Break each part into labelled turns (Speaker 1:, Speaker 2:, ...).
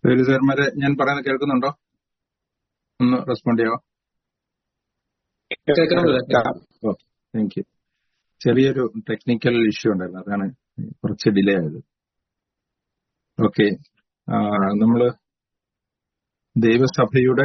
Speaker 1: ശരി സാർമാരെ ഞാൻ പറയുന്നത് കേൾക്കുന്നുണ്ടോ ഒന്ന് റെസ്പോണ്ട് ചെയ്യാമോ
Speaker 2: കേൾക്കുന്നുണ്ട്
Speaker 1: ഓക്കെ താങ്ക് യു ചെറിയൊരു ടെക്നിക്കൽ ഇഷ്യൂ ഉണ്ടായിരുന്നു അതാണ് കുറച്ച് ഡിലേ ആയത് ഓക്കെ നമ്മള് ദൈവസഭയുടെ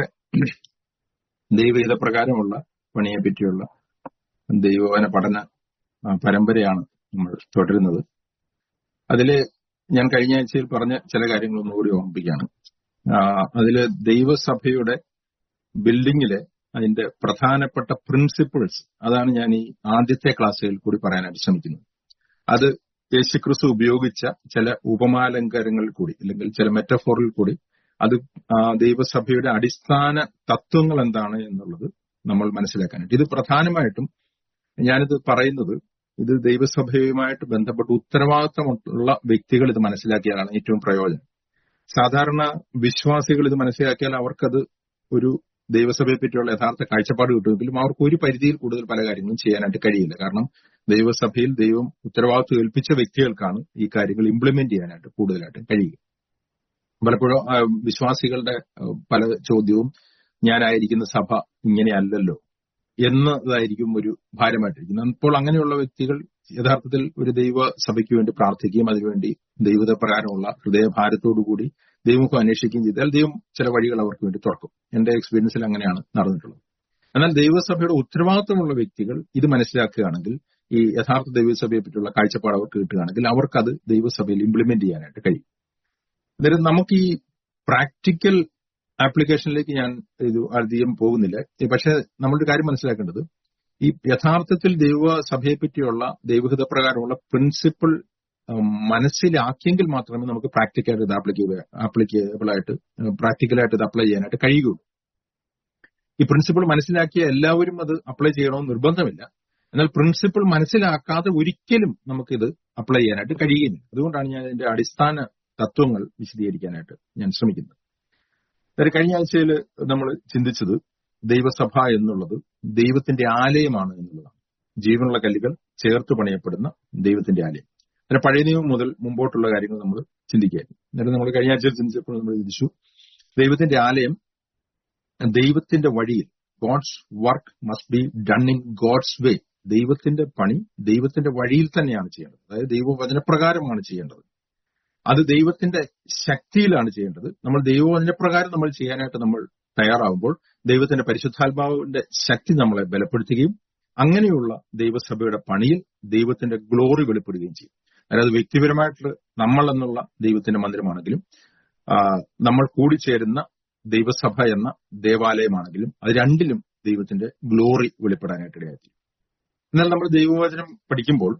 Speaker 1: ദൈവഹിത പ്രകാരമുള്ള പണിയെ പറ്റിയുള്ള ദൈവവന പഠന ആ, പരമ്പരയാണ് നമ്മൾ തുടരുന്നത് അതില് ഞാൻ കഴിഞ്ഞ ആഴ്ചയിൽ പറഞ്ഞ ചില കാര്യങ്ങൾ ഒന്നുകൂടി ഓർമ്മിപ്പിക്കുകയാണ് ആ, അതില് ദൈവസഭയുടെ ബിൽഡിങ്ങിലെ അതിന്റെ പ്രധാനപ്പെട്ട പ്രിൻസിപ്പിൾസ് അതാണ് ഞാൻ ഈ ആദ്യത്തെ ക്ലാസ്സുകളിൽ കൂടി പറയാനായിട്ട് ശ്രമിക്കുന്നത് അത് യേശുക്രിസ്തു ഉപയോഗിച്ച ചില ഉപമാലങ്കാരങ്ങളിൽ കൂടി അല്ലെങ്കിൽ ചില മെറ്റഫോറിൽ കൂടി അത് ആ, ദൈവസഭയുടെ അടിസ്ഥാന തത്വങ്ങൾ എന്താണ് എന്നുള്ളത് നമ്മൾ മനസ്സിലാക്കാനായിട്ട് ഇത് പ്രധാനമായിട്ടും ഞാനിത് പറയുന്നത് ഇത് ദൈവസഭയുമായിട്ട് ബന്ധപ്പെട്ട് ഉത്തരവാദിത്തമുള്ള വ്യക്തികൾ ഇത് മനസ്സിലാക്കിയാലാണ് ഏറ്റവും പ്രയോജനം സാധാരണ വിശ്വാസികൾ ഇത് മനസ്സിലാക്കിയാൽ അവർക്കത് ഒരു ദൈവസഭയെ പറ്റിയുള്ള യഥാർത്ഥ കാഴ്ചപ്പാട് കിട്ടുമെങ്കിലും അവർക്ക് ഒരു പരിധിയിൽ കൂടുതൽ പല കാര്യങ്ങളും ചെയ്യാനായിട്ട് കഴിയില്ല കാരണം ദൈവസഭയിൽ ദൈവം ഉത്തരവാദിത്വം ഏൽപ്പിച്ച വ്യക്തികൾക്കാണ് ഈ കാര്യങ്ങൾ ഇംപ്ലിമെന്റ് ചെയ്യാനായിട്ട് കൂടുതലായിട്ട് കഴിയുക പലപ്പോഴും ആ, വിശ്വാസികളുടെ ആ, പല ചോദ്യവും ഞാനായിരിക്കുന്ന സഭ ഇങ്ങനെയല്ലല്ലോ എന്നതായിരിക്കും ഒരു ഭാരമായിട്ടിരിക്കുന്നത് അപ്പോൾ അങ്ങനെയുള്ള വ്യക്തികൾ യഥാർത്ഥത്തിൽ ഒരു ദൈവ സഭയ്ക്ക് വേണ്ടി പ്രാർത്ഥിക്കുകയും അതിനുവേണ്ടി ദൈവത പ്രകാരമുള്ള ഹൃദയഭാരത്തോടുകൂടി ദൈവമുഖം അന്വേഷിക്കുകയും ചെയ്താൽ ദൈവം ചില വഴികൾ അവർക്ക് വേണ്ടി തുറക്കും എന്റെ എക്സ്പീരിയൻസിൽ അങ്ങനെയാണ് നടന്നിട്ടുള്ളത് എന്നാൽ ദൈവസഭയുടെ ഉത്തരവാദിത്തമുള്ള വ്യക്തികൾ ഇത് മനസ്സിലാക്കുകയാണെങ്കിൽ ഈ യഥാർത്ഥ ദൈവസഭയെ പറ്റിയുള്ള കാഴ്ചപ്പാട് അവർക്ക് കിട്ടുകയാണെങ്കിൽ അവർക്കത് ദൈവസഭയിൽ ഇംപ്ലിമെന്റ് ചെയ്യാനായിട്ട് കഴിയും അന്നേരം നമുക്ക് ഈ പ്രാക്ടിക്കൽ ആപ്ലിക്കേഷനിലേക്ക് ഞാൻ ഇത് അധികം പോകുന്നില്ല ഈ പക്ഷെ നമ്മളൊരു കാര്യം മനസ്സിലാക്കേണ്ടത് ഈ യഥാർത്ഥത്തിൽ ദൈവസഭയെ പറ്റിയുള്ള ദൈവഹിത പ്രകാരമുള്ള പ്രിൻസിപ്പിൾ മനസ്സിലാക്കിയെങ്കിൽ മാത്രമേ നമുക്ക് പ്രാക്ടിക്കലായിട്ട് ഇത് ആപ്ലിക്കബിൾ ആപ്ലിക്കബിൾ ആയിട്ട് പ്രാക്ടിക്കലായിട്ട് ഇത് അപ്ലൈ ചെയ്യാനായിട്ട് കഴിയുകയുള്ളൂ ഈ പ്രിൻസിപ്പിൾ മനസ്സിലാക്കിയ എല്ലാവരും അത് അപ്ലൈ ചെയ്യണമെന്ന് നിർബന്ധമില്ല എന്നാൽ പ്രിൻസിപ്പിൾ മനസ്സിലാക്കാതെ ഒരിക്കലും നമുക്കിത് അപ്ലൈ ചെയ്യാനായിട്ട് കഴിയുന്നില്ല അതുകൊണ്ടാണ് ഞാൻ ഇതിന്റെ അടിസ്ഥാന തത്വങ്ങൾ വിശദീകരിക്കാനായിട്ട് ഞാൻ ശ്രമിക്കുന്നത് അതായത് കഴിഞ്ഞ ആഴ്ചയിൽ നമ്മൾ ചിന്തിച്ചത് ദൈവസഭ എന്നുള്ളത് ദൈവത്തിന്റെ ആലയമാണ് എന്നുള്ളതാണ് ജീവനുള്ള കല്ലുകൾ ചേർത്ത് പണിയപ്പെടുന്ന ദൈവത്തിന്റെ ആലയം അന്നേരം പഴയ നിയമം മുതൽ മുമ്പോട്ടുള്ള കാര്യങ്ങൾ നമ്മൾ ചിന്തിക്കുകയായിരുന്നു അന്നേരം നമ്മൾ കഴിഞ്ഞ ആഴ്ചയിൽ ചിന്തിച്ചപ്പോൾ നമ്മൾ ചിന്തിച്ചു ദൈവത്തിന്റെ ആലയം ദൈവത്തിന്റെ വഴിയിൽ God's work must be done in God's way ദൈവത്തിന്റെ പണി ദൈവത്തിന്റെ വഴിയിൽ തന്നെയാണ് ചെയ്യേണ്ടത് അതായത് ദൈവവചനപ്രകാരമാണ് ചെയ്യേണ്ടത് അത് ദൈവത്തിന്റെ ശക്തിയിലാണ് ചെയ്യേണ്ടത് നമ്മൾ ദൈവവചനപ്രകാരം നമ്മൾ ചെയ്യാനായിട്ട് നമ്മൾ തയ്യാറാവുമ്പോൾ ദൈവത്തിന്റെ പരിശുദ്ധാത്മാവിന്റെ ശക്തി നമ്മളെ ബലപ്പെടുത്തുകയും അങ്ങനെയുള്ള ദൈവസഭയുടെ പണിയിൽ ദൈവത്തിന്റെ ഗ്ലോറി വെളിപ്പെടുകയും ചെയ്യും അതായത് വ്യക്തിപരമായിട്ട് നമ്മൾ എന്നുള്ള ദൈവത്തിന്റെ മന്ദിരമാണെങ്കിലും ആ, നമ്മൾ കൂടിച്ചേരുന്ന ദൈവസഭ എന്ന ദേവാലയമാണെങ്കിലും അത് രണ്ടിലും ദൈവത്തിന്റെ ഗ്ലോറി വെളിപ്പെടാനായിട്ട് ഇടയാക്കി എന്നാൽ നമ്മൾ ദൈവവചനം പഠിക്കുമ്പോൾ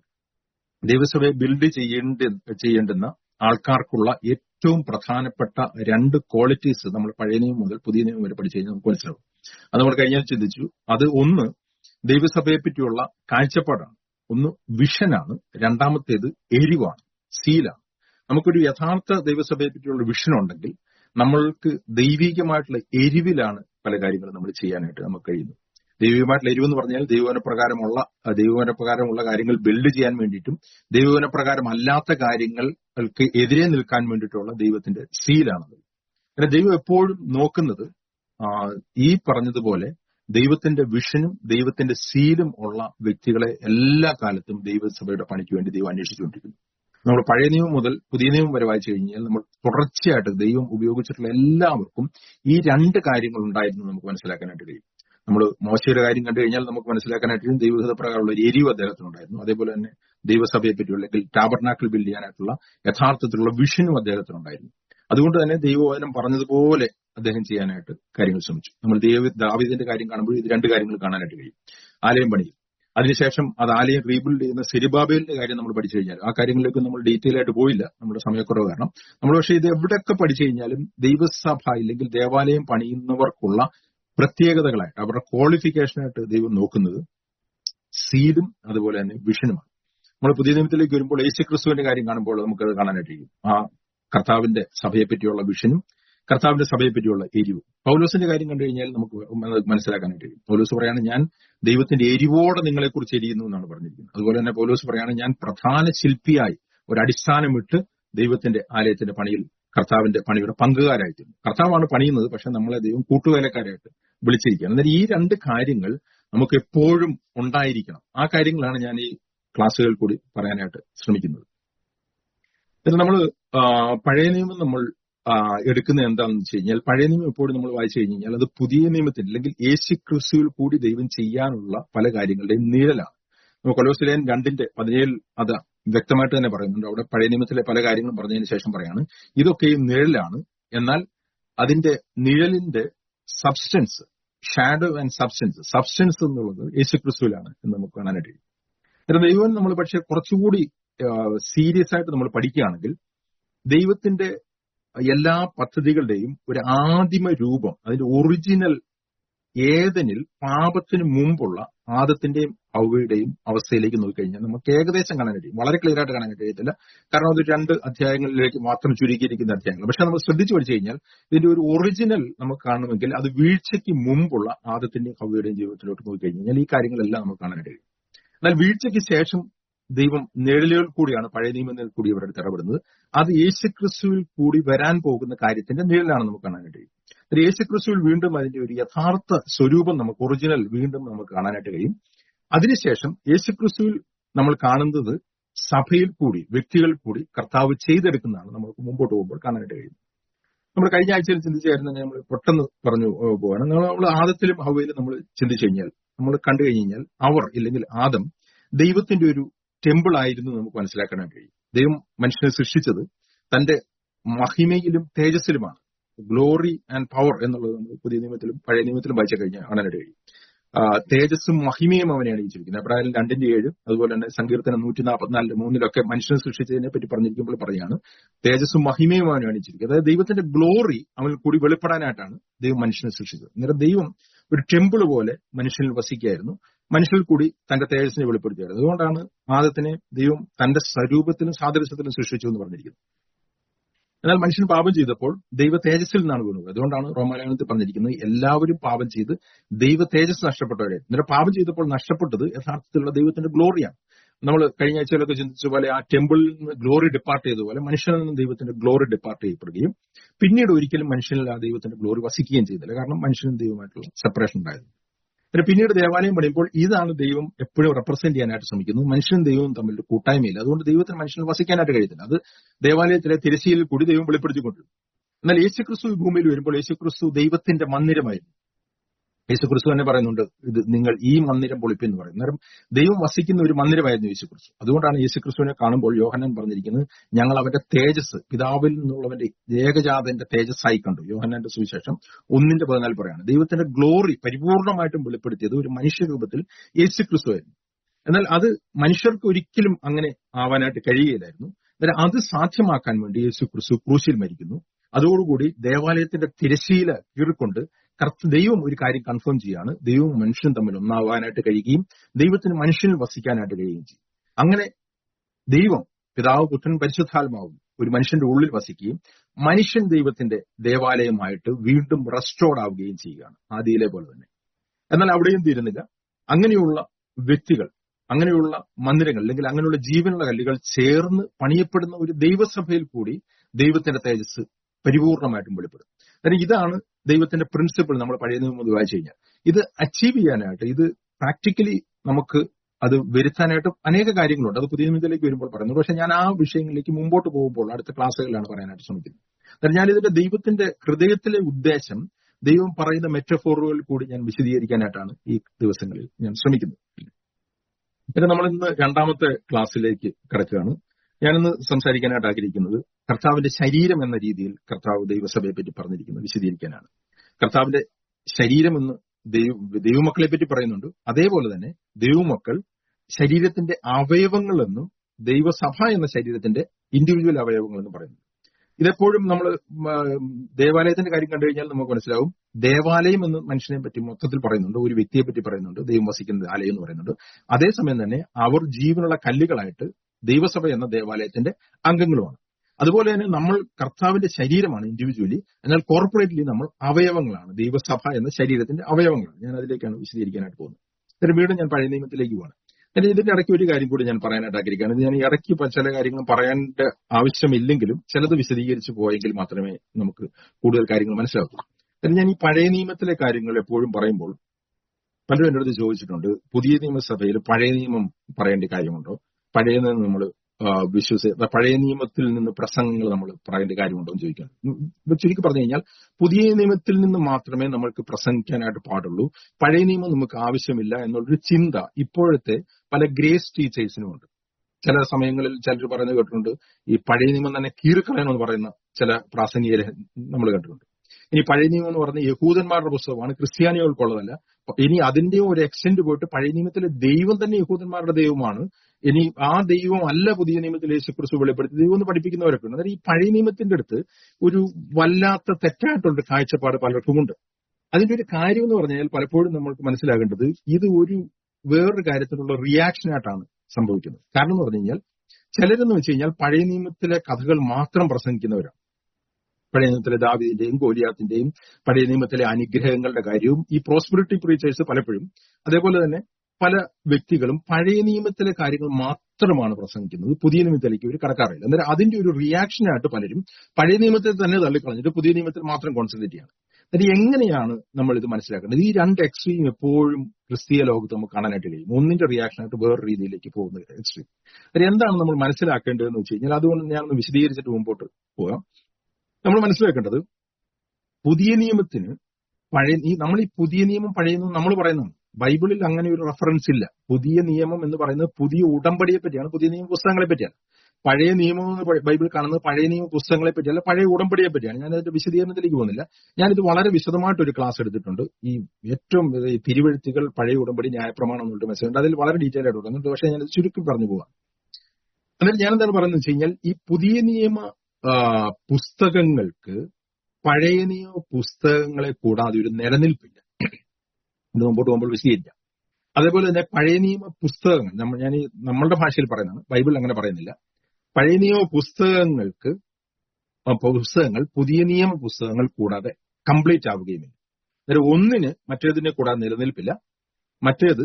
Speaker 1: ദൈവസഭയെ ബിൽഡ് ചെയ്യേണ്ട ചെയ്യേണ്ടുന്ന ആൾക്കാർക്കുള്ള ഏറ്റവും പ്രധാനപ്പെട്ട രണ്ട് ക്വാളിറ്റീസ് നമ്മൾ പഴയ നിയമം മുതൽ പുതിയ നിയമം വരെ പഠിച്ചു കഴിഞ്ഞാൽ നമുക്ക് മനസ്സിലാവും അത് നമ്മൾ കഴിഞ്ഞാൽ ചിന്തിച്ചു അത് ഒന്ന് ദൈവസഭയെ പറ്റിയുള്ള കാഴ്ചപ്പാടാണ് ഒന്ന് വിഷനാണ് രണ്ടാമത്തേത് എരിവാണ് സീലാണ് നമുക്കൊരു യഥാർത്ഥ ദൈവസഭയെ പറ്റിയുള്ള വിഷൻ ഉണ്ടെങ്കിൽ നമ്മൾക്ക് ദൈവികമായിട്ടുള്ള എരിവിലാണ് പല കാര്യങ്ങളും നമ്മൾ ചെയ്യാനായിട്ട് നമുക്ക് കഴിയുന്നത് ദൈവികമായിട്ടുള്ള എരിവ് എന്ന് പറഞ്ഞാൽ ദൈവവന പ്രകാരമുള്ള ദൈവവന പ്രകാരമുള്ള കാര്യങ്ങൾ ബിൽഡ് ചെയ്യാൻ വേണ്ടിയിട്ടും ദൈവവന പ്രകാരം അല്ലാത്ത കാര്യങ്ങൾക്ക് എതിരെ നിൽക്കാൻ വേണ്ടിയിട്ടുള്ള ദൈവത്തിന്റെ സീലാണത് അങ്ങനെ ദൈവം എപ്പോഴും നോക്കുന്നത് ആ, ഈ പറഞ്ഞതുപോലെ ദൈവത്തിന്റെ വിഷനും ദൈവത്തിന്റെ സീലും ഉള്ള വ്യക്തികളെ എല്ലാ കാലത്തും ദൈവസഭയുടെ പണിക്ക് വേണ്ടി ദൈവം അന്വേഷിച്ചുകൊണ്ടിരിക്കുന്നു നമ്മൾ പഴയ നിയമം മുതൽ പുതിയ നിയമം വരെ വായിച്ചു കഴിഞ്ഞാൽ നമ്മൾ തുടർച്ചയായിട്ട് ദൈവം ഉപയോഗിച്ചിട്ടുള്ള എല്ലാവർക്കും ഈ രണ്ട് കാര്യങ്ങൾ ഉണ്ടായിരുന്നു നമുക്ക് മനസ്സിലാക്കാനായിട്ട് കഴിയും നമ്മൾ മോശയുടെ കാര്യം കണ്ടു കഴിഞ്ഞാൽ നമുക്ക് മനസ്സിലാക്കാനായിട്ട് കഴിയും ദൈവഹിത പ്രകാരമുള്ള ഒരു എരിവ് അദ്ദേഹത്തിനുണ്ടായിരുന്നു അതേപോലെ തന്നെ ദൈവസഭയെ പറ്റിയുള്ള അല്ലെങ്കിൽ ടാബർനാക്കിൾ ബിൽഡ് ചെയ്യാനായിട്ടുള്ള യഥാർത്ഥത്തിലുള്ള വിഷനും അദ്ദേഹത്തിനുണ്ടായിരുന്നു അതുകൊണ്ട് തന്നെ ദൈവവചനം പറഞ്ഞതുപോലെ അദ്ദേഹം ചെയ്യാനായിട്ട് കാര്യങ്ങൾ ശ്രമിച്ചു നമ്മൾ ദൈവ ദാവിദിന്റെ കാര്യം കാണുമ്പോൾ ഇത് രണ്ട് കാര്യങ്ങൾ കാണാനായിട്ട് കഴിയും ആലയം പണിയിൽ അതിനുശേഷം അത് ആലയം റീബിൽഡ് ചെയ്യുന്ന സെരിബാബേലിന്റെ കാര്യം നമ്മൾ പഠിച്ചു കഴിഞ്ഞാൽ ആ കാര്യങ്ങളിലേക്ക് നമ്മൾ ഡീറ്റെയിൽ ആയിട്ട് പോയില്ല നമ്മുടെ സമയക്കുറവ് കാരണം നമ്മൾ പക്ഷേ ഇത് എവിടെയൊക്കെ പഠിച്ചു കഴിഞ്ഞാലും ദൈവസഭ ഇല്ലെങ്കിൽ ദേവാലയം പണിയുന്നവർക്കുള്ള പ്രത്യേകതകളായിട്ട് അവരുടെ ക്വാളിഫിക്കേഷനായിട്ട് ദൈവം നോക്കുന്നത് സീലും അതുപോലെ തന്നെ വിഷനുമാണ് നമ്മൾ പുതിയ നിയമത്തിലേക്ക് വരുമ്പോൾ യേശു ക്രിസ്തുവിന്റെ കാര്യം കാണുമ്പോൾ നമുക്കത് കാണാനായിട്ട് കഴിയും ആ കർത്താവിന്റെ സഭയെ പറ്റിയുള്ള വിഷനും കർത്താവിന്റെ സഭയെ പറ്റിയുള്ള എരിവും പൗലോസിന്റെ കാര്യം കണ്ടു കഴിഞ്ഞാൽ നമുക്ക് അത് മനസ്സിലാക്കാനായിട്ട് കഴിയും പൗലോസ് പറയാണ് ഞാൻ ദൈവത്തിന്റെ എരിവോടെ നിങ്ങളെക്കുറിച്ച് എരിയുന്നു എന്നാണ് പറഞ്ഞിരിക്കുന്നത് അതുപോലെ തന്നെ പൗലോസ് പറയാണ് ഞാൻ പ്രധാന ശില്പിയായി ഒരു അടിസ്ഥാനമിട്ട് ദൈവത്തിന്റെ ആലയത്തിന്റെ പണിയിൽ കർത്താവിന്റെ പണിയുടെ പങ്കുകാരായിത്തീരുന്നു കർത്താവാണ് പണിയുന്നത് പക്ഷെ നമ്മളെ ദൈവം കൂട്ടുവേലക്കാരായിട്ട് വിളിച്ചിരിക്കുകയാണ് എന്നാൽ ഈ രണ്ട് കാര്യങ്ങൾ നമുക്ക് എപ്പോഴും ഉണ്ടായിരിക്കണം ആ കാര്യങ്ങളാണ് ഞാൻ ഈ ക്ലാസ്സുകളിൽ കൂടി പറയാനായിട്ട് ശ്രമിക്കുന്നത് പിന്നെ നമ്മൾ പഴയ നിയമം നമ്മൾ ആ, എടുക്കുന്നത് എന്താണെന്ന് വെച്ച് കഴിഞ്ഞാൽ പഴയ നിയമം എപ്പോഴും നമ്മൾ വായിച്ചു കഴിഞ്ഞ് കഴിഞ്ഞാൽ അത് പുതിയ നിയമത്തിൽ അല്ലെങ്കിൽ യേശു ക്രിസ്തുവിൽ കൂടി ദൈവം ചെയ്യാനുള്ള പല കാര്യങ്ങളുടെയും നിഴലാണ് നമ്മൾ കൊലോസിലേൻ രണ്ടിന്റെ പതിനേഴിൽ അത് വ്യക്തമായിട്ട് തന്നെ പറയുന്നുണ്ട് അവിടെ പഴയ നിയമത്തിലെ പല കാര്യങ്ങളും പറഞ്ഞതിന് ശേഷം പറയാണ് ഇതൊക്കെയും നിഴലാണ് എന്നാൽ അതിന്റെ നിഴലിന്റെ substance shadow and substance substance എന്നുള്ളത് യേശു ക്രിസ്തുവിലാണ് എന്ന് നമുക്ക് കാണാനായിട്ട് കഴിയും എന്നിട്ട് ദൈവം നമ്മൾ പക്ഷെ കുറച്ചുകൂടി സീരിയസ് ആയിട്ട് നമ്മൾ പഠിക്കുകയാണെങ്കിൽ ദൈവത്തിന്റെ എല്ലാ പദ്ധതികളുടെയും ഒരു ആദിമ രൂപം അതിന്റെ ഒറിജിനൽ ഏതനിൽ പാപത്തിന് മുമ്പുള്ള ആദത്തിന്റെയും ഔവയുടെയും അവസ്ഥയിലേക്ക് നോക്കിക്കഴിഞ്ഞാൽ നമുക്ക് ഏകദേശം കാണാൻ കഴിയും വളരെ ക്ലിയർ ആയിട്ട് കാണാൻ കഴിയത്തില്ല കാരണം അത് രണ്ട് അധ്യായങ്ങളിലേക്ക് മാത്രം ചുരുക്കിയിരിക്കുന്ന അധ്യായങ്ങൾ പക്ഷെ നമ്മൾ ശ്രദ്ധിച്ചു പഠിച്ചു കഴിഞ്ഞാൽ ഇതിന്റെ ഒരു ഒറിജിനൽ നമുക്ക് കാണുമെങ്കിൽ അത് വീഴ്ചയ്ക്ക് മുമ്പുള്ള ആദത്തിന്റെയും ഔവയുടെയും ജീവിതത്തിലോട്ട് നോക്കിക്കഴിഞ്ഞാൽ ഈ കാര്യങ്ങളെല്ലാം നമുക്ക് കാണാൻ കഴിയും എന്നാൽ വീഴ്ചയ്ക്ക് ശേഷം ദൈവം നിഴലുകൾ കൂടിയാണ് പഴയ നിയമത്തിൽ കൂടി ഇവരുടെ ഇടപെടുന്നത് അത് യേശുക്രിസ്തുവിൽ കൂടി വരാൻ പോകുന്ന കാര്യത്തിന്റെ നിഴലാണ് നമുക്ക് കാണാനായിട്ട് കഴിയും ഒരു യേശുക്രിസ്തുവിൽ വീണ്ടും അതിന്റെ ഒരു യഥാർത്ഥ സ്വരൂപം നമുക്ക് ഒറിജിനൽ വീണ്ടും നമുക്ക് കാണാനായിട്ട് കഴിയും അതിനുശേഷം യേശുക്രിസ്തുവിൽ നമ്മൾ കാണുന്നത് സഭയിൽ കൂടി വ്യക്തികൾ കൂടി കർത്താവ് ചെയ്തെടുക്കുന്നതാണ് നമുക്ക് മുമ്പോട്ട് പോകുമ്പോൾ കാണാനായിട്ട് കഴിയും നമ്മൾ കഴിഞ്ഞ ആഴ്ചയിൽ ചിന്തിച്ചായിരുന്നു നമ്മൾ പെട്ടെന്ന് പറഞ്ഞു പോവാണ് നമ്മൾ ആദത്തിലും ഹവയിലും നമ്മൾ ചിന്തിച്ചു കഴിഞ്ഞാൽ നമ്മൾ കണ്ടു കഴിഞ്ഞാൽ അവർ ഇല്ലെങ്കിൽ ആദം ദൈവത്തിന്റെ ഒരു ടെമ്പിൾ ആയിരുന്നു നമുക്ക് മനസ്സിലാക്കാനായിട്ട് കഴിയും ദൈവം മനുഷ്യനെ സൃഷ്ടിച്ചത് തന്റെ മഹിമയിലും തേജസ്സിലുമാണ് ഗ്ലോറി ആൻഡ് പവർ എന്നുള്ളത് നമ്മൾ പുതിയ നിയമത്തിലും പഴയ നിയമത്തിലും വായിച്ചു കഴിഞ്ഞാൽ കാണാനായിട്ട് കഴിയും ആ, തേജസ്സും മഹിമയും അവനെ അണിയിച്ചിരിക്കുന്നത് എബ്രാഹിം രണ്ടിന്റെ ഏഴ് അതുപോലെ തന്നെ സങ്കീർത്തനം നൂറ്റി നാൽപ്പത്തിനാലിന്റെ മൂന്നിലൊക്കെ മനുഷ്യനെ സൃഷ്ടിച്ചതിനെ പറ്റി പറഞ്ഞിരിക്കുമ്പോൾ പറയാണ് തേജസ്സും മഹിമയും അവനെ അണിയിച്ചിരിക്കുന്നത് അതായത് ദൈവത്തിന്റെ ഗ്ലോറി അവനിൽ കൂടി വെളിപ്പെടാനായിട്ടാണ് ദൈവം മനുഷ്യനെ സൃഷ്ടിച്ചത് അന്നേരം ദൈവം ഒരു ടെമ്പിൾ പോലെ മനുഷ്യനിൽ വസിക്കുകയായിരുന്നു മനുഷ്യരിൽ കൂടി തന്റെ തേജസ്സിനെ വെളിപ്പെടുത്തിയായിരുന്നു അതുകൊണ്ടാണ് ആദത്തിനെ ദൈവം തന്റെ സ്വരൂപത്തിലും സാദൃശ്യത്തിലും സൃഷ്ടിച്ചു എന്ന് പറഞ്ഞിരിക്കുന്നത് എന്നാൽ മനുഷ്യൻ പാപം ചെയ്തപ്പോൾ ദൈവ തേജസ്സിൽ നിന്നാണ് വീണത് അതുകൊണ്ടാണ് റോമാലയനത്തിൽ പറഞ്ഞിരിക്കുന്നത് എല്ലാവരും പാപം ചെയ്ത് ദൈവ തേജസ് നഷ്ടപ്പെട്ടവരെ എന്നിട്ട് പാപം ചെയ്തപ്പോൾ നഷ്ടപ്പെട്ടത് യഥാർത്ഥത്തിലുള്ള ദൈവത്തിന്റെ ഗ്ലോറിയാണ് നമ്മൾ കഴിഞ്ഞ ആഴ്ചയിലൊക്കെ ചിന്തിച്ച പോലെ ആ ടെമ്പിളിൽ നിന്ന് ഗ്ലോറി ഡിപ്പാർട്ട് ചെയ്തതുപോലെ മനുഷ്യനിൽ നിന്ന് ദൈവത്തിന്റെ ഗ്ലോറി ഡിപ്പാർട്ട് ചെയ്യപ്പെടുകയും പിന്നീട് ഒരിക്കലും മനുഷ്യനിൽ ആ ദൈവത്തിന്റെ ഗ്ലോറി വസിക്കുകയും ചെയ്തില്ല കാരണം മനുഷ്യനും ദൈവമായിട്ടുള്ള സെപ്പറേഷൻ ഉണ്ടായിരുന്നു പിന്നെ പിന്നീട് ദേവാലയം പണിയുമ്പോൾ ഇതാണ് ദൈവം എപ്പോഴും റെപ്രസെന്റ് ചെയ്യാനായിട്ട് ശ്രമിക്കുന്നത് മനുഷ്യനും ദൈവവും തമ്മിൽ ഒരു കൂട്ടായ്മയില്ല അതുകൊണ്ട് ദൈവത്തിന് മനുഷ്യന് വസിക്കാനായിട്ട് കഴിയത്തില്ല അത് ദേവാലയത്തിലെ തിരശ്ശീലിൽ കൂടി ദൈവം വെളിപ്പെടുത്തിക്കൊണ്ടിരുന്നു എന്നാൽ യേശുക്രിസ്തു ഈ ഭൂമിയിൽ വരുമ്പോൾ യേശുക്രിസ്തു ദൈവത്തിന്റെ മന്ദിരമായിരുന്നു യേശുക്രിസ്തു തന്നെ പറയുന്നുണ്ട് ഇത് നിങ്ങൾ ഈ മന്ദിരം പൊളിപ്പെന്ന് പറയും അന്നേരം ദൈവം വസിക്കുന്ന ഒരു മന്ദിരമായിരുന്നു യേശുക്രിസ്തു അതുകൊണ്ടാണ് യേശുക്രിസ്തുവിനെ കാണുമ്പോൾ യോഹന്നാൻ പറഞ്ഞിരിക്കുന്നത് ഞങ്ങൾ അവന്റെ തേജസ് പിതാവിൽ നിന്നുള്ളവന്റെ ഏകജാതന്റെ തേജസ്സായി കണ്ടു യോഹന്നാന്റെ സുവിശേഷം ഒന്നിന്റെ പതിനാല് പറയാണ് ദൈവത്തിന്റെ ഗ്ലോറി പരിപൂർണമായിട്ടും വെളിപ്പെടുത്തിയത് ഒരു മനുഷ്യരൂപത്തിൽ യേശുക്രിസ്തു ആയിരുന്നു എന്നാൽ അത് മനുഷ്യർക്ക് ഒരിക്കലും അങ്ങനെ ആവാനായിട്ട് കഴിയുകയില്ലായിരുന്നു എന്നാൽ അത് സാധ്യമാക്കാൻ വേണ്ടി യേശു ക്രിസ്തു ക്രൂശിൽ മരിക്കുന്നു അതോടുകൂടി ദേവാലയത്തിന്റെ തിരശീല കീറിക്കൊണ്ട് കർത്ത ദൈവം ഒരു കാര്യം കൺഫേം ചെയ്യാണ് ദൈവവും മനുഷ്യനും തമ്മിൽ ഒന്നാവാനായിട്ട് കഴിയുകയും ദൈവത്തിന് മനുഷ്യനിൽ വസിക്കാനായിട്ട് കഴിയുകയും ചെയ്യും അങ്ങനെ ദൈവം പിതാവ് പുത്രൻ പരിശുദ്ധാത്മാവും ഒരു മനുഷ്യന്റെ ഉള്ളിൽ വസിക്കുകയും മനുഷ്യൻ ദൈവത്തിന്റെ ദേവാലയമായിട്ട് വീണ്ടും റെസ്റ്റോർഡ് ആവുകയും ചെയ്യുകയാണ് ആദിയിലെ പോലെ തന്നെ എന്നാൽ അവിടെയും തീരുന്നില്ല അങ്ങനെയുള്ള വ്യക്തികൾ അങ്ങനെയുള്ള മന്ദിരങ്ങൾ അല്ലെങ്കിൽ അങ്ങനെയുള്ള ജീവനുള്ള കല്ലുകൾ ചേർന്ന് പണിയപ്പെടുന്ന ഒരു ദൈവസഭയിൽ കൂടി ദൈവത്തിന്റെ തേജസ് പരിപൂർണമായിട്ടും വെളിപ്പെടും കാരണം ഇതാണ് ദൈവത്തിന്റെ പ്രിൻസിപ്പിൾ നമ്മൾ പഴയ നിയമം വായിച്ചു കഴിഞ്ഞാൽ ഇത് അച്ചീവ് ചെയ്യാനായിട്ട് ഇത് പ്രാക്ടിക്കലി നമുക്ക് അത് വരുത്താനായിട്ട് അനേക കാര്യങ്ങളുണ്ട് അത് പുതിയ നിയമത്തിലേക്ക് വരുമ്പോൾ പറയുന്നു പക്ഷെ ഞാൻ ആ വിഷയങ്ങളിലേക്ക് മുമ്പോട്ട് പോകുമ്പോൾ അടുത്ത ക്ലാസ്സുകളിലാണ് പറയാനായിട്ട് ശ്രമിക്കുന്നത് കാരണം ഞാൻ ഇതിന്റെ ദൈവത്തിന്റെ ഹൃദയത്തിലെ ഉദ്ദേശം ദൈവം പറയുന്ന മെറ്റഫോറുകളിൽ കൂടി ഞാൻ വിശദീകരിക്കാനായിട്ടാണ് ഈ ദിവസങ്ങളിൽ ഞാൻ ശ്രമിക്കുന്നത് പിന്നെ നമ്മൾ ഇന്ന് രണ്ടാമത്തെ ക്ലാസ്സിലേക്ക് കിടക്കുകയാണ് ഞാനിന്ന് സംസാരിക്കാനായിട്ട് ആഗ്രഹിക്കുന്നത് കർത്താവിന്റെ ശരീരം എന്ന രീതിയിൽ കർത്താവ് ദൈവസഭയെ പറ്റി പറഞ്ഞിരിക്കുന്നത് വിശദീകരിക്കാനാണ് കർത്താവിന്റെ ശരീരം എന്ന് ദൈവ ദൈവമക്കളെ പറ്റി പറയുന്നുണ്ട് അതേപോലെ തന്നെ ദൈവമക്കൾ ശരീരത്തിന്റെ അവയവങ്ങളെന്നും ദൈവസഭ എന്ന ശരീരത്തിന്റെ ഇൻഡിവിജ്വൽ അവയവങ്ങളെന്നും പറയുന്നു ഇതെപ്പോഴും നമ്മൾ ദേവാലയത്തിന്റെ കാര്യം കണ്ടു കഴിഞ്ഞാൽ നമുക്ക് മനസ്സിലാവും ദേവാലയം എന്ന് മനുഷ്യനെ പറ്റി മൊത്തത്തിൽ പറയുന്നുണ്ട് ഒരു വ്യക്തിയെ പറ്റി പറയുന്നുണ്ട് ദൈവം വസിക്കുന്ന ആലയം എന്ന് പറയുന്നുണ്ട് അതേസമയം തന്നെ അവർ ജീവനുള്ള കല്ലുകളായിട്ട് ദൈവസഭ എന്ന ദേവാലയത്തിന്റെ അംഗങ്ങളുമാണ് അതുപോലെ തന്നെ നമ്മൾ കർത്താവിന്റെ ശരീരമാണ് ഇൻഡിവിജ്വലി എന്നാൽ കോർപ്പറേറ്റ്ലി നമ്മൾ അവയവങ്ങളാണ് ദൈവസഭ എന്ന ശരീരത്തിന്റെ അവയവങ്ങളാണ് ഞാൻ അതിലേക്കാണ് വിശദീകരിക്കാനായിട്ട് പോകുന്നത് എന്നിട്ട് വീണ്ടും ഞാൻ പഴയ നിയമത്തിലേക്ക് പോവാണ് ഇനി ഇതിന്റെ ഇടയ്ക്ക് ഒരു കാര്യം കൂടി ഞാൻ പറയാനായിട്ട് ആഗ്രഹിക്കുകയാണ് ഇത് ഞാൻ ഈ ഇടയ്ക്ക് പ- ചില കാര്യങ്ങൾ പറയേണ്ട ആവശ്യമില്ലെങ്കിലും ചിലത് വിശദീകരിച്ച് പോയെങ്കിൽ മാത്രമേ നമുക്ക് കൂടുതൽ കാര്യങ്ങൾ മനസ്സിലാക്കൂ അത് ഞാൻ ഈ പഴയ നിയമത്തിലെ കാര്യങ്ങൾ എപ്പോഴും പറയുമ്പോൾ പലരും എൻ്റെ അടുത്ത് ചോദിച്ചിട്ടുണ്ട് പുതിയ നിയമസഭയിൽ പഴയ നിയമം പറയേണ്ട കാര്യമുണ്ടോ പഴയ നിയമം നമ്മൾ വിശ്വസി പഴയ നിയമത്തിൽ നിന്ന് പ്രസംഗങ്ങൾ നമ്മൾ പറയേണ്ട കാര്യമുണ്ടോ എന്ന് ചോദിക്കാൻ ഇപ്പൊ ചുരുക്കി പറഞ്ഞു കഴിഞ്ഞാൽ പുതിയ നിയമത്തിൽ നിന്ന് മാത്രമേ നമ്മൾക്ക് പ്രസംഗിക്കാനായിട്ട് പാടുള്ളൂ പഴയ നിയമം നമുക്ക് ആവശ്യമില്ല എന്നുള്ളൊരു ചിന്ത ഇപ്പോഴത്തെ പല ഗ്രേസ് ടീച്ചേഴ്സിനും ഉണ്ട് ചില സമയങ്ങളിൽ ചിലർ പറയുന്നത് കേട്ടിട്ടുണ്ട് ഈ പഴയ നിയമം തന്നെ കീറിക്കളയണമെന്ന് പറയുന്ന ചില പ്രാസംഗികരെ നമ്മൾ കേട്ടിട്ടുണ്ട് ഇനി പഴയ നിയമം എന്ന് പറഞ്ഞ യഹൂദന്മാരുടെ പുസ്തകമാണ് ക്രിസ്ത്യാനികൾക്കുള്ളതല്ല ഇനി അതിന്റെ ഒരു എക്സ്റ്റെന്റ് പോയിട്ട് പഴയ നിയമത്തിലെ ദൈവം തന്നെ യഹൂദന്മാരുടെ ദൈവമാണ് ഇനി ആ ദൈവം അല്ല പുതിയ നിയമത്തിൽ യേശുക്രിസ്തു വെളിപ്പെടുത്തി ദൈവം എന്ന് പഠിപ്പിക്കുന്നവരൊക്കെ ഉണ്ട് അതായത് ഈ പഴയ നിയമത്തിന്റെ അടുത്ത് ഒരു വല്ലാത്ത തെറ്റായിട്ടുള്ള കാഴ്ചപ്പാട് പലർക്കുമുണ്ട് അതിന്റെ ഒരു കാര്യം എന്ന് പറഞ്ഞാൽ പലപ്പോഴും നമ്മൾക്ക് മനസ്സിലാകേണ്ടത് ഇത് ഒരു വേറൊരു കാര്യത്തിലുള്ള റിയാക്ഷൻ ആയിട്ടാണ് സംഭവിക്കുന്നത് കാരണം എന്ന് പറഞ്ഞു കഴിഞ്ഞാൽ ചിലരെന്ന് വെച്ച് കഴിഞ്ഞാൽ പഴയ നിയമത്തിലെ കഥകൾ മാത്രം പ്രസംഗിക്കുന്നവരാണ് പഴയ നിയമത്തിലെ ദാവീദിന്റെയും ഗോലിയാത്തിന്റെയും പഴയ നിയമത്തിലെ അനുഗ്രഹങ്ങളുടെ കാര്യവും ഈ പ്രോസ്പെറിറ്റി പ്രീച്ചേഴ്സ് പലപ്പോഴും അതേപോലെ തന്നെ പല വ്യക്തികളും പഴയ നിയമത്തിലെ കാര്യങ്ങൾ മാത്രമാണ് പ്രസംഗിക്കുന്നത് പുതിയ നിയമത്തിലേക്ക് ഇവർ കടക്കാറില്ല അന്നേരം അതിന്റെ ഒരു റിയാക്ഷനായിട്ട് പലരും പഴയ നിയമത്തിൽ തന്നെ തള്ളിക്കളഞ്ഞിട്ട് പുതിയ നിയമത്തിൽ മാത്രം കോൺസെൻട്രേറ്റ് ചെയ്യാണ് അന്നേരം എങ്ങനെയാണ് നമ്മൾ ഇത് മനസ്സിലാക്കേണ്ടത് ഈ രണ്ട് എക്സ്ട്രീം എപ്പോഴും ക്രിസ്തീയ ലോകത്ത് നമുക്ക് കാണാനായിട്ട് കഴിയും ഒന്നിന്റെ റിയാക്ഷനായിട്ട് വേറെ രീതിയിലേക്ക് പോകുന്ന എക്സ്ട്രീം അന്നേരം എന്താണ് നമ്മൾ മനസ്സിലാക്കേണ്ടതെന്ന് വെച്ച് കഴിഞ്ഞാൽ അതുകൊണ്ട് ഞാനൊന്ന് വിശദീകരിച്ചിട്ട് മുമ്പോട്ട് പോകാം നമ്മൾ മനസ്സിലാക്കേണ്ടത് പുതിയ നിയമത്തിന് പഴയ ഈ നമ്മൾ ഈ പുതിയ നിയമം പഴയ നിയമം നമ്മൾ പറയുന്നതാണ് ബൈബിളിൽ അങ്ങനെ ഒരു റെഫറൻസ് ഇല്ല പുതിയ നിയമം എന്ന് പറയുന്നത് പുതിയ ഉടമ്പടിയെ പറ്റിയാണ് പുതിയ നിയമ പുസ്തകങ്ങളെ പറ്റിയാണ് പഴയ നിയമം എന്ന് ബൈ- ബൈബിൾ കാണുന്നത് പഴയ നിയമ പുസ്തകങ്ങളെ പറ്റിയല്ല പഴയ ഉടമ്പടിയെ പറ്റിയാണ് ഞാൻ അതിന്റെ വിശദീകരണത്തിലേക്ക് പോകുന്നില്ല ഞാനിത് വളരെ വിശദമായിട്ട് ഒരു ക്ലാസ് എടുത്തിട്ടുണ്ട് ഈ ഏറ്റവും ഈ തിരുവഴുത്തുകൾ പഴയ ഉടമ്പടി ന്യായപ്രമാണം എന്നുള്ള മെസ്സേജ് ഉണ്ട് അതിൽ വളരെ ഡീറ്റെയിൽ ആയിട്ട് കൊടുക്കുന്നുണ്ട് പക്ഷേ ഞാൻ ചുരുക്കി പറഞ്ഞു പോവാം എന്നിട്ട് ഞാൻ എന്താണ് പറയുന്നത് വെച്ച് കഴിഞ്ഞാൽ ഈ പുതിയ നിയമ ആ, പുസ്തകങ്ങൾക്ക് പഴയ നിയമ പുസ്തകങ്ങളെ കൂടാതെ ഒരു നിലനിൽപ്പില്ല ഇത് മുമ്പോട്ട് പോകുമ്പോൾ വിശദീകരിക്കാം അതേപോലെ തന്നെ പഴയ നിയമ പുസ്തകങ്ങൾ നമ്മൾ ഞാൻ ഈ നമ്മളുടെ ഭാഷയിൽ പറയുന്നതാണ് ബൈബിൾ അങ്ങനെ പറയുന്നില്ല പഴയ നിയമ പുസ്തകങ്ങൾക്ക് ആ, പുസ്തകങ്ങൾ പുതിയ നിയമ പുസ്തകങ്ങൾ കൂടാതെ കംപ്ലീറ്റ് ആവുകയുമില്ല അന്നേരം ഒന്നിന് മറ്റേതിനെ കൂടാതെ നിലനിൽപ്പില്ല മറ്റേത്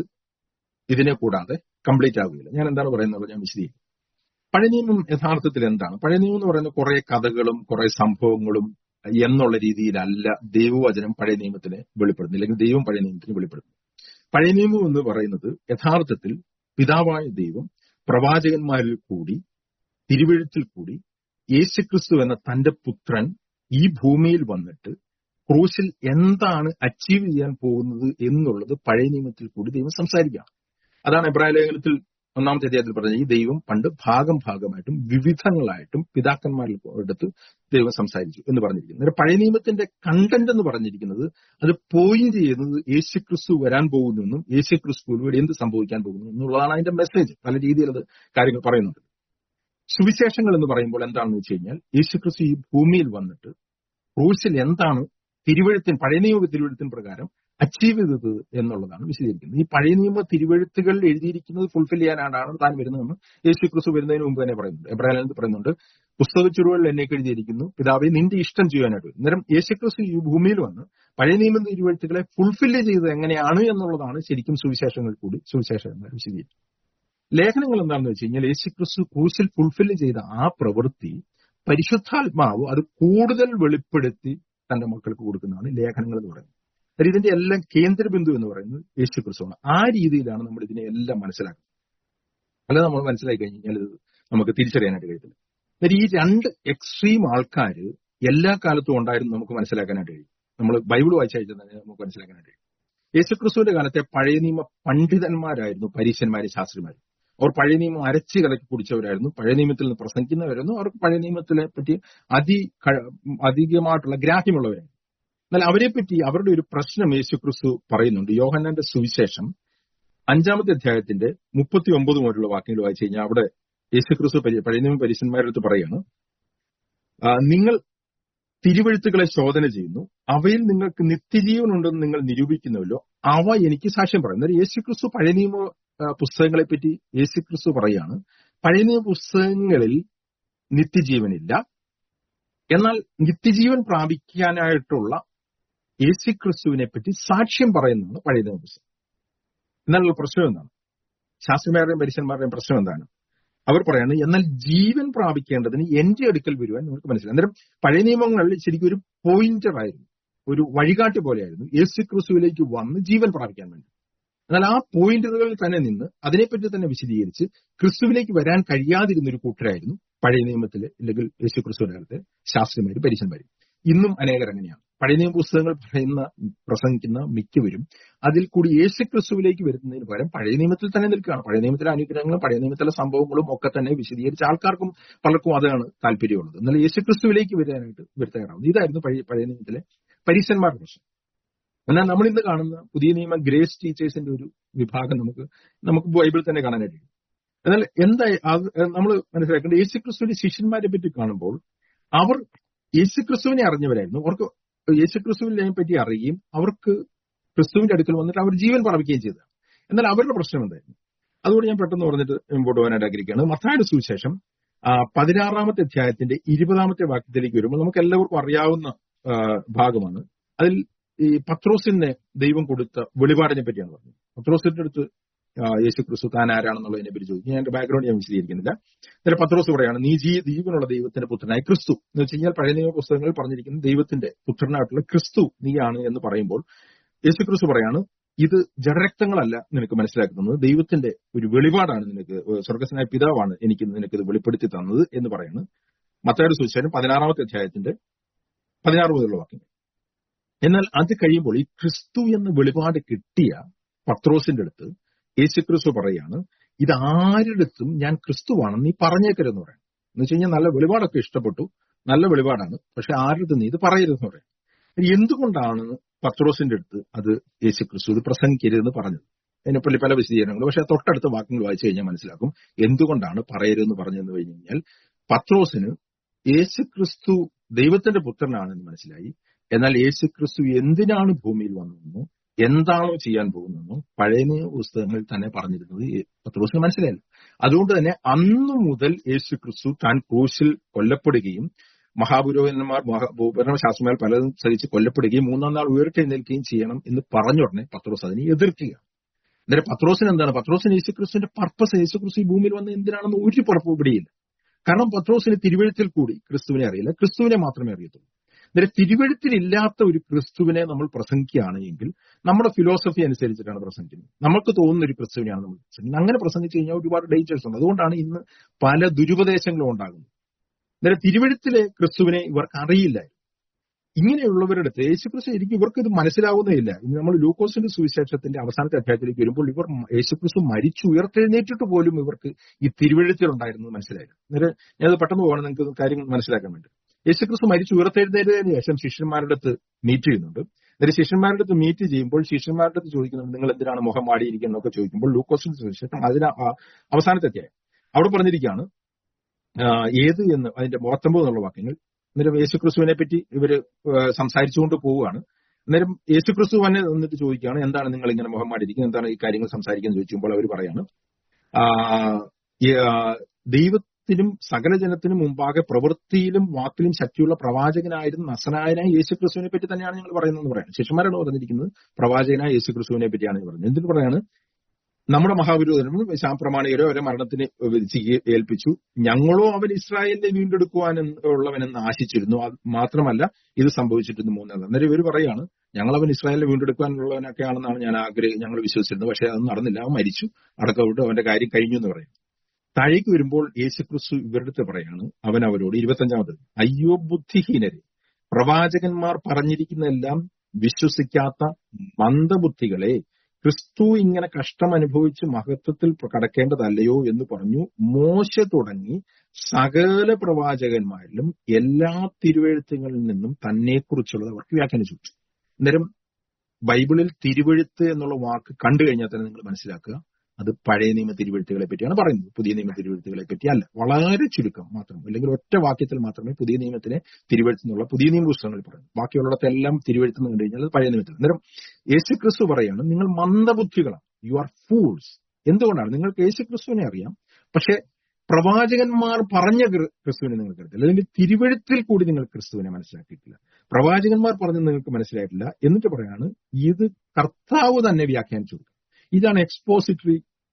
Speaker 1: ഇതിനെ കൂടാതെ കംപ്ലീറ്റ് ആവുകയില്ല ഞാൻ എന്താണ് പറയുന്നത് ഞാൻ വിശദീകരിക്കും പഴയ നിയമം യഥാർത്ഥത്തിൽ എന്താണ് പഴയ നിയമം എന്ന് പറയുന്ന കുറെ കഥകളും കുറെ സംഭവങ്ങളും എന്നുള്ള രീതിയിലല്ല ദൈവവചനം പഴയ നിയമത്തിനെ വെളിപ്പെടുത്തുന്നത് അല്ലെങ്കിൽ ദൈവം പഴയ നിയമത്തിന് വെളിപ്പെടുത്തുന്നു പഴയ നിയമം എന്ന് പറയുന്നത് യഥാർത്ഥത്തിൽ പിതാവായ ദൈവം പ്രവാചകന്മാരിൽ കൂടി തിരുവഴുത്തിൽ കൂടി യേശുക്രിസ്തു എന്ന തന്റെ പുത്രൻ ഈ ഭൂമിയിൽ വന്നിട്ട് ക്രൂശിൽ എന്താണ് അച്ചീവ് ചെയ്യാൻ പോകുന്നത് എന്നുള്ളത് പഴയ നിയമത്തിൽ കൂടി ദൈവം സംസാരിക്കുകയാണ് അതാണ് എബ്രായ ലേഖനത്തിൽ ഒന്നാമത്തെ അധ്യായത്തിൽ പറഞ്ഞത് ഈ ദൈവം പണ്ട് ഭാഗം ഭാഗമായിട്ടും വിവിധങ്ങളായിട്ടും പിതാക്കന്മാരിൽ എടുത്ത് ദൈവം സംസാരിച്ചു എന്ന് പറഞ്ഞിരിക്കുന്നു അന്നേരം പഴയ നിയമത്തിന്റെ കണ്ടന്റ് എന്ന് പറഞ്ഞിരിക്കുന്നത് അത് പോയിന്റ് ചെയ്യുന്നത് യേശുക്രിസ്തു വരാൻ പോകുന്നെന്നും യേശുക്രിസ്തുവിലൂടെ എന്ത് സംഭവിക്കാൻ പോകുന്നു എന്നുള്ളതാണ് അതിന്റെ മെസ്സേജ് പല രീതിയിൽ അത് കാര്യങ്ങൾ പറയുന്നുണ്ട് സുവിശേഷങ്ങൾ എന്ന് പറയുമ്പോൾ എന്താണെന്ന് വെച്ച് കഴിഞ്ഞാൽ യേശുക്രിസ്തു ഈ ഭൂമിയിൽ വന്നിട്ട് ക്രൂശിൽ എന്താണ് തിരുവഴുത്തിൻ പഴയ നിയമ തിരുവഴുത്തിൻ പ്രകാരം അച്ചീവ് ചെയ്തത് എന്നുള്ളതാണ് വിശദീകരിക്കുന്നത് ഈ പഴയ നിയമ തിരുവഴുത്തുകൾ എഴുതിയിരിക്കുന്നത് ഫുൾഫിൽ ചെയ്യാനാണ് താൻ വരുന്നതെന്ന് യേശു ക്രിസ്തു വരുന്നതിന് മുമ്പ് തന്നെ പറയുന്നുണ്ട് എബ്രാഹിം പറയുന്നുണ്ട് പുസ്തക ചുരുകളിൽ എന്നെ എഴുതിയിരിക്കുന്നു പിതാവെ നിന്റെ ഇഷ്ടം ചെയ്യാനായിട്ട് വരും. അന്നേരം യേശു ക്രിസ്തു ഈ ഭൂമിയിൽ വന്ന് പഴയ നിയമ തിരുവഴുത്തുകളെ ഫുൾഫിൽ ചെയ്തത് എങ്ങനെയാണ് എന്നുള്ളതാണ് ശരിക്കും സുവിശേഷങ്ങൾ കൂടി സുവിശേഷങ്ങൾ വിശദീകരിക്കുന്നത് ലേഖനങ്ങൾ എന്താണെന്ന് വെച്ച് കഴിഞ്ഞാൽ യേശു ക്രിസ്തു ക്രൂശിൽ ഫുൾഫിൽ ചെയ്ത ആ പ്രവൃത്തി പരിശുദ്ധാത്മാവ് അത് കൂടുതൽ വെളിപ്പെടുത്തി തന്റെ മക്കൾക്ക് കൊടുക്കുന്നതാണ് ലേഖനങ്ങൾ എന്ന് പറയുന്നത് അതായത് ഇതിന്റെ എല്ലാം കേന്ദ്രബിന്ദു എന്ന് പറയുന്നത് യേശു ക്രിസ്തുവാണ് ആ രീതിയിലാണ് നമ്മൾ ഇതിനെ എല്ലാം മനസ്സിലാക്കുന്നത് അല്ല നമ്മൾ മനസ്സിലാക്കി കഴിഞ്ഞാൽ ഇത് നമുക്ക് തിരിച്ചറിയാനായിട്ട് കഴിയത്തില്ല അതായത് ഈ രണ്ട് എക്സ്ട്രീം ആൾക്കാർ എല്ലാ കാലത്തും ഉണ്ടായിരുന്നു നമുക്ക് മനസ്സിലാക്കാനായിട്ട് കഴിയും നമ്മൾ ബൈബിൾ വായിച്ചയച്ചാൽ തന്നെ നമുക്ക് മനസ്സിലാക്കാനായിട്ട് കഴിയും യേശുക്രിസ്തുവിന്റെ കാലത്തെ പഴയ നിയമ പണ്ഡിതന്മാരായിരുന്നു പരീശന്മാരും ശാസ്ത്രിമാരും അവർ പഴയ നിയമം അരച്ച് കലക്കി കുടിച്ചവരായിരുന്നു പഴയ നിയമത്തിൽ നിന്ന് പ്രസംഗിക്കുന്നവരായിരുന്നു അവർക്ക് പഴയ നിയമത്തിനെ പറ്റി അതി ക- അധികമായിട്ടുള്ള ഗ്രാഹ്യമുള്ളവരായിരുന്നു എന്നാൽ അവരെ പറ്റി അവരുടെ ഒരു പ്രശ്നം യേശുക്രിസ്തു പറയുന്നുണ്ട് യോഹന്നാന്റെ സുവിശേഷം അഞ്ചാമത്തെ അധ്യായത്തിന്റെ മുപ്പത്തി ഒമ്പത് മുതലുള്ള വാക്യങ്ങൾ വായിച്ചു കഴിഞ്ഞാൽ അവിടെ യേശുക്രിസ്തു പരി- പഴയ നിയമ പരീശന്മാരുടെ അടുത്ത് പറയാണ് ആ, നിങ്ങൾ തിരുവഴുത്തുകളെ ശോധന ചെയ്യുന്നു അവയിൽ നിങ്ങൾക്ക് നിത്യജീവൻ ഉണ്ടെന്ന് നിങ്ങൾ നിരൂപിക്കുന്നുവല്ലോ അവ എനിക്ക് സാക്ഷ്യം പറയും എന്നാൽ യേശുക്രിസ്തു പഴയ നിയമ ആ, പുസ്തകങ്ങളെ പറ്റി യേശുക്രിസ്തു പറയാണ് പഴയ നിയമ പുസ്തകങ്ങളിൽ നിത്യജീവനില്ല എന്നാൽ നിത്യജീവൻ പ്രാപിക്കാനായിട്ടുള്ള യേശുക്രിസ്തുവിനെ പറ്റി സാക്ഷ്യം പറയുന്നതാണ് പഴയ നിയമ പുസ്തകം എന്നാലുള്ള പ്രശ്നം എന്താണ് ശാസ്ത്രിമാരുടെയും പരീക്ഷന്മാരുടെയും പ്രശ്നം എന്താണ് അവർ പറയാണ് എന്നാൽ ജീവൻ പ്രാപിക്കേണ്ടതിന് എന്റെ അടുക്കൽ വരുവാൻ നിങ്ങൾക്ക് മനസ്സിലായി അന്നേരം പഴയ നിയമങ്ങളിൽ ശരിക്കും ഒരു പോയിന്റർ ആയിരുന്നു ഒരു വഴികാട്ടി പോലെയായിരുന്നു യേശു ക്രിസ്തുവിലേക്ക് വന്ന് ജീവൻ പ്രാപിക്കാൻ വേണ്ടി എന്നാൽ ആ പോയിന്റുകളിൽ തന്നെ നിന്ന് അതിനെപ്പറ്റി തന്നെ വിശദീകരിച്ച് ക്രിസ്തുവിലേക്ക് വരാൻ കഴിയാതിരുന്ന ഒരു കൂട്ടരായിരുന്നു പഴയ നിയമത്തിലെ അല്ലെങ്കിൽ യേശു ക്രിസ്തുവിന്റെ കാലത്തെ ശാസ്ത്രിമാരും പരീശന്മാരും ഇന്നും അനേകർ അങ്ങനെയാണ് പഴയ നിയമ പുസ്തകങ്ങൾ പറയുന്ന പ്രസംഗിക്കുന്ന മിക്കവരും അതിൽ കൂടി യേശു ക്രിസ്തുവിലേക്ക് വരുന്നതിന് പകരം പഴയ നിയമത്തിൽ തന്നെ നിൽക്കുകയാണ് പഴയ നിയമത്തിലെ അനുഗ്രഹങ്ങളും പഴയ നിയമത്തിലെ സംഭവങ്ങളും ഒക്കെ തന്നെ വിശദീകരിച്ച് ആൾക്കാർക്കും പലർക്കും അതാണ് താല്പര്യമുള്ളത് എന്നാൽ യേശു ക്രിസ്തുവിലേക്ക് വരാനായിട്ട് വരുത്താറാവുന്നത് ഇതായിരുന്നു പഴയ പഴയ നിയമത്തിലെ പരീശന്മാരുടെ പ്രശ്നം എന്നാൽ നമ്മൾ ഇന്ന് കാണുന്ന പുതിയ നിയമ ഗ്രേസ് ടീച്ചേഴ്സിന്റെ ഒരു വിഭാഗം നമുക്ക് നമുക്ക് ബൈബിൾ തന്നെ കാണാനായിട്ട് കഴിയും. എന്നാൽ എന്താ നമ്മൾ മനസ്സിലാക്കേണ്ടത് യേശുക്രിസ്തുവിന്റെ ശിഷ്യന്മാരെ പറ്റി കാണുമ്പോൾ അവർ യേശുക്രിസ്തുവിനെ അറിഞ്ഞവരായിരുന്നു അവർക്ക് യേശുക്രിസ്തുവിനെ പറ്റി അറിയുകയും അവർക്ക് ക്രിസ്തുവിന്റെ അടുക്കൽ വന്നിട്ട് അവർ ജീവൻ പ്രാപിക്കുകയും ചെയ്തു എന്നാൽ അവരുടെ പ്രശ്നം എന്തായിരുന്നു അതുകൊണ്ട് ഞാൻ പെട്ടെന്ന് പറഞ്ഞിട്ട് മുമ്പോട്ട് പോകാനായിട്ട് ആഗ്രഹിക്കുകയാണ് മത്തായുടെ സുവിശേഷം ആ, പതിനാറാമത്തെ അധ്യായത്തിന്റെ ഇരുപതാമത്തെ വാക്യത്തിലേക്ക് വരുമ്പോൾ നമുക്ക് എല്ലാവർക്കും അറിയാവുന്ന ആ, ഭാഗമാണ് അതിൽ ഈ പത്രോസിനെ ദൈവം കൊടുത്ത വെളിപാടിനെ പറ്റിയാണ് പറഞ്ഞത് പത്രോസിന്റെ അടുത്ത് ആ, യേശു ക്രിസ്തു താൻ ആരാണെന്നുള്ളതിനെ പറ്റി ചോദിക്കും ഞാൻ എന്റെ ബാക്ക്ഗ്രൗണ്ട് ഞാൻ വിശദീകരിക്കുന്നില്ല എന്നിട്ട് പത്രോസ് പറയാണ് നീ ജീ ജീവനുള്ള ദൈവത്തിന്റെ പുത്രനായ ക്രിസ്തു എന്ന് വെച്ച് കഴിഞ്ഞാൽ പഴയ നിയമ പുസ്തകങ്ങളിൽ പറഞ്ഞിരിക്കുന്ന ദൈവത്തിന്റെ പുത്രനായിട്ടുള്ള ക്രിസ്തു നീയാണ് എന്ന് പറയുമ്പോൾ യേശു ക്രിസ്തു പറയാണ് ഇത് ജഡരക്തങ്ങളല്ല നിനക്ക് മനസ്സിലാക്കുന്നത് ദൈവത്തിന്റെ ഒരു വെളിപാടാണ് നിനക്ക് സ്വർഗസ്നായ പിതാവാണ് എനിക്ക് നിനക്ക് ഇത് വെളിപ്പെടുത്തി തന്നത് എന്ന് പറയാണ് മത്തായുടെ സുവിശേഷം പതിനാറാമത്തെ അധ്യായത്തിന്റെ പതിനാറ് മുതലുള്ള വാക്യങ്ങൾ എന്നാൽ അത് കഴിയുമ്പോൾ ഈ ക്രിസ്തു എന്ന വെളിപാട് കിട്ടിയ പത്രോസിന്റെ അടുത്ത് യേശു ക്രിസ്തു പറയാണ് ഇത് ആരുടെടുത്തും ഞാൻ ക്രിസ്തുവാണെന്ന് നീ പറഞ്ഞേക്കരുതെന്ന് പറയാം എന്ന് വെച്ച് കഴിഞ്ഞാൽ നല്ല വെളിപാടൊക്കെ ഇഷ്ടപ്പെട്ടു നല്ല വെളിപാടാണ് പക്ഷെ ആരുടെ നീ ഇത് പറയരുതെന്ന് പറയാം ഇനി എന്തുകൊണ്ടാണ് പത്രോസിന്റെ അടുത്ത് അത് യേശു ക്രിസ്തു ഇത് പ്രസംഗിക്കരുതെന്ന് പറഞ്ഞത് അതിനെപ്പറ്റി പല വിശദീകരണങ്ങളും പക്ഷെ തൊട്ടടുത്ത വാക്കുകൾ വായിച്ചു കഴിഞ്ഞാൽ മനസ്സിലാക്കും എന്തുകൊണ്ടാണ് പറയരുതെന്ന് പറഞ്ഞതെന്ന് കഴിഞ്ഞു കഴിഞ്ഞാൽ പത്രോസിന് യേശു ക്രിസ്തു ദൈവത്തിന്റെ പുത്രനാണെന്ന് മനസ്സിലായി എന്നാൽ യേശു ക്രിസ്തു എന്തിനാണ് ഭൂമിയിൽ വന്നതെന്നോ എന്താണോ ചെയ്യാൻ പോകുന്നതെന്നോ പഴയ നിയമ പുസ്തകങ്ങളിൽ തന്നെ പറഞ്ഞിരുന്നത് ഈ പത്രോസിന് മനസ്സിലായില്ല അതുകൊണ്ട് തന്നെ അന്നു മുതൽ യേശു ക്രിസ്തു താൻ ക്രൂശിൽ കൊല്ലപ്പെടുകയും മഹാപുരോഹിതന്മാർ ഭൂപരണശാസ്ത്രമാർ പലതും സഹിച്ച് കൊല്ലപ്പെടുകയും മൂന്നാം നാൾ ഉയർത്തെഴുന്നേൽക്കുകയും ചെയ്യണം എന്ന് പറഞ്ഞുടനെ പത്രോസ് അതിനെ എതിർക്കുക അന്നേരം പത്രോസിന് എന്താണ് പത്രോസിന് യേശുക്രിസ്തുവിന്റെ പർപ്പസ് യേശുക്രിസ്തു ഈ ഭൂമിയിൽ വന്ന് എന്തിനാണെന്ന് ഒരു പുറപ്പ് പിടിയില്ല കാരണം പത്രോസിന് തിരുവഴുത്തിൽ കൂടി ക്രിസ്തുവിനെ അറിയില്ല ക്രിസ്തുവിനെ മാത്രമേ അറിയത്തുള്ളൂ അന്നേരം തിരുവഴുത്തിലില്ലാത്ത ഒരു ക്രിസ്തുവിനെ നമ്മൾ പ്രസംഗിക്കുകയാണ് എങ്കിൽ നമ്മുടെ ഫിലോസഫി അനുസരിച്ചിട്ടാണ് പ്രസംഗിക്കുന്നത് നമുക്ക് തോന്നുന്ന ഒരു ക്രിസ്തുവിനെയാണ് നമ്മൾ പ്രസംഗിക്കുന്നത് അങ്ങനെ പ്രസംഗിച്ചു കഴിഞ്ഞാൽ ഒരുപാട് ഡേഞ്ചേഴ്സ് ഉണ്ട് അതുകൊണ്ടാണ് ഇന്ന് പല ദുരുപദേശങ്ങളും ഉണ്ടാകുന്നത് അന്നേരം തിരുവഴുത്തിലെ ക്രിസ്തുവിനെ ഇവർക്ക് അറിയില്ല ഇങ്ങനെയുള്ളവരുടെ അടുത്ത് യേശുക്രിസ്തു ശരിക്കും ഇവർക്ക് ഇത് മനസ്സിലാവുന്നേയില്ല ഇന്ന് നമ്മൾ ലൂക്കോസിന്റെ സുവിശേഷത്തിന്റെ അവസാനത്തെ അധ്യായത്തിലേക്ക് വരുമ്പോൾ ഇവർ യേശുക്രിസ്തു മരിച്ചു ഉയർത്തെഴുന്നേറ്റിട്ട് പോലും ഇവർക്ക് ഈ തിരുവഴുത്തിലുണ്ടായിരുന്നു മനസ്സിലായില്ല അന്നേരം ഞാനത് പെട്ടെന്ന് പോകണം നിങ്ങൾക്ക് കാര്യങ്ങൾ മനസ്സിലാക്കാൻ വേണ്ടി യേശുക്രിസ്തു മരിച്ചു ഉയർത്തെഴുന്നേറ്റതിന് ശേഷം ശിഷ്യന്മാരുടെ അടുത്ത് മീറ്റ് ചെയ്യുന്നുണ്ട് എന്നിട്ട് ശിഷ്യന്മാരുടെ അടുത്ത് മീറ്റ് ചെയ്യുമ്പോൾ ശിഷ്യന്മാരുടെ അടുത്ത് ചോദിക്കുന്നുണ്ട് നിങ്ങൾ എന്തിനാണ് മുഖം മാടിയിരിക്കുന്നതൊക്കെ ചോദിക്കുമ്പോൾ ലൂക്കോസിന്റെ സുവിശേഷം അതിന് അവസാനത്തെ അധ്യായം അവിടെ പറഞ്ഞിരിക്കുകയാണ് ഏത് എന്ന് അതിന്റെ മുപ്പത്തൊമ്പത് എന്നുള്ള വാക്യങ്ങൾ അന്നേരം യേശുക്രിസ്തുവിനെ പറ്റി ഇവര് സംസാരിച്ചുകൊണ്ട് പോവുകയാണ് അന്നേരം യേശുക്രിസ്തു തന്നെ എന്നിട്ട് ചോദിക്കുകയാണ് എന്താണ് നിങ്ങൾ ഇങ്ങനെ മുഖം മാടിയിരിക്കുന്നത് എന്താണ് ഈ കാര്യങ്ങൾ സംസാരിക്കുന്നത് ചോദിക്കുമ്പോൾ അവർ പറയാണ് ദൈവത്തിനും സകല ജനത്തിനും മുമ്പാകെ പ്രവൃത്തിയിലും വാക്കിലും ശക്തിയുള്ള പ്രവാചകനായിരുന്ന നസനായനായ യേശുക്രിസ്തുവിനെ പറ്റി തന്നെയാണ് ഞങ്ങൾ പറയുന്നത് പറയുന്നത് ശിഷ്യന്മാരാണ് പറഞ്ഞിരിക്കുന്നത് പ്രവാചകനായ യേശുക്രിസ്തുവിനെ പറ്റിയാണ് പറയുന്നത് എന്തിനു പറയാണ് നമ്മുടെ മഹാവിരോധനും ശാപ്രമാണികരോ അവരെ മരണത്തിന് വിധിച്ച് ഏൽപ്പിച്ചു ഞങ്ങളോ അവൻ ഇസ്രായേലിനെ വീണ്ടെടുക്കുവാൻ ഉള്ളവനെന്ന് ആശിച്ചിരുന്നു അത് മാത്രമല്ല ഇത് സംഭവിച്ചിട്ടുണ്ട് മൂന്നാം അന്നേരം ഇവർ പറയാണ് ഞങ്ങൾ അവൻ ഇസ്രായേലിനെ വീണ്ടെടുക്കാനുള്ളവനൊക്കെ ആണെന്നാണ് ഞാൻ ആഗ്രഹം ഞങ്ങൾ വിശ്വസിച്ചിരുന്നത് പക്ഷെ അത് നടന്നില്ല അവൻ മരിച്ചു അടക്കവിട്ട് അവന്റെ കാര്യം കഴിഞ്ഞു എന്ന് പറയും താഴേക്ക് വരുമ്പോൾ യേശുക്രിസ്തു ഇവരുടെ അടുത്ത് പറയാണ് അവൻ അവരോട് ഇരുപത്തഞ്ചാമത് അയ്യോ ബുദ്ധിഹീനരെ പ്രവാചകന്മാർ പറഞ്ഞിരിക്കുന്നതെല്ലാം വിശ്വസിക്കാത്ത മന്ദബുദ്ധികളെ ക്രിസ്തു ഇങ്ങനെ കഷ്ടം അനുഭവിച്ച് മഹത്വത്തിൽ കടക്കേണ്ടതല്ലയോ എന്ന് പറഞ്ഞു മോശ തുടങ്ങി സകല പ്രവാചകന്മാരിലും എല്ലാ തിരുവഴുത്തുകളിൽ നിന്നും തന്നെക്കുറിച്ചുള്ളത് അവർക്ക് വ്യാഖ്യാനിച്ചു അന്നേരം ബൈബിളിൽ തിരുവഴുത്ത് എന്നുള്ള വാക്ക് കണ്ടു കഴിഞ്ഞാൽ തന്നെ നിങ്ങൾ മനസ്സിലാക്കുക അത് പഴയ നിയമ തിരുവഴുത്തുകളെ പറ്റിയാണ് പറയുന്നത് പുതിയ നിയമ തിരുവഴുത്തുകളെ പറ്റി അല്ല വളരെ ചുരുക്കം മാത്രം അല്ലെങ്കിൽ ഒറ്റ വാക്യത്തിൽ മാത്രമേ പുതിയ നിയമത്തിനെ തിരുവഴുത്ത് എന്നുള്ള പുതിയ നിയമ പുസ്തകങ്ങളിൽ പറയുന്നു ബാക്കിയുള്ളിടത്തെല്ലാം തിരുവഴുത്ത് എന്ന് കണ്ടു കഴിഞ്ഞാൽ അത് പഴയ നിയമത്തിൽ അന്നേരം യേശു ക്രിസ്തു പറയാണ് നിങ്ങൾ മന്ദബുദ്ധികളാണ് യു ആർ ഫൂൾസ് എന്തുകൊണ്ടാണ് നിങ്ങൾക്ക് യേശു ക്രിസ്തുവിനെ അറിയാം പക്ഷെ പ്രവാചകന്മാർ പറഞ്ഞ ക്രിസ്തുവിനെ നിങ്ങൾക്ക് അറിയത്തില്ല അല്ലെങ്കിൽ തിരുവഴുത്തിൽ കൂടി നിങ്ങൾ ക്രിസ്തുവിനെ മനസ്സിലാക്കിയിട്ടില്ല പ്രവാചകന്മാർ പറഞ്ഞത് നിങ്ങൾക്ക് മനസ്സിലായിട്ടില്ല എന്നിട്ട് പറയാണ് ഇത് കർത്താവ് തന്നെ വ്യാഖ്യാനിച്ചു കൊടുക്കുക ഇതാണ് എക്സ്പോസിറ്ററി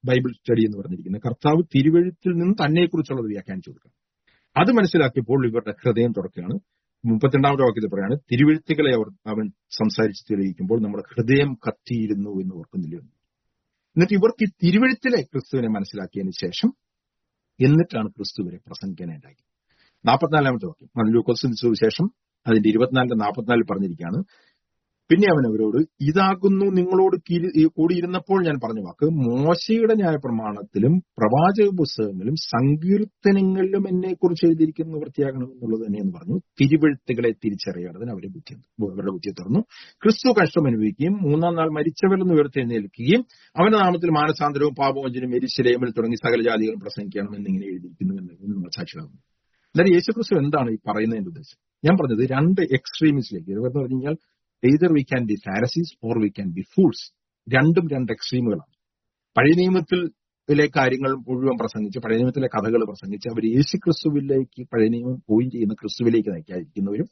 Speaker 1: ബൈബിൾ സ്റ്റഡി എന്ന് പറഞ്ഞിരിക്കുന്നത് കർത്താവ് തിരുവഴുത്തിൽ നിന്ന് തന്നെക്കുറിച്ചുള്ളത് വ്യാഖ്യാനിച്ചു കൊടുക്കുക അത് മനസ്സിലാക്കിയപ്പോൾ ഇവരുടെ ഹൃദയം തുറക്കുകയാണ് മുപ്പത്തിരണ്ടാമത്തെ വാക്യത്തിൽ പറയാണ് തിരുവഴുത്തുകളെ അവർ അവൻ സംസാരിച്ച് തെളിയിക്കുമ്പോൾ നമ്മുടെ ഹൃദയം കത്തിയിരുന്നു എന്ന് ഓർക്കുന്നില്ല എന്നിട്ട് ഇവർക്ക് ഈ തിരുവഴുത്തിലെ ക്രിസ്തുവിനെ മനസ്സിലാക്കിയതിന് ശേഷം എന്നിട്ടാണ് ക്രിസ്തുവിനെ പ്രസംഗിക്കാനായിട്ടാക്കി നാൽപ്പത്തിനാലാമത്തെ വാക്യം ലൂക്കോസിന് സുവിശേഷം അതിന്റെ ഇരുപത്തിനാലിന്റെ നാൽപ്പത്തിനാലിൽ പറഞ്ഞിരിക്കുകയാണ് പിന്നെ അവൻ അവരോട് ഇതാകുന്നു നിങ്ങളോട് കിരി- ഈ കൂടിയിരുന്നപ്പോൾ ഞാൻ പറഞ്ഞ വാക്ക് മോശയുടെ ന്യായ പ്രമാണത്തിലും പ്രവാചക പുസ്തകങ്ങളിലും സങ്കീർത്തനങ്ങളിലും എന്നെ കുറിച്ച് എഴുതിയിരിക്കുന്ന വൃത്തിയാകണം എന്നുള്ളത് തന്നെയെന്ന് പറഞ്ഞു തിരുവഴുത്തുകളെ തിരിച്ചറിയേണ്ടതിന് അവരെ ബുദ്ധി അവരുടെ ബുദ്ധി തുറന്നു ക്രിസ്തു കഷ്ടം അനുഭവിക്കുകയും മൂന്നാം നാൾ മരിച്ചവരിൽ നിന്ന് ഉയർത്തെഴുന്നേൽക്കുകയും അവന്റെ നാമത്തിൽ മാനസാന്തരവും പാപമോചനവും എരിശിലേമിൽ തുടങ്ങി സകല ജാതികളും പ്രസംഗിക്കണം എന്നിങ്ങനെ എഴുതിയിരിക്കുന്നു എന്ന് നമ്മൾ സാക്ഷിയാകുന്നു എന്നാലും യേശുക്രിസ്തു എന്താണ് ഈ പറയുന്നതിന്റെ ഉദ്ദേശം ഞാൻ പറഞ്ഞത് രണ്ട് എക്സ്ട്രീമിസിലേക്ക് എന്ന് പറഞ്ഞു കഴിഞ്ഞാൽ either we can be Pharisees or we can be fools രണ്ടും രണ്ട് എക്സ്ട്രീമുകളാണ് പഴയ നിയമത്തിലെ കാര്യങ്ങൾ മുഴുവൻ പ്രസംഗിച്ച് പഴയ നിയമത്തിലെ കഥകൾ പ്രസംഗിച്ച് അവർ യേശു ക്രിസ്തുവിലേക്ക് പഴയ നിയമം പോയിന്റ് ചെയ്യുന്ന ക്രിസ്തുവിലേക്ക് നയിക്കാതിരിക്കുന്നവരും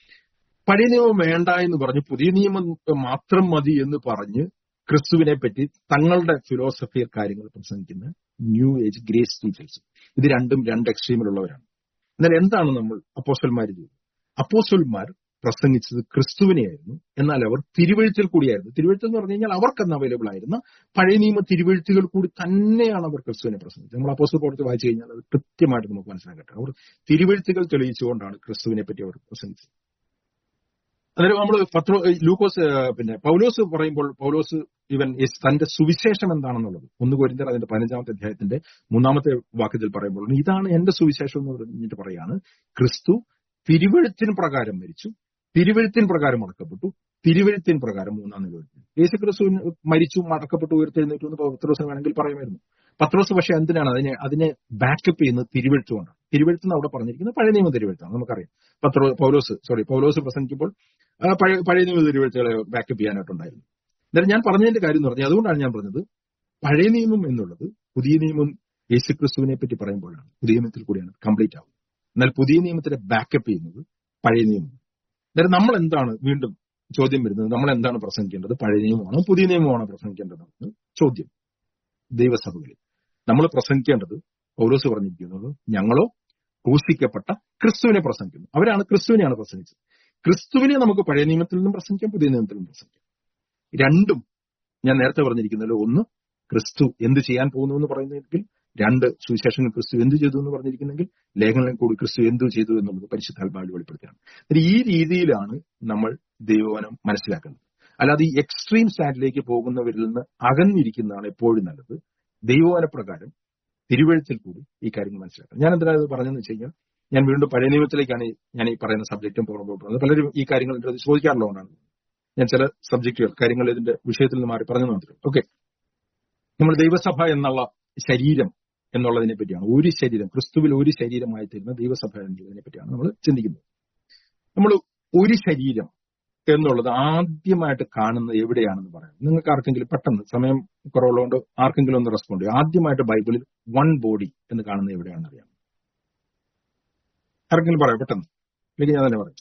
Speaker 1: പഴയ നിയമം വേണ്ട എന്ന് പറഞ്ഞ് പുതിയ നിയമം മാത്രം മതി എന്ന് പറഞ്ഞ് ക്രിസ്തുവിനെ പറ്റി തങ്ങളുടെ ഫിലോസഫി കാര്യങ്ങൾ പ്രസംഗിക്കുന്ന ന്യൂ ഏജ് ഗ്രേസ് ടീച്ചേഴ്സ് ഇത് രണ്ടും രണ്ട് എക്സ്ട്രീമിലുള്ളവരാണ് എന്നാൽ എന്താണ് നമ്മൾ അപ്പോസ്റ്റൽമാർ ചെയ്തത് അപ്പോസ്റ്റൽമാർ പ്രസംഗിച്ചത് ക്രിസ്തുവിനെയായിരുന്നു എന്നാൽ അവർ തിരുവഴുത്തിൽ കൂടിയായിരുന്നു തിരുവഴുത്ത് എന്ന് പറഞ്ഞു കഴിഞ്ഞാൽ അവർക്ക് അന്ന് അവൈലബിൾ ആയിരുന്ന പഴയ നിയമ തിരുവഴുത്തുകൾ കൂടി തന്നെയാണ് അവർ ക്രിസ്തുവിനെ പ്രസംഗിച്ചത് നമ്മൾ അപ്പോസ്റ്റൽ പ്രവർത്തി വായിച്ചു കഴിഞ്ഞാൽ അത് കൃത്യമായിട്ട് നമുക്ക് മനസ്സിലാക്കട്ടെ അവർ തിരുവഴുത്തുകൾ തെളിയിച്ചുകൊണ്ടാണ് ക്രിസ്തുവിനെ പറ്റി അവർ പ്രസംഗിച്ചത് അന്നേരം നമ്മൾ പത്രോ ലൂക്കോസ് ഏഹ്, പിന്നെ പൗലോസ് പറയുമ്പോൾ പൗലോസ് ഇവൻ യേശു- തന്റെ സുവിശേഷം എന്താണെന്നുള്ളത് ഒന്ന് കോരിന്തർ അതിന്റെ പതിനഞ്ചാമത്തെ അധ്യായത്തിന്റെ മൂന്നാമത്തെ വാക്യത്തിൽ പറയുമ്പോൾ ഇതാണ് എന്റെ സുവിശേഷം എന്ന് പറഞ്ഞിട്ട് പറയാണ് ക്രിസ്തു തിരുവഴുത്തിന് പ്രകാരം മരിച്ചു തിരുവഴുത്തിന് പ്രകാരം അടക്കപ്പെട്ടു തിരുവഴുത്തിന് പ്രകാരം മൂന്നാം നില ഉയർത്തി യേശു ക്രിസ്തു മരിച്ചു മടക്കപ്പെട്ടു ഉയർത്തെഴുന്നേറ്റു എന്ന് പത്രോസിന് വേണമെങ്കിൽ പറയുമായിരുന്നു പത്രോസ് പക്ഷെ എന്തിനാണ് അതിനെ അതിനെ ബാക്കപ്പ് ചെയ്യുന്നത് തിരുവഴുത്ത് കൊണ്ടാണ് തിരുവഴുത്ത് എന്ന് അവിടെ പറഞ്ഞിരിക്കുന്നത് പഴയ നിയമ തിരുവഴുത്താണ് നമുക്കറിയാം പത്രോ പൗലോസ് സോറി പൗലോസ് പ്രസംഗിക്കുമ്പോൾ ആ പഴയ പഴയ നിയമ തിരുവഴുത്തുകളെ ബാക്കപ്പ് ചെയ്യാനായിട്ടുണ്ടായിരുന്നു എന്നാലും ഞാൻ പറഞ്ഞതിന്റെ കാര്യം എന്ന് പറഞ്ഞാൽ അതുകൊണ്ടാണ് ഞാൻ പറഞ്ഞത് പഴയ നിയമം എന്നുള്ളത് പുതിയ നിയമം യേശുക്രിസ്തുവിനെ പറ്റി പറയുമ്പോഴാണ് പുതിയ നിയമത്തിൽ കൂടിയാണ് കംപ്ലീറ്റ് ആവുന്നത് എന്നാൽ പുതിയ നിയമത്തിനെ ബാക്കപ്പ് ചെയ്യുന്നത് പഴയ നിയമം അന്നേരം നമ്മൾ എന്താണ് വീണ്ടും ചോദ്യം വരുന്നത് നമ്മൾ എന്താണ് പ്രസംഗിക്കേണ്ടത് പഴയ നിയമമാണോ പുതിയ നിയമമാണോ പ്രസംഗിക്കേണ്ടതെന്ന് ചോദ്യം ദൈവസഭകളിൽ നമ്മൾ പ്രസംഗിക്കേണ്ടത് പൗലോസ് പറഞ്ഞിരിക്കുന്നത് ഞങ്ങളോ ക്രൂശിക്കപ്പെട്ട ക്രിസ്തുവിനെ പ്രസംഗിക്കുന്നു അവരാണ് ക്രിസ്തുവിനെയാണ് പ്രസംഗിച്ചത് ക്രിസ്തുവിനെ നമുക്ക് പഴയ നിയമത്തിൽ നിന്നും പ്രസംഗിക്കാം പുതിയ നിയമത്തിൽ നിന്നും പ്രസംഗിക്കാം രണ്ടും ഞാൻ നേരത്തെ പറഞ്ഞിരിക്കുന്നല്ലോ ഒന്ന് ക്രിസ്തു എന്ത് ചെയ്യാൻ പോകുന്നു എന്ന് പറയുന്നെങ്കിൽ രണ്ട് സുവിശേഷങ്ങൾ ക്രിസ്തു എന്ത് ചെയ്തു എന്ന് പറഞ്ഞിരിക്കുന്നെങ്കിൽ ലേഖനങ്ങളിൽ കൂടി ക്രിസ്തു എന്ത് ചെയ്തു എന്നുള്ളത് പരിശുദ്ധാത്മാവിൽ വെളിപ്പെടുത്തുകയാണ് എന്നിട്ട് ഈ രീതിയിലാണ് നമ്മൾ ദൈവവനം മനസ്സിലാക്കുന്നത് അല്ലാതെ ഈ എക്സ്ട്രീം സ്റ്റാൻഡിലേക്ക് പോകുന്നവരിൽ നിന്ന് അകന്നിരിക്കുന്നതാണ് എപ്പോഴും നല്ലത് ദൈവവന പ്രകാരം തിരുവഴുത്തിൽ കൂടി ഈ കാര്യങ്ങൾ മനസ്സിലാക്കണം ഞാൻ എന്തിനാ ഇത് പറഞ്ഞതെന്ന് വെച്ച് കഴിഞ്ഞാൽ ഞാൻ വീണ്ടും പഴയ നിയമത്തിലേക്കാണ് ഈ- ഞാൻ ഈ പറയുന്ന സബ്ജക്റ്റും പോകുമ്പോൾ പോകുന്നത് പലരും ഈ കാര്യങ്ങൾ എൻ്റെ അടുത്ത് ചോദിക്കാറുള്ളതുകൊണ്ടാണ് ഞാൻ ചില സബ്ജക്റ്റുകൾ കാര്യങ്ങൾ ഇതിന്റെ വിഷയത്തിൽ നിന്ന് മാറി പറഞ്ഞു മാത്രം ഓക്കെ നമ്മൾ ദൈവസഭ എന്നുള്ള ശരീരം എന്നുള്ളതിനെ പറ്റിയാണ് ഒരു ശരീരം ക്രിസ്തുവിൽ ഒരു ശരീരമായി തീരുന്ന ദൈവസഭ എന്നുള്ളതിനെ പറ്റിയാണ് നമ്മൾ ചിന്തിക്കുന്നത് നമ്മൾ ഒരു ശരീരം എന്നുള്ളത് ആദ്യമായിട്ട് കാണുന്നത് എവിടെയാണെന്ന് പറയാം നിങ്ങൾക്ക് ആർക്കെങ്കിലും പെട്ടെന്ന് സമയം കുറവുള്ളതുകൊണ്ട് ആർക്കെങ്കിലും ഒന്ന് റെസ്പോണ്ട് ചെയ്യും ആദ്യമായിട്ട് ബൈബിളിൽ വൺ ബോഡി എന്ന് കാണുന്നത് എവിടെയാണെന്ന് അറിയാം ആർക്കെങ്കിലും പറയാം പെട്ടെന്ന് അല്ലെങ്കിൽ ഞാൻ തന്നെ പറയാം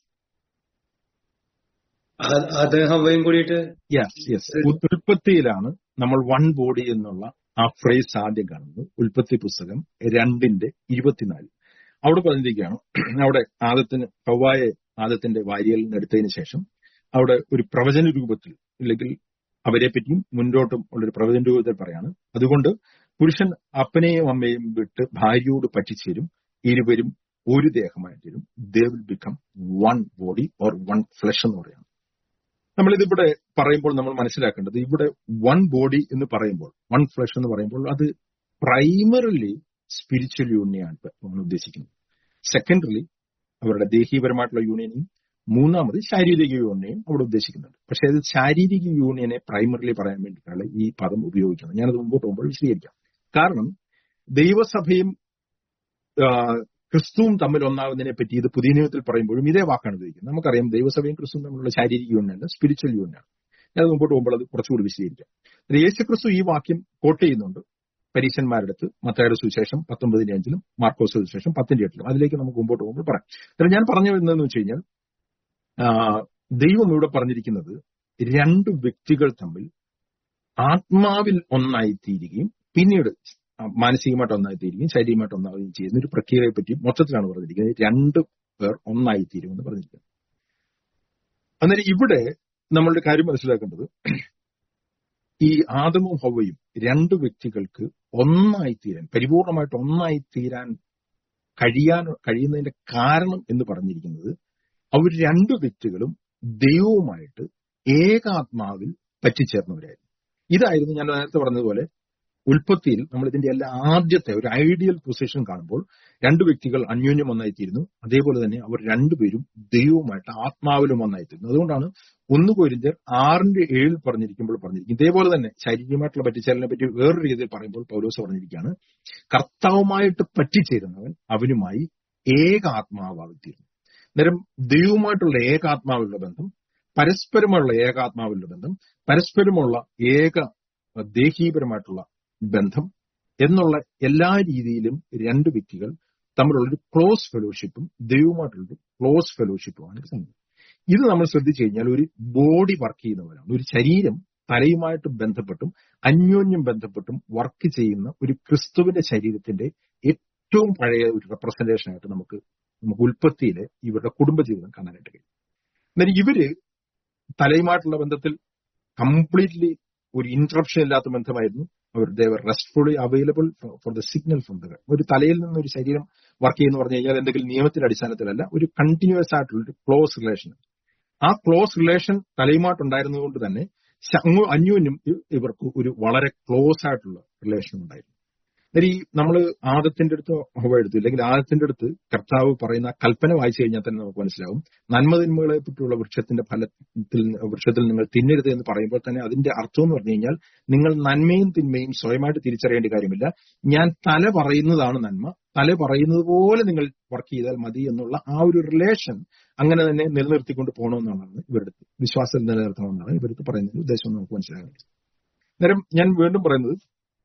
Speaker 2: ആ- അത് ഹവയും കൂടിയിട്ട്
Speaker 1: യെസ് യെസ് ഉൽപ്പത്തിയിലാണ് നമ്മൾ വൺ ബോഡി എന്നുള്ള ആ ഫ്രേസ് ആദ്യം കാണുന്നത് ഉൽപ്പത്തി പുസ്തകം രണ്ടിന്റെ ഇരുപത്തിനാല് അവിടെ പറഞ്ഞിരിക്കുകയാണ് അവിടെ ആദത്തിന് ഹവായെ ആദത്തിന്റെ വാരിയൽ നിന്ന് എടുത്തതിന് ശേഷം അവിടെ ഒരു പ്രവചന രൂപത്തിൽ അല്ലെങ്കിൽ അവരെ പറ്റിയും മുന്നോട്ടും ഉള്ളൊരു പ്രവചന രൂപത്തിൽ പറയാണ് അതുകൊണ്ട് പുരുഷൻ അപ്പനെയും അമ്മയും വിട്ട് ഭാര്യയോട് പറ്റിച്ചേരും ഇരുവരും ഒരു ദേഹമായി തീരും they will become one body or one flesh എന്ന് പറയുന്നത് നമ്മളിതിവിടെ പറയുമ്പോൾ നമ്മൾ മനസ്സിലാക്കേണ്ടത് ഇവിടെ വൺ ബോഡി എന്ന് പറയുമ്പോൾ വൺ ഫ്ലഷ് എന്ന് പറയുമ്പോൾ അത് പ്രൈമറിലി സ്പിരിച്വൽ യൂണിയനാണ് നമ്മൾ ഉദ്ദേശിക്കുന്നത് സെക്കൻഡറിലി അവരുടെ ദേഹീപരമായിട്ടുള്ള യൂണിയനെയും മൂന്നാമത് ശാരീരിക യൂണിയനെയും അവിടെ ഉദ്ദേശിക്കുന്നുണ്ട് പക്ഷേ അത് ശാരീരിക യൂണിയനെ പ്രൈമറിലി പറയാൻ വേണ്ടിയിട്ടാണ് ഈ പദം ഉപയോഗിക്കുന്നത് ഞാനത് മുമ്പോട്ട് പോകുമ്പോൾ വിശദീകരിക്കാം കാരണം ദൈവസഭയും ആ, ക്രിസ്തുവും തമ്മിൽ ഒന്നാകുന്നതിനെ പറ്റി ഇത് പുതിയ നിയമത്തിൽ പറയുമ്പോഴും ഇതേ വാക്കാണ് ഉപയോഗിക്കുന്നത് നമുക്കറിയാം ദൈവസഭയും ക്രിസ്തുവും തമ്മിലുള്ള ശാരീരിക യൂണിയനല്ല സ്പിരിച്വൽ യൂണിയനാണ് ഞാൻ മുമ്പോട്ട് പോകുമ്പോൾ അത് കുറച്ചുകൂടി വിശദീകരിക്കാം എന്നാൽ യേശു ക്രിസ്തു ഈ വാക്യം കോട്ട് ചെയ്യുന്നുണ്ട് പരീശന്മാരുടെ അടുത്ത് മത്തായുടെ സുവിശേഷം പത്തൊമ്പതിന്റെ അഞ്ചിലും മാർക്കോസ് സുവിശേഷം പത്തിന്റെ എട്ടിലും അതിലേക്ക് നമുക്ക് മുമ്പോട്ട് പോകുമ്പോൾ പറയാം എന്നാൽ ഞാൻ പറഞ്ഞു വരുന്നതെന്ന് വെച്ച് കഴിഞ്ഞാൽ ആ, ദൈവം ഇവിടെ പറഞ്ഞിരിക്കുന്നത് രണ്ട് വ്യക്തികൾ തമ്മിൽ ആത്മാവിൽ ഒന്നായി തീരുകയും പിന്നീട് മാനസികമായിട്ട് ഒന്നായിത്തീരുകയും ശാരീരികമായിട്ട് ഒന്നാവുകയും ചെയ്യുന്ന ഒരു പ്രക്രിയയെ പറ്റി മൊത്തത്തിലാണ് പറഞ്ഞിരിക്കുന്നത് രണ്ട് പേർ ഒന്നായിത്തീരുമെന്ന് പറഞ്ഞിരിക്കുന്നത് അന്നേരം ഇവിടെ നമ്മളുടെ കാര്യം മനസ്സിലാക്കേണ്ടത് ഈ ആദമും ഹവയും രണ്ട് വ്യക്തികൾക്ക് ഒന്നായിത്തീരാൻ പരിപൂർണമായിട്ട് ഒന്നായിത്തീരാൻ കഴിയാൻ കഴിയുന്നതിന്റെ കാരണം എന്ന് പറഞ്ഞിരിക്കുന്നത് അവർ രണ്ടു വ്യക്തികളും ദൈവവുമായിട്ട് ഏകാത്മാവിൽ പറ്റിച്ചേർന്നവരായിരുന്നു ഇതായിരുന്നു ഞാൻ നേരത്തെ പറഞ്ഞതുപോലെ ഉൽപ്പത്തിയിൽ നമ്മൾ ഇതിന്റെ എല്ലാ ആദ്യത്തെ ഒരു ഐഡിയൽ പൊസിഷൻ കാണുമ്പോൾ രണ്ടു വ്യക്തികൾ അന്യോന്യം ഒന്നായിത്തീരുന്നു അതേപോലെ തന്നെ അവർ രണ്ടുപേരും ദൈവവുമായിട്ട് ആത്മാവിലും ഒന്നായിത്തീരുന്നു അതുകൊണ്ടാണ് ഒന്ന് കോരിഞ്ചർ ആറിന്റെ ഏഴിൽ പറഞ്ഞിരിക്കുമ്പോൾ പറഞ്ഞിരിക്കും ഇതേപോലെ തന്നെ ശാരീരികമായിട്ടുള്ള പറ്റിച്ചേരലിനെ പറ്റി വേറൊരു രീതിയിൽ പറയുമ്പോൾ പൗലോസ് പറഞ്ഞിരിക്കുകയാണ് കർത്താവുമായിട്ട് പറ്റിച്ചേരുന്നവൻ അവനുമായി ഏകാത്മാവായിത്തീരുന്നു അന്നേരം ദൈവവുമായിട്ടുള്ള ഏകാത്മാവിലുള്ള ബന്ധം പരസ്പരമുള്ള ഏകാത്മാവിലുള്ള ബന്ധം പരസ്പരമുള്ള ഏക ദേഹീപരമായിട്ടുള്ള ബന്ധം എന്നുള്ള എല്ലാ രീതിയിലും രണ്ട് വ്യക്തികൾ തമ്മിലുള്ളൊരു ക്ലോസ് ഫെലോഷിപ്പും ദൈവവുമായിട്ടുള്ളൊരു ക്ലോസ് ഫെലോഷിപ്പുമാണ് സംഗതി ഇത് നമ്മൾ ശ്രദ്ധിച്ചു കഴിഞ്ഞാൽ ഒരു ബോഡി വർക്ക് ചെയ്യുന്നവരാണ് ഒരു ശരീരം തലയുമായിട്ട് ബന്ധപ്പെട്ടും അന്യോന്യം ബന്ധപ്പെട്ടും വർക്ക് ചെയ്യുന്ന ഒരു ക്രിസ്തുവിന്റെ ശരീരത്തിന്റെ ഏറ്റവും പഴയ ഒരു റെപ്രസെന്റേഷൻ ആയിട്ട് നമുക്ക് നമുക്ക് ഉൽപ്പത്തിയിലെ ഇവരുടെ കുടുംബജീവിതം കാണാനായിട്ട് കഴിയും എന്നാൽ ഇവര് തലയുമായിട്ടുള്ള ബന്ധത്തിൽ കംപ്ലീറ്റ്ലി ഒരു ഇന്ററപ്ഷൻ ഇല്ലാത്ത ബന്ധമായിരുന്നു അവർ they were restfully available for the signal from the ഒരു തലയിൽ നിന്ന് ഒരു ശരീരം വർക്ക് ചെയ്യുന്ന പറഞ്ഞു കഴിഞ്ഞാൽ എന്തെങ്കിലും നിയമത്തിന്റെ അടിസ്ഥാനത്തിലല്ല ഒരു കണ്ടിന്യൂസ് ആയിട്ടുള്ള ഒരു ക്ലോസ് റിലേഷൻ ആ ക്ലോസ് റിലേഷൻ തലയുമായിട്ടുണ്ടായിരുന്നത് തന്നെ അന്യോന്യം ഇവർക്ക് ഒരു വളരെ ക്ലോസ് ആയിട്ടുള്ള റിലേഷൻ ഉണ്ടായിരുന്നു ഈ നമ്മൾ ആദത്തിന്റെ അടുത്ത് ഹവ എടുത്തു അല്ലെങ്കിൽ ആദത്തിന്റെ അടുത്ത് കർത്താവ് പറയുന്ന കൽപ്പന വായിച്ചു കഴിഞ്ഞാൽ തന്നെ നമുക്ക് മനസ്സിലാവും നന്മതിന്മകളെ പറ്റിയുള്ള വൃക്ഷത്തിന്റെ ഫലത്തിൽ വൃക്ഷത്തിൽ നിങ്ങൾ തിന്നരുത് എന്ന് പറയുമ്പോൾ തന്നെ അതിന്റെ അർത്ഥം എന്ന് പറഞ്ഞു കഴിഞ്ഞാൽ നിങ്ങൾ നന്മയും തിന്മയും സ്വയമായിട്ട് തിരിച്ചറിയേണ്ട കാര്യമില്ല ഞാൻ തല പറയുന്നതാണ് നന്മ തല പറയുന്നത് പോലെ നിങ്ങൾ വർക്ക് ചെയ്താൽ മതി എന്നുള്ള ആ ഒരു റിലേഷൻ അങ്ങനെ തന്നെ നിലനിർത്തിക്കൊണ്ട് പോകണമെന്നാണ് ഇവരുടെ വിശ്വാസം നിലനിർത്തണമെന്നാണ് ഇവർക്ക് പറയുന്നത് ഉദ്ദേശം നമുക്ക് മനസ്സിലാകുന്നത് അന്നേരം ഞാൻ വീണ്ടും പറയുന്നത്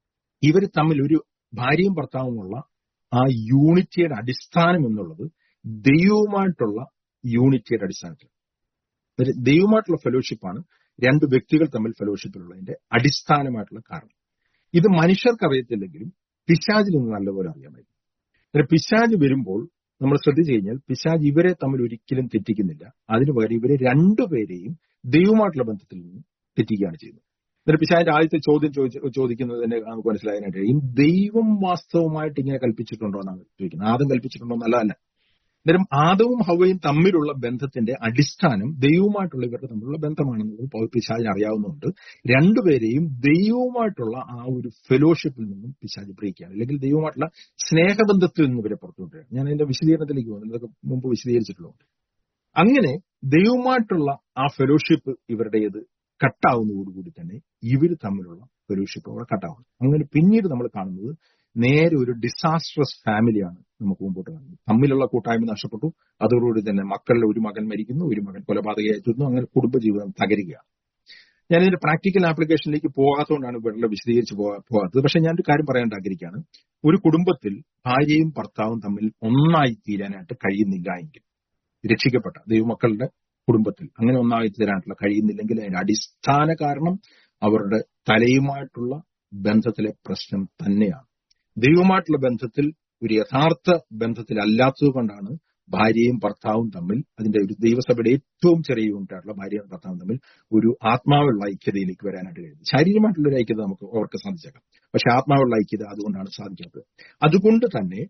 Speaker 1: ഇവർ തമ്മിൽ ഒരു ഭാര്യയും ഭർത്താവുമുള്ള ആ യൂണിറ്റിയുടെ അടിസ്ഥാനം എന്നുള്ളത് ദൈവവുമായിട്ടുള്ള യൂണിറ്റിയുടെ അടിസ്ഥാനത്തിൽ ദൈവമായിട്ടുള്ള ഫെലോഷിപ്പാണ് രണ്ട് വ്യക്തികൾ തമ്മിൽ ഫെലോഷിപ്പിലുള്ളതിന്റെ അടിസ്ഥാനമായിട്ടുള്ള കാരണം ഇത് മനുഷ്യർക്ക് അറിയത്തില്ലെങ്കിലും പിശാജിൽ നിന്ന് നല്ലപോലെ അറിയാമായിരുന്നു പിശാജ് വരുമ്പോൾ നമ്മൾ ശ്രദ്ധിച്ചു കഴിഞ്ഞാൽ പിശാജ് ഇവരെ തമ്മിൽ ഒരിക്കലും തെറ്റിക്കുന്നില്ല അതിനു പകരം ഇവരെ രണ്ടുപേരെയും ദൈവമായിട്ടുള്ള ബന്ധത്തിൽ നിന്ന് തെറ്റിക്കുകയാണ് ചെയ്യുന്നത് എന്നിട്ട് പിശാന്റെ ആദ്യത്തെ ചോദ്യം ചോദിക്കുന്നത് തന്നെ നമുക്ക് മനസ്സിലാകാനായിട്ട് കഴിയും ദൈവം വാസ്തവമായിട്ട് ഇങ്ങനെ കൽപ്പിച്ചിട്ടുണ്ടോ എന്നാണ് ചോദിക്കുന്നത് ആദം കൽപ്പിച്ചിട്ടുണ്ടോ എന്നല്ല അന്നേരം ആദവും ഹവയും തമ്മിലുള്ള ബന്ധത്തിന്റെ അടിസ്ഥാനം ദൈവവുമായിട്ടുള്ള ഇവരുടെ തമ്മിലുള്ള ബന്ധമാണെന്നത് പിശാചിന് അറിയാവുന്നതുകൊണ്ട് രണ്ടുപേരെയും ദൈവവുമായിട്ടുള്ള ആ ഒരു ഫെലോഷിപ്പിൽ നിന്നും പിശാജ് ബ്രേക്കാണ് അല്ലെങ്കിൽ ദൈവമായിട്ടുള്ള സ്നേഹബന്ധത്തിൽ നിന്ന് ഇവരെ പുറത്തുകൊണ്ടുവരിക ഞാൻ അതിന്റെ വിശദീകരണത്തിലേക്ക് പോകുന്നത് ഇതൊക്കെ മുമ്പ് വിശദീകരിച്ചിട്ടുള്ളതുകൊണ്ട് അങ്ങനെ ദൈവമായിട്ടുള്ള ആ ഫെലോഷിപ്പ് ഇവരുടേത് കട്ടാവുന്നതോടുകൂടി തന്നെ ഇവർ തമ്മിലുള്ള ഫെലോഷിപ്പ് അവിടെ കട്ടാവുന്നു അങ്ങനെ പിന്നീട് നമ്മൾ കാണുന്നത് നേരെ ഒരു ഡിസാസ്ട്രസ് ഫാമിലിയാണ് നമുക്ക് മുമ്പോട്ട് കാണുന്നത് തമ്മിലുള്ള കൂട്ടായ്മ നഷ്ടപ്പെട്ടു അതോടുകൂടി തന്നെ മക്കളിൽ ഒരു മകൻ മരിക്കുന്നു ഒരു മകൻ കൊലപാതകയായി തീർന്നു അങ്ങനെ കുടുംബജീവിതം തകരുകയാണ് ഞാൻ ഇതിന്റെ പ്രാക്ടിക്കൽ ആപ്ലിക്കേഷനിലേക്ക് പോകാത്തതുകൊണ്ടാണ് ഇവിടെ വിശദീകരിച്ച് പോകാത്തത് പക്ഷെ ഞാനൊരു കാര്യം പറയാൻ ആഗ്രഹിക്കുകയാണ് ഒരു കുടുംബത്തിൽ ഭാര്യയും ഭർത്താവും തമ്മിൽ ഒന്നായി തീരാനായിട്ട് കഴിയുന്നില്ല എങ്കിൽ രക്ഷിക്കപ്പെട്ട ദൈവമക്കളുടെ കുടുംബത്തിൽ അങ്ങനെ ഒന്നായി തീരാനായിട്ടുള്ള കഴിയുന്നില്ലെങ്കിൽ അതിന്റെ അടിസ്ഥാന കാരണം അവരുടെ തലയുമായിട്ടുള്ള ബന്ധത്തിലെ പ്രശ്നം തന്നെയാണ് ദൈവമായിട്ടുള്ള ബന്ധത്തിൽ ഒരു യഥാർത്ഥ ബന്ധത്തിലല്ലാത്തത് കൊണ്ടാണ് ഭാര്യയും ഭർത്താവും തമ്മിൽ അതിന്റെ ഒരു ദൈവസഭയുടെ ഏറ്റവും ചെറിയ യൂണിറ്റായിട്ടുള്ള ഭാര്യയും ഭർത്താവും തമ്മിൽ ഒരു ആത്മാവുള്ള ഐക്യതയിലേക്ക് വരാനായിട്ട് കഴിയും ശാരീരികമായിട്ടുള്ള ഒരു ഐക്യത നമുക്ക് അവർക്ക് സാധിച്ചേക്കാം പക്ഷെ ആത്മാവുള്ള ഐക്യത അതുകൊണ്ടാണ് സാധിക്കാത്തത് അതുകൊണ്ട് തന്നെ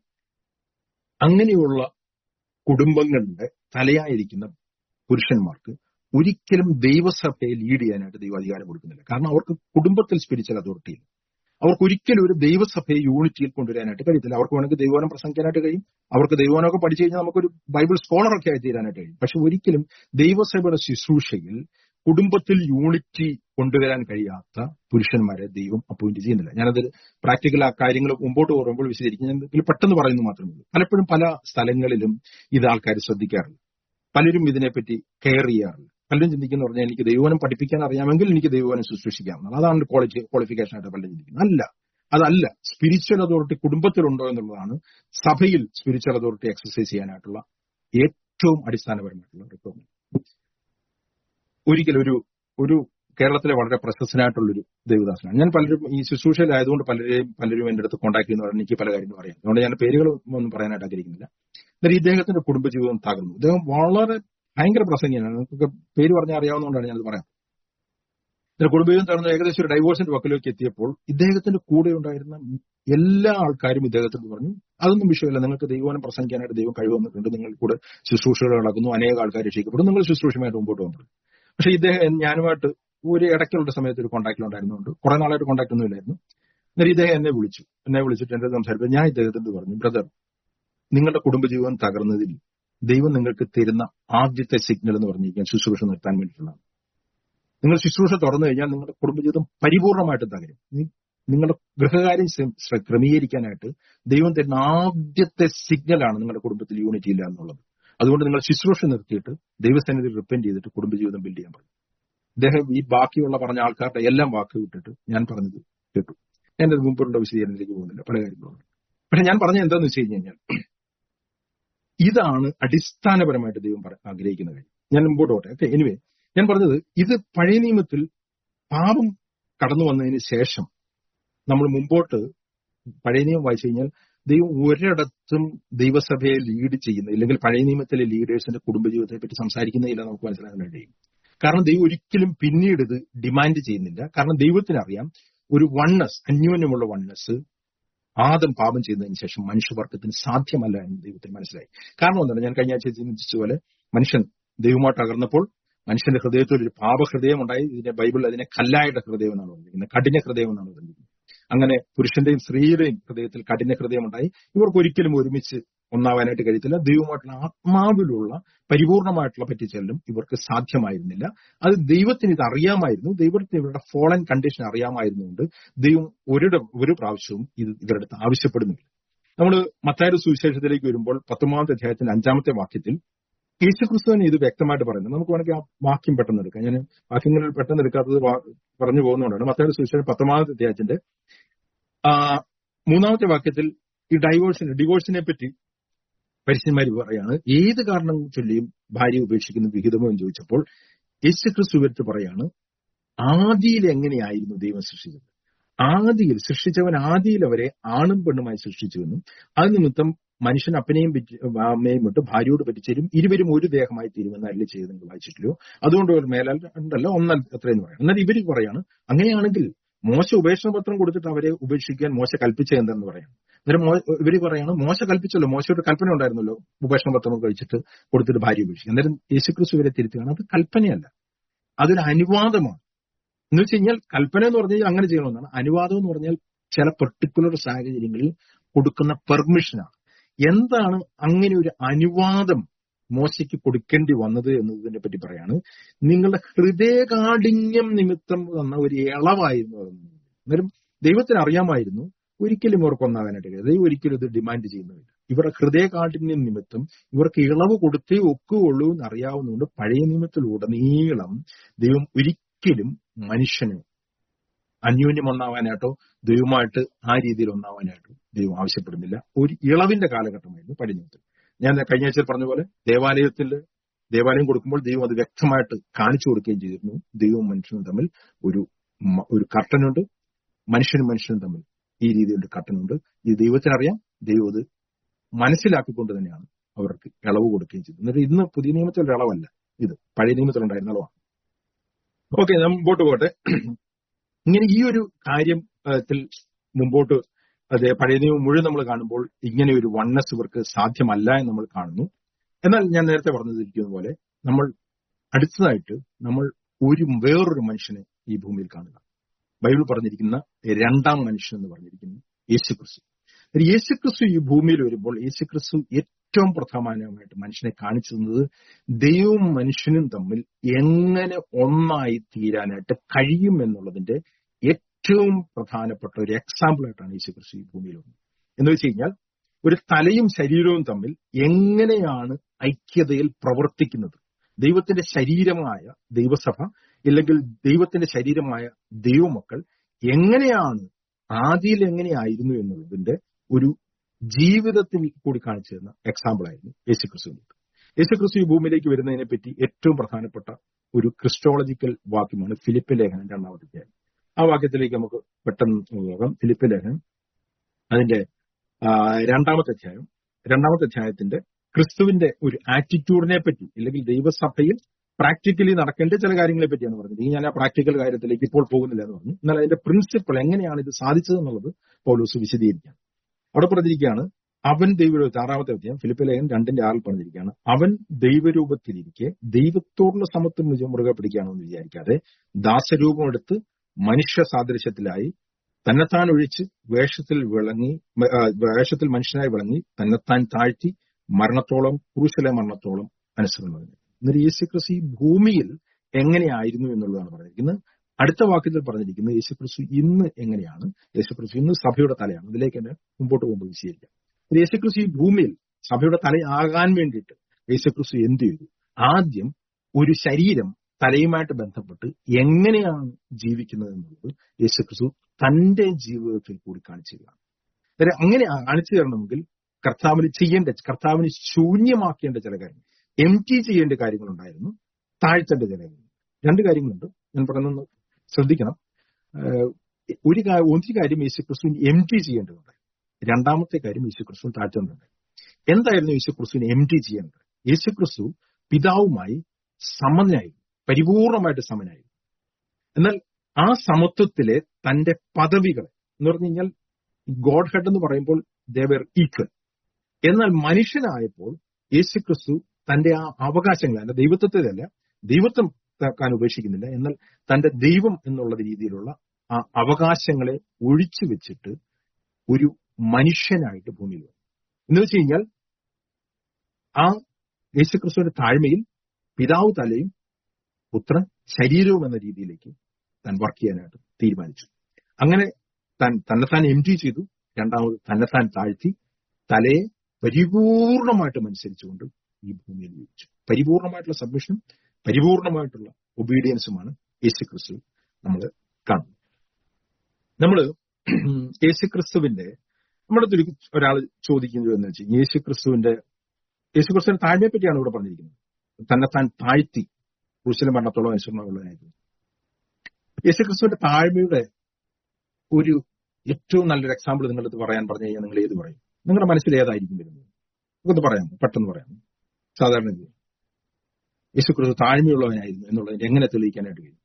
Speaker 1: അങ്ങനെയുള്ള കുടുംബങ്ങളുടെ തലയായിരിക്കുന്ന പുരുഷന്മാർക്ക് ഒരിക്കലും ദൈവസഭയെ ലീഡ് ചെയ്യാനായിട്ട് ദൈവം അധികാരം കൊടുക്കുന്നില്ല കാരണം അവർക്ക് കുടുംബത്തിൽ സ്പിരിച്വൽ അതോറിറ്റി ഇല്ല അവർക്ക് ഒരിക്കലും ഒരു ദൈവസഭയെ യൂണിറ്റിയിൽ കൊണ്ടുവരാനായിട്ട് കഴിയത്തില്ല അവർക്ക് വേണമെങ്കിൽ ദൈവനം പ്രസംഗിക്കാനായിട്ട് കഴിയും അവർക്ക് ദൈവനമൊക്കെ പഠിച്ചു കഴിഞ്ഞാൽ നമുക്കൊരു ബൈബിൾ സ്കോളറൊക്കെ ആയി തീരാനായിട്ട് കഴിയും പക്ഷെ ഒരിക്കലും ദൈവസഭയുടെ ശുശ്രൂഷയിൽ കുടുംബത്തിൽ യൂണിറ്റി കൊണ്ടുവരാൻ കഴിയാത്ത പുരുഷന്മാരെ ദൈവം അപ്പോയിന്റ് ചെയ്യുന്നില്ല ഞാനത് പ്രാക്ടിക്കൽ ആ കാര്യങ്ങൾ മുമ്പോട്ട് പോകുമ്പോൾ വിശദീകരിക്കും ഞാൻ ഇതിൽ പെട്ടെന്ന് പറയുന്നു മാത്രമേ ഉള്ളൂ പലപ്പോഴും പല സ്ഥലങ്ങളിലും ഇത് ആൾക്കാർ ശ്രദ്ധിക്കാറില്ല പലരും ഇതിനെപ്പറ്റി കെയർ ചെയ്യാറില്ല പലരും ചിന്തിക്കുന്ന പറഞ്ഞാൽ എനിക്ക് ദൈവനം പഠിപ്പിക്കാൻ അറിയാമെങ്കിൽ എനിക്ക് ദൈവനം ശുശ്രൂഷിക്കാം അതാണ് ക്വാളിറ്റി ക്വാളിഫിക്കേഷൻ ആയിട്ട് പലരും ചിന്തിക്കുന്നത് അല്ല അതല്ല സ്പിരിച്വൽ അതോറിറ്റി കുടുംബത്തിലുണ്ടോ എന്നുള്ളതാണ് സഭയിൽ സ്പിരിച്വൽ അതോറിറ്റി എക്സസൈസ് ചെയ്യാനായിട്ടുള്ള ഏറ്റവും അടിസ്ഥാനപരമായിട്ടുള്ള റിക്വയർമെന്റ് ഒരിക്കലും ഒരു ഒരു കേരളത്തിലെ വളരെ പ്രശസ്തനായിട്ടുള്ളൊരു ദേവദാസനാണ് ഞാൻ പലരും ഈ ശുശ്രൂഷയിലായതുകൊണ്ട് പലരെയും പലരും എന്റെ അടുത്ത് കോൺടാക്ട് ചെയ്യുന്ന പറഞ്ഞ് എനിക്ക് പല കാര്യങ്ങളും അറിയാം അതുകൊണ്ട് ഞാൻ പേരുകൾ ഒന്നും പറയാനായിട്ട് ആഗ്രഹിക്കുന്നില്ല എന്നാൽ ഇദ്ദേഹത്തിന്റെ കുടുംബജീവിതം തകർന്നു ഇദ്ദേഹം വളരെ ഭയങ്കര പ്രസംഗിയാണ് നമുക്കൊക്കെ പേര് പറഞ്ഞാൽ അറിയാവുന്നതുകൊണ്ടാണ് ഞാനത് പറയാം ഇതിന്റെ കുടുംബജീവിതം തകർന്ന് ഏകദേശം ഒരു ഡൈവോഴ്സിന്റെ വക്കിലേക്ക് എത്തിയപ്പോൾ ഇദ്ദേഹത്തിന്റെ കൂടെ ഉണ്ടായിരുന്ന എല്ലാ ആൾക്കാരും ഇദ്ദേഹത്തോട് പറഞ്ഞു അതൊന്നും വിഷയമില്ല നിങ്ങൾക്ക് ദൈവനം പ്രസംഗിക്കാനായിട്ട് ദൈവം കഴിവ് വന്നിട്ടുണ്ട് നിങ്ങൾ കൂടെ ശുശ്രൂഷകൾ നടക്കുന്നു അനേക ആൾക്കാർ രക്ഷിക്കപ്പെടും നിങ്ങൾ ശുശ്രൂഷയുമായിട്ട് മുമ്പോട്ട് പോകുന്നത് പക്ഷെ ഇദ്ദേഹം ഞാനുമായിട്ട് ഒരു ഇടയ്ക്കുള്ള സമയത്ത് ഒരു കോൺടാക്റ്റിലുണ്ടായിരുന്നുണ്ട് കുറെ നാളായിട്ട് കോൺടാക്ട് ഒന്നും ഇല്ലായിരുന്നു എന്നാൽ ഇദ്ദേഹം എന്നെ വിളിച്ചു എന്നെ വിളിച്ചിട്ട് എന്റെ സംസാരിച്ചപ്പോൾ ഞാൻ ഇദ്ദേഹത്തോട് പറഞ്ഞു ബ്രദർ നിങ്ങളുടെ കുടുംബജീവൻ തകർന്നതിൽ ദൈവം നിങ്ങൾക്ക് തരുന്ന ആദ്യത്തെ സിഗ്നൽ എന്ന് പറഞ്ഞിരിക്കാൻ ശുശ്രൂഷ നിർത്താൻ വേണ്ടിയിട്ടുള്ളതാണ് നിങ്ങൾ ശുശ്രൂഷ തുറന്നു കഴിഞ്ഞാൽ നിങ്ങളുടെ കുടുംബജീവിതം പരിപൂർണമായിട്ട് തകരും നി- നിങ്ങളുടെ ഗൃഹകാര്യം ശ്ര- ശ്ര- ക്രമീകരിക്കാനായിട്ട് ദൈവം തരുന്ന ആദ്യത്തെ സിഗ്നലാണ് നിങ്ങളുടെ കുടുംബത്തിൽ യൂണിറ്റി ഇല്ല എന്നുള്ളത് അതുകൊണ്ട് നിങ്ങൾ ശുശ്രൂഷ നിർത്തിയിട്ട് ദൈവസന്നിധി റിപ്പൻഡ് ചെയ്തിട്ട് കുടുംബജീവിതം ബിൽഡ് ചെയ്യാൻ പറയും ഇദ്ദേഹം ഈ ബാക്കിയുള്ള പറഞ്ഞ ആൾക്കാരുടെ എല്ലാം വാക്ക് വിട്ടിട്ട് ഞാൻ പറഞ്ഞത് കേട്ടു എന്റെ മുമ്പുള്ള വിശദീകരണത്തിലേക്ക് പോകുന്നില്ല പല കാര്യങ്ങളുണ്ട് പക്ഷെ ഞാൻ പറഞ്ഞ എന്താന്ന് വെച്ച് കഴിഞ്ഞ് കഴിഞ്ഞാൽ ഇതാണ് അടിസ്ഥാനപരമായിട്ട് ദൈവം പറ- ആഗ്രഹിക്കുന്ന കാര്യം ഞാൻ മുമ്പോട്ട് പോട്ടെ ഓക്കെ എനിവേ ഞാൻ പറഞ്ഞത് ഇത് പഴയ നിയമത്തിൽ പാപം കടന്നു വന്നതിന് ശേഷം നമ്മൾ മുമ്പോട്ട് പഴയ നിയമം വായിച്ചു കഴിഞ്ഞാൽ ദൈവം ഒരിടത്തും ദൈവസഭയെ ലീഡ് ചെയ്യുന്ന ഇല്ലെങ്കിൽ പഴയ നിയമത്തിലെ ലീഡേഴ്സിന്റെ കുടുംബജീവിതത്തെ പറ്റി സംസാരിക്കുന്നില്ല നമുക്ക് മനസ്സിലാക്കാൻ കഴിയും കാരണം ദൈവം ഒരിക്കലും പിന്നീട് ഇത് ഡിമാൻഡ് ചെയ്യുന്നില്ല കാരണം ദൈവത്തിനറിയാം ഒരു വണ്ണസ് അന്യോന്യമുള്ള വണ്ണസ് ആദം പാപം ചെയ്തതിന് ശേഷം മനുഷ്യവർഗത്തിന് സാധ്യമല്ല എന്ന് ദൈവത്തിന് മനസ്സിലായി കാരണം എന്താണ് ഞാൻ കഴിഞ്ഞ ആഴ്ച ചിന്തിച്ച പോലെ മനുഷ്യൻ ദൈവമായിട്ട് അകർന്നപ്പോൾ മനുഷ്യന്റെ ഹൃദയത്തിൽ ഒരു പാപഹൃദയം ഉണ്ടായി ഇതിന്റെ ബൈബിൾ അതിനെ കല്ലായുടെ ഹൃദയം എന്നാണ് പറഞ്ഞിരിക്കുന്നത് കഠിന ഹൃദയം എന്നാണ് പറഞ്ഞിരിക്കുന്നത് അങ്ങനെ പുരുഷന്റെയും സ്ത്രീയുടെയും ഹൃദയത്തിൽ കഠിന ഹൃദയം ഉണ്ടായി ഇവർക്ക് ഒരിക്കലും ഒരുമിച്ച് ഒന്നാവാനായിട്ട് കഴിയത്തില്ല ദൈവമായിട്ടുള്ള ആത്മാവിലുള്ള പരിപൂർണമായിട്ടുള്ള പറ്റിച്ചെല്ലും ഇവർക്ക് സാധ്യമായിരുന്നില്ല അത് ദൈവത്തിന് ഇത് അറിയാമായിരുന്നു ദൈവത്തിന് ഇവരുടെ ഫോളൻ കണ്ടീഷൻ അറിയാമായിരുന്നുകൊണ്ട് ദൈവം ഒരിട ഒരു പ്രാവശ്യവും ഇത് ഇവരുടെ അടുത്ത് ആവശ്യപ്പെടുന്നില്ല നമ്മൾ മത്തായുടെ സുവിശേഷത്തിലേക്ക് വരുമ്പോൾ പത്തൊമ്പതാമത്തെ അധ്യായത്തിന്റെ അഞ്ചാമത്തെ വാക്യത്തിൽ യേശുക്രിസ്തുവിനെ ഇത് വ്യക്തമായിട്ട് പറയുന്നത് നമുക്ക് വേണമെങ്കിൽ ആ വാക്യം പെട്ടെന്ന് എടുക്കാം ഞാൻ വാക്യങ്ങളിൽ പെട്ടെന്ന് എടുക്കാത്തത് വാ- പറഞ്ഞു പോകുന്നതുകൊണ്ടാണ് മത്തായുടെ സുവിശേഷം പത്തൊമ്പതാമത്തെ അധ്യായത്തിന്റെ ആ, മൂന്നാമത്തെ വാക്യത്തിൽ ഈ ഡൈവോഴ്സിനെ ഡിവോഴ്സിനെ പറ്റി പരിശുദ്ധന്മാർ പറയാണ് ഏത് കാരണം ചൊല്ലിയും ഭാര്യ ഉപേക്ഷിക്കുന്ന വിഹിതമോ എന്ന് ചോദിച്ചപ്പോൾ യേശുക്രിസ്തു ഇവർക്ക് പറയാണ് ആദിയിൽ എങ്ങനെയായിരുന്നു ദൈവം സൃഷ്ടിച്ചത് ആദിയിൽ സൃഷ്ടിച്ചവൻ ആദിയിൽ അവരെ ആണും പെണ്ണുമായി സൃഷ്ടിച്ചുവെന്നും അത് നിമിത്തം മനുഷ്യൻ അപ്പനെയും പറ്റി അമ്മയും വിട്ട് ഭാര്യയോട് പറ്റിച്ചേരും ഇരുവരും ഒരു ദേഹമായി തീരുമെന്ന് അല്ല ചെയ്ത് നിങ്ങൾ വായിച്ചിട്ടില്ലോ അതുകൊണ്ട് ഒരു മേലാൽ രണ്ടല്ല ഒന്നല്ല അത്രയെന്ന് പറയാം എന്നാൽ ഇവർ പറയാണ് അങ്ങനെയാണെങ്കിൽ മോശ ഉപേക്ഷണ പത്രം കൊടുത്തിട്ട് അവരെ ഉപേക്ഷിക്കാൻ മോശ കൽപ്പിച്ച എന്തെന്ന് പറയാം അന്നേരം മോ- ഇവര് പറയാണ് മോശ കൽപ്പിച്ചല്ലോ മോശയുടെ കൽപ്പന ഉണ്ടായിരുന്നല്ലോ ഉപേക്ഷണ പത്രം കഴിച്ചിട്ട് കൊടുത്തിട്ട് ഭാര്യ ഉപേക്ഷിക്കും അന്നേരം യേശുക്രിസ്തു ഇവരെ തിരുത്തുകയാണ് അത് കൽപ്പനയല്ല അതൊരു അനുവാദമാണ് എന്ന് വെച്ച് കഴിഞ്ഞാൽ കൽപ്പന എന്ന് പറഞ്ഞാൽ അങ്ങനെ ചെയ്യണമെന്നാണ് അനുവാദം എന്ന് പറഞ്ഞാൽ ചില പെർട്ടിക്കുലർ സാഹചര്യങ്ങളിൽ കൊടുക്കുന്ന പെർമിഷനാണ് എന്താണ് അങ്ങനെ ഒരു അനുവാദം മോശയ്ക്ക് കൊടുക്കേണ്ടി വന്നത് എന്നതിനെ പറ്റി പറയാണ് നിങ്ങളുടെ ഹൃദയകാഠിന്യം നിമിത്തം വന്ന ഒരു ഇളവായിരുന്നു അതെന്ന് അന്നേരം ദൈവത്തിന് അറിയാമായിരുന്നു ഒരിക്കലും ഇവർക്ക് ഒന്നാകാനായിട്ട് കഴിയില്ല ദൈവം ഒരിക്കലും ഇത് ഡിമാൻഡ് ചെയ്യുന്നതില്ല ഇവരുടെ ഹൃദയകാഠിന്യം നിമിത്തം ഇവർക്ക് ഇളവ് കൊടുത്തേ ഒക്കുകയുള്ളൂ എന്ന് അറിയാവുന്നതുകൊണ്ട് പഴയ നിയമത്തിലുടനീളം ദൈവം ഒരിക്കലും മനുഷ്യന് അന്യോന്യം ഒന്നാവാനായിട്ടോ ദൈവമായിട്ട് ആ രീതിയിൽ ഒന്നാവാനായിട്ടോ ദൈവം ആവശ്യപ്പെടുന്നില്ല ഒരു ഇളവിന്റെ കാലഘട്ടമായിരുന്നു പഴയ നിയമത്തിൽ ഞാൻ കഴിഞ്ഞ ആഴ്ച പറഞ്ഞ പോലെ ദേവാലയത്തിൽ ദേവാലയം കൊടുക്കുമ്പോൾ ദൈവം അത് വ്യക്തമായിട്ട് കാണിച്ചു കൊടുക്കുകയും ചെയ്തിരുന്നു ദൈവവും മനുഷ്യനും തമ്മിൽ ഒരു മ- ഒരു കർട്ടനുണ്ട് മനുഷ്യനും മനുഷ്യനും തമ്മിൽ ഈ രീതിയിൽ കർട്ടനുണ്ട് ഇത് ദൈവത്തിനറിയാം ദൈവം അത് മനസ്സിലാക്കിക്കൊണ്ട് തന്നെയാണ് അവർക്ക് ഇളവ് കൊടുക്കുകയും ചെയ്തത് എന്നിട്ട് ഇന്ന് പുതിയ നിയമത്തിലുള്ള ഇളവല്ല ഇത് പഴയ നിയമത്തിലുണ്ടായിരുന്ന ഇളവാണ് ഓക്കെ ഞാൻ മുമ്പോട്ട് പോട്ടെ ഇങ്ങനെ ഈ ഒരു കാര്യത്തിൽ മുമ്പോട്ട് അതെ പഴയ നിയമം മുഴുവൻ നമ്മൾ കാണുമ്പോൾ ഇങ്ങനെ ഒരു വണ്ണസ് ഇവർക്ക് സാധ്യമല്ല എന്ന് നമ്മൾ കാണുന്നു എന്നാൽ ഞാൻ നേരത്തെ പറഞ്ഞതിരിക്കുന്ന പോലെ നമ്മൾ അടുത്തതായിട്ട് നമ്മൾ ഒരു വേറൊരു മനുഷ്യനെ ഈ ഭൂമിയിൽ കാണുക ബൈബിൾ പറഞ്ഞിരിക്കുന്ന രണ്ടാം മനുഷ്യൻ എന്ന് പറഞ്ഞിരിക്കുന്നു യേശുക്രിസ്തു ഒരു യേശുക്രിസ്തു ഈ ഭൂമിയിൽ വരുമ്പോൾ യേശുക്രിസ്തു ഏറ്റവും പ്രധാനമായിട്ട് മനുഷ്യനെ കാണിച്ചു തന്നത് ദൈവവും മനുഷ്യനും തമ്മിൽ എങ്ങനെ ഒന്നായി തീരാനായിട്ട് കഴിയും എന്നുള്ളതിന്റെ ഏറ്റവും പ്രധാനപ്പെട്ട ഒരു എക്സാമ്പിൾ ആയിട്ടാണ് യേശുക്രിസ്തു ഈ ഭൂമിയിൽ വന്നത് എന്ന് വെച്ച് കഴിഞ്ഞാൽ ഒരു തലയും ശരീരവും തമ്മിൽ എങ്ങനെയാണ് ഐക്യതയിൽ പ്രവർത്തിക്കുന്നത് ദൈവത്തിന്റെ ശരീരമായ ദൈവസഭ ഇല്ലെങ്കിൽ ദൈവത്തിന്റെ ശരീരമായ ദൈവമക്കൾ എങ്ങനെയാണ് ആദിയിൽ എങ്ങനെയായിരുന്നു എന്നുള്ളതിന്റെ ഒരു ജീവിതത്തിൽ കൂടി കാണിച്ചു തരുന്ന എക്സാമ്പിൾ ആയിരുന്നു യേശുക്രിസ്തുവിന്റെ യേശുക്രിസ്തു ഈ ഭൂമിയിലേക്ക് വരുന്നതിനെ പറ്റി ഏറ്റവും പ്രധാനപ്പെട്ട ഒരു ക്രിസ്റ്റോളജിക്കൽ വാക്യമാണ് ഫിലിപ്പ് ലേഖനം രണ്ടാമത്തെ അധ്യായം ആ വാക്യത്തിലേക്ക് നമുക്ക് പെട്ടെന്ന് പോകാം ഫിലിപ്പ് ലേഖനം അതിന്റെ ആ, രണ്ടാമത്തെ അധ്യായം രണ്ടാമത്തെ അധ്യായത്തിന്റെ ക്രിസ്തുവിന്റെ ഒരു ആറ്റിറ്റ്യൂഡിനെ പറ്റി അല്ലെങ്കിൽ ദൈവസഭയിൽ പ്രാക്ടിക്കലി നടക്കേണ്ട ചില കാര്യങ്ങളെ പറ്റിയാണ് പറഞ്ഞത് ഈ ഞാൻ ആ പ്രാക്ടിക്കൽ കാര്യത്തിലേക്ക് ഇപ്പോൾ പോകുന്നില്ല എന്ന് പറഞ്ഞു എന്നാൽ അതിന്റെ പ്രിൻസിപ്പിൾ എങ്ങനെയാണ് ഇത് സാധിച്ചത് എന്നുള്ളത് പൗലോസ് വിശദീകരിക്കാം അവിടെ പറഞ്ഞിരിക്കുകയാണ് അവൻ ദൈവരൂപത്തിൽ ആറാമത്തെ അധ്യായം ഫിലിപ്പ് ലേഖൻ രണ്ടിന്റെ ആറിൽ പറഞ്ഞിരിക്കുകയാണ് അവൻ ദൈവരൂപത്തിലിരിക്കെ ദൈവത്തോടുള്ള സമത്വം മുജ- മുറുകെ പിടിക്കുകയാണെന്ന് വിചാരിക്കാതെ ദാസരൂപം എടുത്ത് മനുഷ്യ സാദൃശ്യത്തിലായി തന്നെത്താൻ ഒഴിച്ച് വേഷത്തിൽ വിളങ്ങി മ- ആ, വേഷത്തിൽ മനുഷ്യനായി വിളങ്ങി തന്നെത്താൻ താഴ്ത്തി മരണത്തോളം ക്രൂശിലെ മരണത്തോളം അനുസരണത്തിന് എന്നിട്ട് യേശുക്രിസ്തു ഈ ഭൂമിയിൽ എങ്ങനെയായിരുന്നു എന്നുള്ളതാണ് പറഞ്ഞിരിക്കുന്നത് അടുത്ത വാക്യത്തിൽ പറഞ്ഞിരിക്കുന്നത് യേശുക്രിസ്തു ഇന്ന് എങ്ങനെയാണ് യേശുക്രിസ്തു ഇന്ന് സഭയുടെ തലയാണ് അതിലേക്ക് തന്നെ മുമ്പോട്ട് പോകുമ്പോൾ വിശദീകരിക്കാം ഇത് യേശുക്രിസ്തു ഈ ഭൂമിയിൽ സഭയുടെ തലയാകാൻ വേണ്ടിയിട്ട് യേശുക്രിസ്തു എന്ത് ചെയ്തു ആദ്യം ഒരു ശരീരം തലയുമായിട്ട് ബന്ധപ്പെട്ട് എങ്ങനെയാണ് ജീവിക്കുന്നത് എന്നുള്ളത് യേശുക്രിസ്തു തന്റെ ജീവിതത്തിൽ കൂടി കാണിച്ചു തരികയാണ് അതായത് അങ്ങനെ കാണിച്ചു തരണമെങ്കിൽ കർത്താവിന് ചെയ്യേണ്ട കർത്താവിന് ശൂന്യമാക്കേണ്ട ചില കാര്യങ്ങൾ എം ടി ചെയ്യേണ്ട കാര്യങ്ങളുണ്ടായിരുന്നു താഴ്ത്തേണ്ട ചില കാര്യങ്ങൾ രണ്ട് കാര്യങ്ങളുണ്ട് ഞാൻ പറയുന്നത് ശ്രദ്ധിക്കണം ഏഹ് ഒരു കാ- ഒരു കാര്യം യേശുക്രിസ്തുവിന് എം ടി ചെയ്യേണ്ടതുണ്ട് രണ്ടാമത്തെ കാര്യം യേശുക്രിസ്തു താഴ്ത്തേണ്ടതുണ്ട് എന്തായിരുന്നു യേശുക്രിസ്തുവിന് എം ടി ചെയ്യേണ്ടത് യേശുക്രിസ്തു പിതാവുമായി സമനായി പരിപൂർണമായിട്ട് സമനായി എന്നാൽ ആ സമത്വത്തിലെ തന്റെ പദവികളെ എന്ന് പറഞ്ഞു കഴിഞ്ഞാൽ ഗോഡ് ഹെഡ് എന്ന് പറയുമ്പോൾ ദേവർ ഈക്വൽ എന്നാൽ മനുഷ്യനായപ്പോൾ യേശുക്രിസ്തു തന്റെ ആ അവകാശങ്ങൾ അല്ല ദൈവത്വത്തിലല്ല ദൈവത്വം താക്കാൻ ഉപേക്ഷിക്കുന്നില്ല എന്നാൽ തന്റെ ദൈവം എന്നുള്ള രീതിയിലുള്ള ആ അവകാശങ്ങളെ ഒഴിച്ചു വെച്ചിട്ട് ഒരു മനുഷ്യനായിട്ട് ഭൂമിയിൽ വന്നു എന്ന് വെച്ച് കഴിഞ്ഞാൽ ആ യേശുക്രിസ്തുവിന്റെ താഴ്മയിൽ പിതാവ് തലയും പുത്രൻ ശരീരവും എന്ന രീതിയിലേക്ക് താൻ വർക്ക് ചെയ്യാനായിട്ട് തീരുമാനിച്ചു അങ്ങനെ താൻ തന്നെത്താൻ എം ടി ചെയ്തു രണ്ടാമത് തന്നെത്താൻ താഴ്ത്തി തലയെ പരിപൂർണമായിട്ടും അനുസരിച്ചുകൊണ്ട് ഈ ഭൂമിയിൽ ജീവിച്ചു പരിപൂർണമായിട്ടുള്ള സബ്മിഷനും പരിപൂർണമായിട്ടുള്ള ഒബീഡിയൻസുമാണ് യേശുക്രിസ്തു നമ്മൾ കാണുന്നത് നമ്മൾ യേശുക്രിസ്തുവിന്റെ നമ്മുടെ അടുത്തൊരു ഒരാൾ ചോദിക്കുന്നത് എന്ന് വെച്ചാൽ യേശുക്രിസ്തുവിന്റെ യേശുക്രിസ്തുവിന്റെ താഴ്മയെ പറ്റിയാണ് ഇവിടെ പറഞ്ഞിരിക്കുന്നത് തന്നെത്താൻ താഴ്ത്തി ക്രൂശിലും മരണത്തോളം അനുസരണമുള്ളതായിരുന്നു യേശുക്രിസ്തുവിന്റെ താഴ്മയുടെ ഒരു ഏറ്റവും നല്ലൊരു എക്സാമ്പിൾ നിങ്ങളടുത്ത് പറയാൻ പറഞ്ഞു കഴിഞ്ഞാൽ നിങ്ങൾ ഏത് പറയും നിങ്ങളുടെ മനസ്സിൽ ഏതായിരിക്കും വരുന്നത് നമുക്കൊന്ന് പറയാം പെട്ടെന്ന് പറയാം സാധാരണ രീതിയിൽ യേശുക്രിസ്തു താഴ്മയുള്ളവനായിരുന്നു എന്നുള്ളതിന് എങ്ങനെ തെളിയിക്കാനായിട്ട് കഴിയും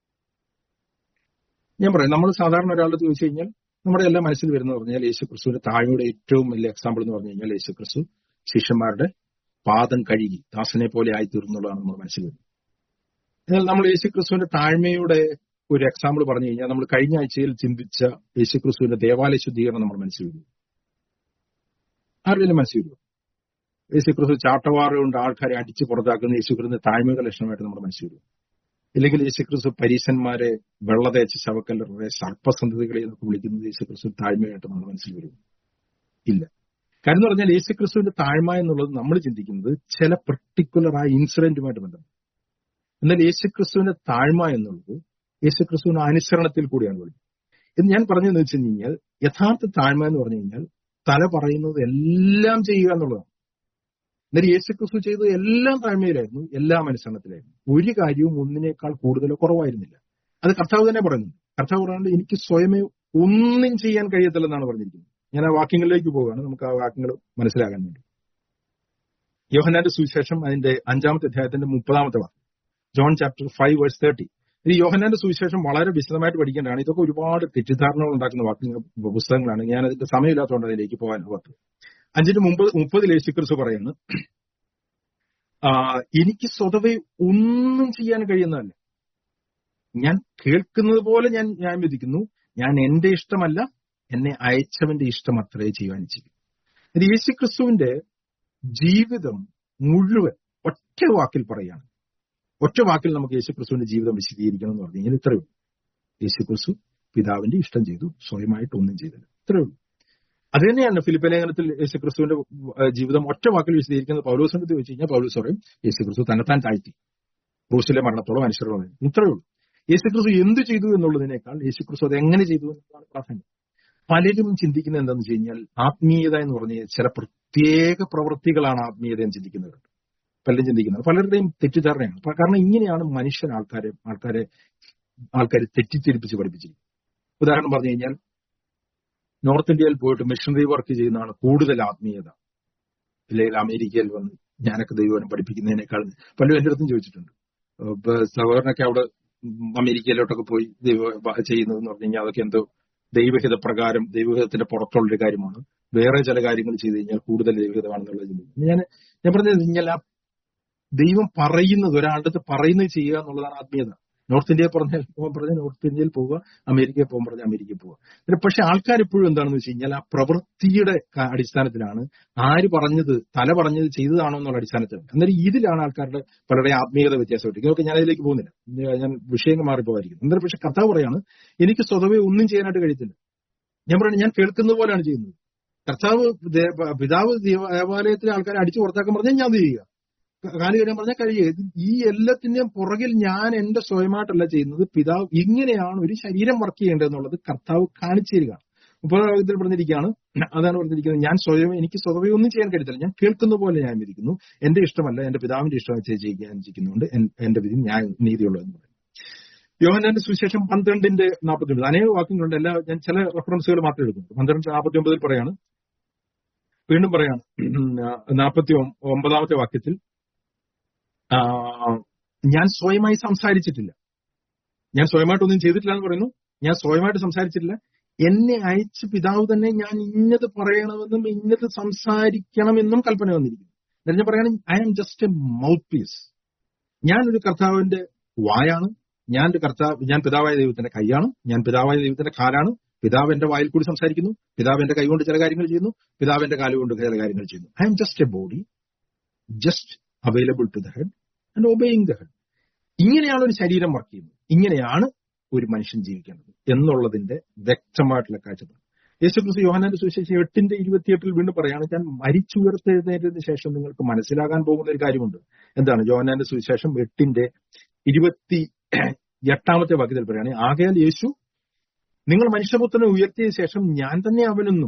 Speaker 1: ഞാൻ പറയാം നമ്മൾ സാധാരണ ഒരാളുടെ ചോദിച്ചു കഴിഞ്ഞാൽ നമ്മുടെ എല്ലാം മനസ്സിൽ വരുന്നത് പറഞ്ഞാൽ യേശുക്രിസ്തുവിന്റെ താഴ്മയുടെ ഏറ്റവും വലിയ എക്സാമ്പിൾ എന്ന് പറഞ്ഞു കഴിഞ്ഞാൽ യേശുക്രിസ്തു ശിഷ്യന്മാരുടെ പാദം കഴുകി ദാസനെ പോലെ ആയി തീർന്നുള്ളതാണ് നമ്മൾ മനസ്സിൽ വരുന്നത് എന്നാൽ നമ്മൾ യേശുക്രിസ്തുവിന്റെ താഴ്മയുടെ ഒരു എക്സാമ്പിൾ പറഞ്ഞു കഴിഞ്ഞാൽ നമ്മൾ കഴിഞ്ഞ ആഴ്ചയിൽ ചിന്തിച്ച യേശുക്രിസ്തുവിന്റെ ദേവാലയ ശുദ്ധീകരണം നമ്മൾ മനസ്സിൽ വരും ആരുടെയും മനസ്സിൽ വരുമോ യേശുക്രിസ്തു ചാട്ടവാറ് കൊണ്ട് ആൾക്കാരെ അടിച്ച് പുറത്താക്കുന്ന യേശുക്രിസ്തു താഴ്മയുടെ ലക്ഷണമായിട്ട് നമ്മുടെ മനസ്സിൽ വരും ഇല്ലെങ്കിൽ യേശുക്രിസ്തു പരീശന്മാരെ വെള്ളതേച്ച് ശവക്കല്ലറെ സർപ്പസന്ധതികളെ എന്നൊക്കെ വിളിക്കുന്നത് യേശുക്രിസ്തു താഴ്മയായിട്ട് നമ്മുടെ മനസ്സിൽ വരും ഇല്ല കാര്യം എന്ന് പറഞ്ഞാൽ യേശുക്രിസ്തുവിന്റെ താഴ്മ എന്നുള്ളത് നമ്മൾ ചിന്തിക്കുന്നത് ചില പെർട്ടിക്കുലർ ആ ഇൻസിഡന്റുമായിട്ട് ബന്ധം എന്നാൽ യേശുക്രിസ്തുവിന്റെ താഴ്മ എന്നുള്ളത് യേശുക്രിസ്തുവിന്റെ അനുസരണത്തിൽ കൂടിയാണ് വിളിക്കുന്നത് ഇത് ഞാൻ പറഞ്ഞതെന്ന് വെച്ച് കഴിഞ്ഞാൽ യഥാർത്ഥ താഴ്മ എന്ന് പറഞ്ഞു കഴിഞ്ഞാൽ തല പറയുന്നത് എല്ലാം ചെയ്യുക എന്നുള്ളതാണ് എന്നാൽ യേശുക്രിസ്തു ചെയ്തത് എല്ലാം താഴ്മയിലായിരുന്നു എല്ലാം അനുസരണത്തിലായിരുന്നു ഒരു കാര്യവും ഒന്നിനേക്കാൾ കൂടുതലോ കുറവായിരുന്നില്ല അത് കർത്താവ് തന്നെ പറയുന്നുണ്ട് കർത്താവ് പറയുന്നത് എനിക്ക് സ്വയമേ ഒന്നും ചെയ്യാൻ കഴിയത്തില്ലെന്നാണ് പറഞ്ഞിരിക്കുന്നത് ഞാൻ ആ വാക്യങ്ങളിലേക്ക് പോവുകയാണ് നമുക്ക് ആ വാക്യങ്ങൾ മനസ്സിലാകാൻ വേണ്ടി യോഹനാന്റെ സുവിശേഷം അതിന്റെ അഞ്ചാമത്തെ അധ്യായത്തിന്റെ മുപ്പതാമത്തെ വാക്യം John chapter five verse thirty ഈ യോഹനാന്റെ സുവിശേഷം വളരെ വിശദമായിട്ട് പഠിക്കേണ്ടതാണ് ഇതൊക്കെ ഒരുപാട് തെറ്റിദ്ധാരണകൾ ഉണ്ടാക്കുന്ന വാക്യങ്ങൾ പുസ്തകങ്ങളാണ് ഞാൻ അതിന്റെ സമയമില്ലാത്തതുകൊണ്ട് അതിലേക്ക് പോകാൻ പോകാത്തത് അഞ്ചിന് മുമ്പ് മുപ്പതിൽ യേശുക്രിസ്തു പറയുന്നു ആ, എനിക്ക് സ്വതവേ ഒന്നും ചെയ്യാൻ കഴിയുന്നതല്ല ഞാൻ കേൾക്കുന്നത് പോലെ ഞാൻ ഞാൻ വിധിക്കുന്നു ഞാൻ എന്റെ ഇഷ്ടമല്ല എന്നെ അയച്ചവന്റെ ഇഷ്ടം അത്രേ ചെയ്യുവാൻ ചെയ്യും ഇത് യേശുക്രിസ്തുവിന്റെ ജീവിതം മുഴുവൻ ഒറ്റ വാക്കിൽ പറയാണ് ഒറ്റ വാക്കിൽ നമുക്ക് യേശുക്രിസ്തുവിന്റെ ജീവിതം വിശദീകരിക്കണം എന്ന് പറഞ്ഞു കഴിഞ്ഞാൽ ഇത്രയേ ഉള്ളൂ യേശുക്രിസ്തു പിതാവിന്റെ ഇഷ്ടം ചെയ്തു സ്വയമായിട്ട് ഒന്നും ചെയ്തില്ല ഇത്രയേ ഉള്ളൂ അത് തന്നെയാണ് ഫിലിപ്പ് ലേഖനത്തിൽ യേശുക്രിസ്തുവിന്റെ ഏഹ്, ജീവിതം ഒറ്റ വാക്കിൽ വിശദീകരിക്കുന്നത് പൗലോസിന്റെ ചോദിച്ചു കഴിഞ്ഞാൽ പൗലോസ് പറയും യേശുക്രിസ്തു തന്നെത്താൻ താഴ്ത്തി ക്രൂസിലെ മരണത്തോളം അനുസരണം ഇത്രയേ ഉള്ളൂ യേശുക്രിസ്തു എന്ത് ചെയ്തു എന്നുള്ളതിനേക്കാൾ യേശുക്രിസ്തു അത് എങ്ങനെ ചെയ്തു എന്നതാണ് പ്രാധാന്യം പലരും ചിന്തിക്കുന്നത് എന്താണെന്ന് വെച്ച് കഴിഞ്ഞാൽ ആത്മീയത എന്ന് പറഞ്ഞാൽ ചില പ്രത്യേക പ്രവൃത്തികളാണ് ആത്മീയത എന്ന് ചിന്തിക്കുന്നവരുണ്ട് പലരും ചിന്തിക്കുന്നത് പലരുടെയും തെറ്റിദ്ധാരണയാണ് അപ്പൊ കാരണം ഇങ്ങനെയാണ് മനുഷ്യൻ ആൾക്കാരെ ആൾക്കാരെ ആൾക്കാരെ തെറ്റിദ്ധരിപ്പിച്ച് പഠിപ്പിച്ചിരിക്കുന്നത് ഉദാഹരണം പറഞ്ഞു കഴിഞ്ഞാൽ നോർത്ത് ഇന്ത്യയിൽ പോയിട്ട് മിഷണറി വർക്ക് ചെയ്യുന്നതാണ് കൂടുതൽ ആത്മീയത ഇല്ലെങ്കിൽ അമേരിക്കയിൽ വന്ന് ഞാനൊക്കെ ദൈവം പഠിപ്പിക്കുന്നതിനേക്കാൾ പലരും എന്റെ അടുത്തും ചോദിച്ചിട്ടുണ്ട് ഇപ്പൊ സഹോദരനൊക്കെ അവിടെ ഉം അമേരിക്കയിലോട്ടൊക്കെ പോയി ദൈവ ചെയ്യുന്നതെന്ന് പറഞ്ഞു കഴിഞ്ഞാൽ അതൊക്കെ എന്തോ ദൈവഹിത പ്രകാരം ദൈവഹിതത്തിന്റെ പുറത്തുള്ളൊരു കാര്യമാണ് വേറെ ചില കാര്യങ്ങൾ ചെയ്തു കഴിഞ്ഞാൽ കൂടുതൽ ദൈവഹിതമാണെന്നുള്ള ചിന്ത ഞാൻ ഞാൻ പറഞ്ഞത് കഴിഞ്ഞാൽ ആ ദൈവം പറയുന്നത് ഒരാളുടെ അടുത്ത് പറയുന്നത് ചെയ്യുക എന്നുള്ളതാണ് ആത്മീയത നോർത്ത് ഇന്ത്യയിൽ പറഞ്ഞാൽ പോകാൻ പറഞ്ഞാൽ നോർത്ത് ഇന്ത്യയിൽ പോവുക അമേരിക്കയിൽ പോകാൻ പറഞ്ഞാൽ അമേരിക്കയിൽ പോവുക പിന്നെ പക്ഷെ ആൾക്കാർ എപ്പോഴും എന്താണെന്ന് വെച്ച് കഴിഞ്ഞാൽ ആ പ്രവൃത്തിയുടെ ക- അടിസ്ഥാനത്തിലാണ് ആര് പറഞ്ഞത് തല പറഞ്ഞത് ചെയ്തതാണോ എന്നുള്ള അടിസ്ഥാനത്തിലാണ് അന്നേരം ഇതിലാണ് ആൾക്കാരുടെ പലരുടെ ആത്മീയത വ്യത്യാസമായിട്ട് ഇതൊക്കെ ഞാൻ അതിലേക്ക് പോകുന്നില്ല ഞാൻ- ഞാൻ വിഷയങ്ങൾ മാറിപ്പോയിരിക്കും അന്നേരം പക്ഷെ കർത്താവ് പറയാണ് എനിക്ക് സ്വതവേ ഒന്നും ചെയ്യാനായിട്ട് കഴിയത്തില്ല ഞാൻ പറയുന്നത് ഞാൻ കേൾക്കുന്ന പോലെയാണ് ചെയ്യുന്നത് കർത്താവ് ദേ- പിതാവ് ദേവാലയത്തിലെ ആൾക്കാരെ അടിച്ചു പുറത്താക്കാൻ പറഞ്ഞാൽ ഞാൻ അത് ചെയ്യുക കാലി കഴിയാൻ പറഞ്ഞാൽ കഴിയുക ഇത് ഈ എല്ലാത്തിന്റെയും പുറകിൽ ഞാൻ എന്റെ സ്വയമായിട്ടല്ല ചെയ്യുന്നത് പിതാവ് ഇങ്ങനെയാണ് ഒരു ശരീരം വർക്ക് ചെയ്യേണ്ടത് എന്നുള്ളത് കർത്താവ് കാണിച്ചു തരിക ഉപയോഗത്തിൽ പറഞ്ഞിരിക്കുകയാണ് അതാണ് പറഞ്ഞിരിക്കുന്നത് ഞാൻ സ്വയം എനിക്ക് സ്വതവേ ഒന്നും ചെയ്യാൻ കഴിയത്തില്ല ഞാൻ കേൾക്കുന്ന പോലെ ഞാൻ ഇരിക്കുന്നു എന്റെ ഇഷ്ടമല്ല എന്റെ പിതാവിന്റെ ഇഷ്ടം വെച്ച് ചെയ്യാൻ ഇരിക്കുന്നുണ്ട് എൻ- എന്റെ വിധി ഞാൻ നീതിയുള്ളതെന്ന് പറയും യോഹനാന്റെ സുവിശേഷം പന്ത്രണ്ടിന്റെ നാൽപ്പത്തി ഒമ്പത് അനേക വാക്യങ്ങളുണ്ട് എല്ലാ ഞാൻ ചില റെഫറൻസുകൾ മാത്രമേ എടുക്കുന്നുള്ളൂ പന്ത്രണ്ട് നാൽപ്പത്തി ഒമ്പതിൽ പറയാണ് വീണ്ടും പറയാണ് നാൽപ്പത്തി ഒമ്പതാമത്തെ വാക്യത്തിൽ ആ, ഞാൻ സ്വയമായി സംസാരിച്ചിട്ടില്ല ഞാൻ സ്വയമായിട്ടൊന്നും ചെയ്തിട്ടില്ല എന്ന് പറയുന്നു ഞാൻ സ്വയമായിട്ട് സംസാരിച്ചിട്ടില്ല എന്നെ അയച്ച പിതാവ് തന്നെ ഞാൻ ഇന്നത് പറയണമെന്നും ഇന്നത് സംസാരിക്കണമെന്നും കൽപ്പന വന്നിരിക്കുന്നു എന്നിട്ട് ഞാൻ പറയാണ് I am just a mouthpiece ഞാനൊരു കർത്താവിന്റെ വായാണ് ഞാൻ ഒരു കർത്താവ് ഞാൻ പിതാവായ ദൈവത്തിന്റെ കൈയാണ് ഞാൻ പിതാവായ ദൈവത്തിന്റെ കാലാണ് പിതാവ് എന്റെ വായിൽ കൂടി സംസാരിക്കുന്നു പിതാവ് എന്റെ കൈ കൊണ്ട് ചില കാര്യങ്ങൾ ചെയ്യുന്നു പിതാവ് എന്റെ കാല് കൊണ്ട് ചില കാര്യങ്ങൾ ചെയ്യുന്നു I am just a body just available to the head and obeying the head ഇങ്ങനെയാണ് ഒരു ശരീരം വർക്ക് ചെയ്യുന്നത് ഇങ്ങനെയാണ് ഒരു മനുഷ്യൻ ജീവിക്കേണ്ടത് എന്നുള്ളതിന്റെ വ്യക്തമായിട്ടുള്ള കാഴ്ചപ്പാട് യേശുക്രിസ്തു യോഹനാന്റെ സുവിശേഷം എട്ടിന്റെ ഇരുപത്തിയെട്ടിൽ വീണ്ടും പറയാണ് ഞാൻ മരിച്ചുയർത്തെഴുന്നേറ്റതിന് ശേഷം നിങ്ങൾക്ക് മനസ്സിലാകാൻ പോകുന്ന ഒരു കാര്യമുണ്ട് എന്താണ് യോഹനാന്റെ സുവിശേഷം എട്ടിന്റെ ഇരുപത്തി എട്ടാമത്തെ വാക്യത്തിൽ പറയാണ് ആകയാൽ യേശു നിങ്ങൾ മനുഷ്യപുത്രനെ ഉയർത്തിയ ശേഷം ഞാൻ തന്നെ അവനെന്നും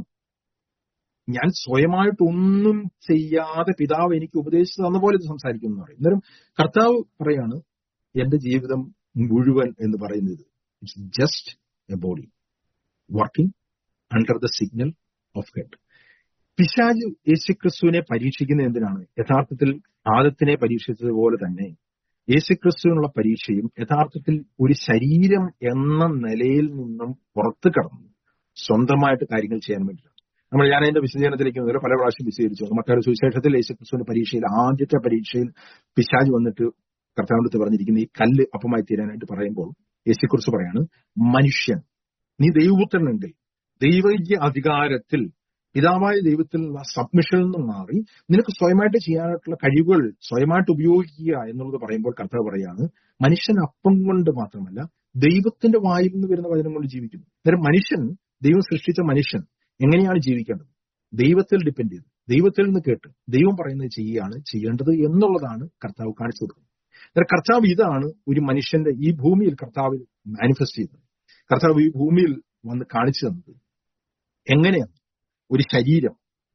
Speaker 1: ഞാൻ സ്വയമായിട്ടൊന്നും ചെയ്യാതെ പിതാവ് എനിക്ക് ഉപദേശിച്ചു തന്ന പോലെ ഇത് സംസാരിക്കുന്നു എന്ന് പറയും അന്നേരം കർത്താവ് പറയാണ് എന്റെ ജീവിതം മുഴുവൻ എന്ന് പറയുന്നത് it's just a body working under the signal of head പിശാജ് യേശുക്രിസ്തുവിനെ പരീക്ഷിക്കുന്ന എന്തിനാണ് യഥാർത്ഥത്തിൽ ആദത്തിനെ പരീക്ഷിച്ചതുപോലെ തന്നെ യേശുക്രിസ്തുവിനുള്ള പരീക്ഷയും യഥാർത്ഥത്തിൽ ഒരു ശരീരം എന്ന നിലയിൽ നിന്നും പുറത്തു കടന്നു സ്വന്തമായിട്ട് കാര്യങ്ങൾ ചെയ്യാൻ വേണ്ടിയിട്ടാണ് നമ്മൾ ഞാൻ അതിന്റെ വിശദീകരണത്തിലേക്ക് വന്നതിൽ പല പ്രാവശ്യം വിശദീകരിച്ചു വന്നു മറ്റൊരു സുവിശേഷത്തിൽ യേശുക്രിസ്തുവിന്റെ പരീക്ഷയിൽ ആദ്യത്തെ പരീക്ഷയിൽ പിശാജ് വന്നിട്ട് കർത്താവിനടുത്ത് പറഞ്ഞിരിക്കുന്ന ഈ കല്ല് അപ്പമായി തീരാനായിട്ട് പറയുമ്പോൾ യേശുക്കുറിച്ച് പറയാണ് മനുഷ്യൻ നീ ദൈവപുത്രനുണ്ടെങ്കിൽ ദൈവിക അധികാരത്തിൽ പിതാവായ ദൈവത്തിൽ നിന്നുള്ള സബ്മിഷനിൽ നിന്ന് മാറി നിനക്ക് സ്വയമായിട്ട് ചെയ്യാനായിട്ടുള്ള കഴിവുകൾ സ്വയമായിട്ട് ഉപയോഗിക്കുക എന്നുള്ളത് പറയുമ്പോൾ കർത്താവ് പറയാണ് മനുഷ്യൻ അപ്പം കൊണ്ട് മാത്രമല്ല ദൈവത്തിന്റെ വായിൽ നിന്ന് വരുന്ന വചനം കൊണ്ട് ജീവിക്കുന്നു അന്നേരം മനുഷ്യൻ ദൈവം സൃഷ്ടിച്ച മനുഷ്യൻ എങ്ങനെയാണ് ജീവിക്കേണ്ടത് ദൈവത്തിൽ ഡിപ്പെൻഡ് ചെയ്ത് ദൈവത്തിൽ നിന്ന് കേട്ട് ദൈവം പറയുന്നത് ചെയ്യുകയാണ് ചെയ്യേണ്ടത് എന്നുള്ളതാണ് കർത്താവ് കാണിച്ചു കൊടുക്കുന്നത് അന്നേരം കർത്താവ് ഇതാണ് ഒരു മനുഷ്യന്റെ ഈ ഭൂമിയിൽ കർത്താവിൽ മാനിഫെസ്റ്റ് ചെയ്തത് കർത്താവ് ഈ ഭൂമിയിൽ വന്ന് കാണിച്ചു തന്നത് എങ്ങനെയാണ് ഒരു ശരീരം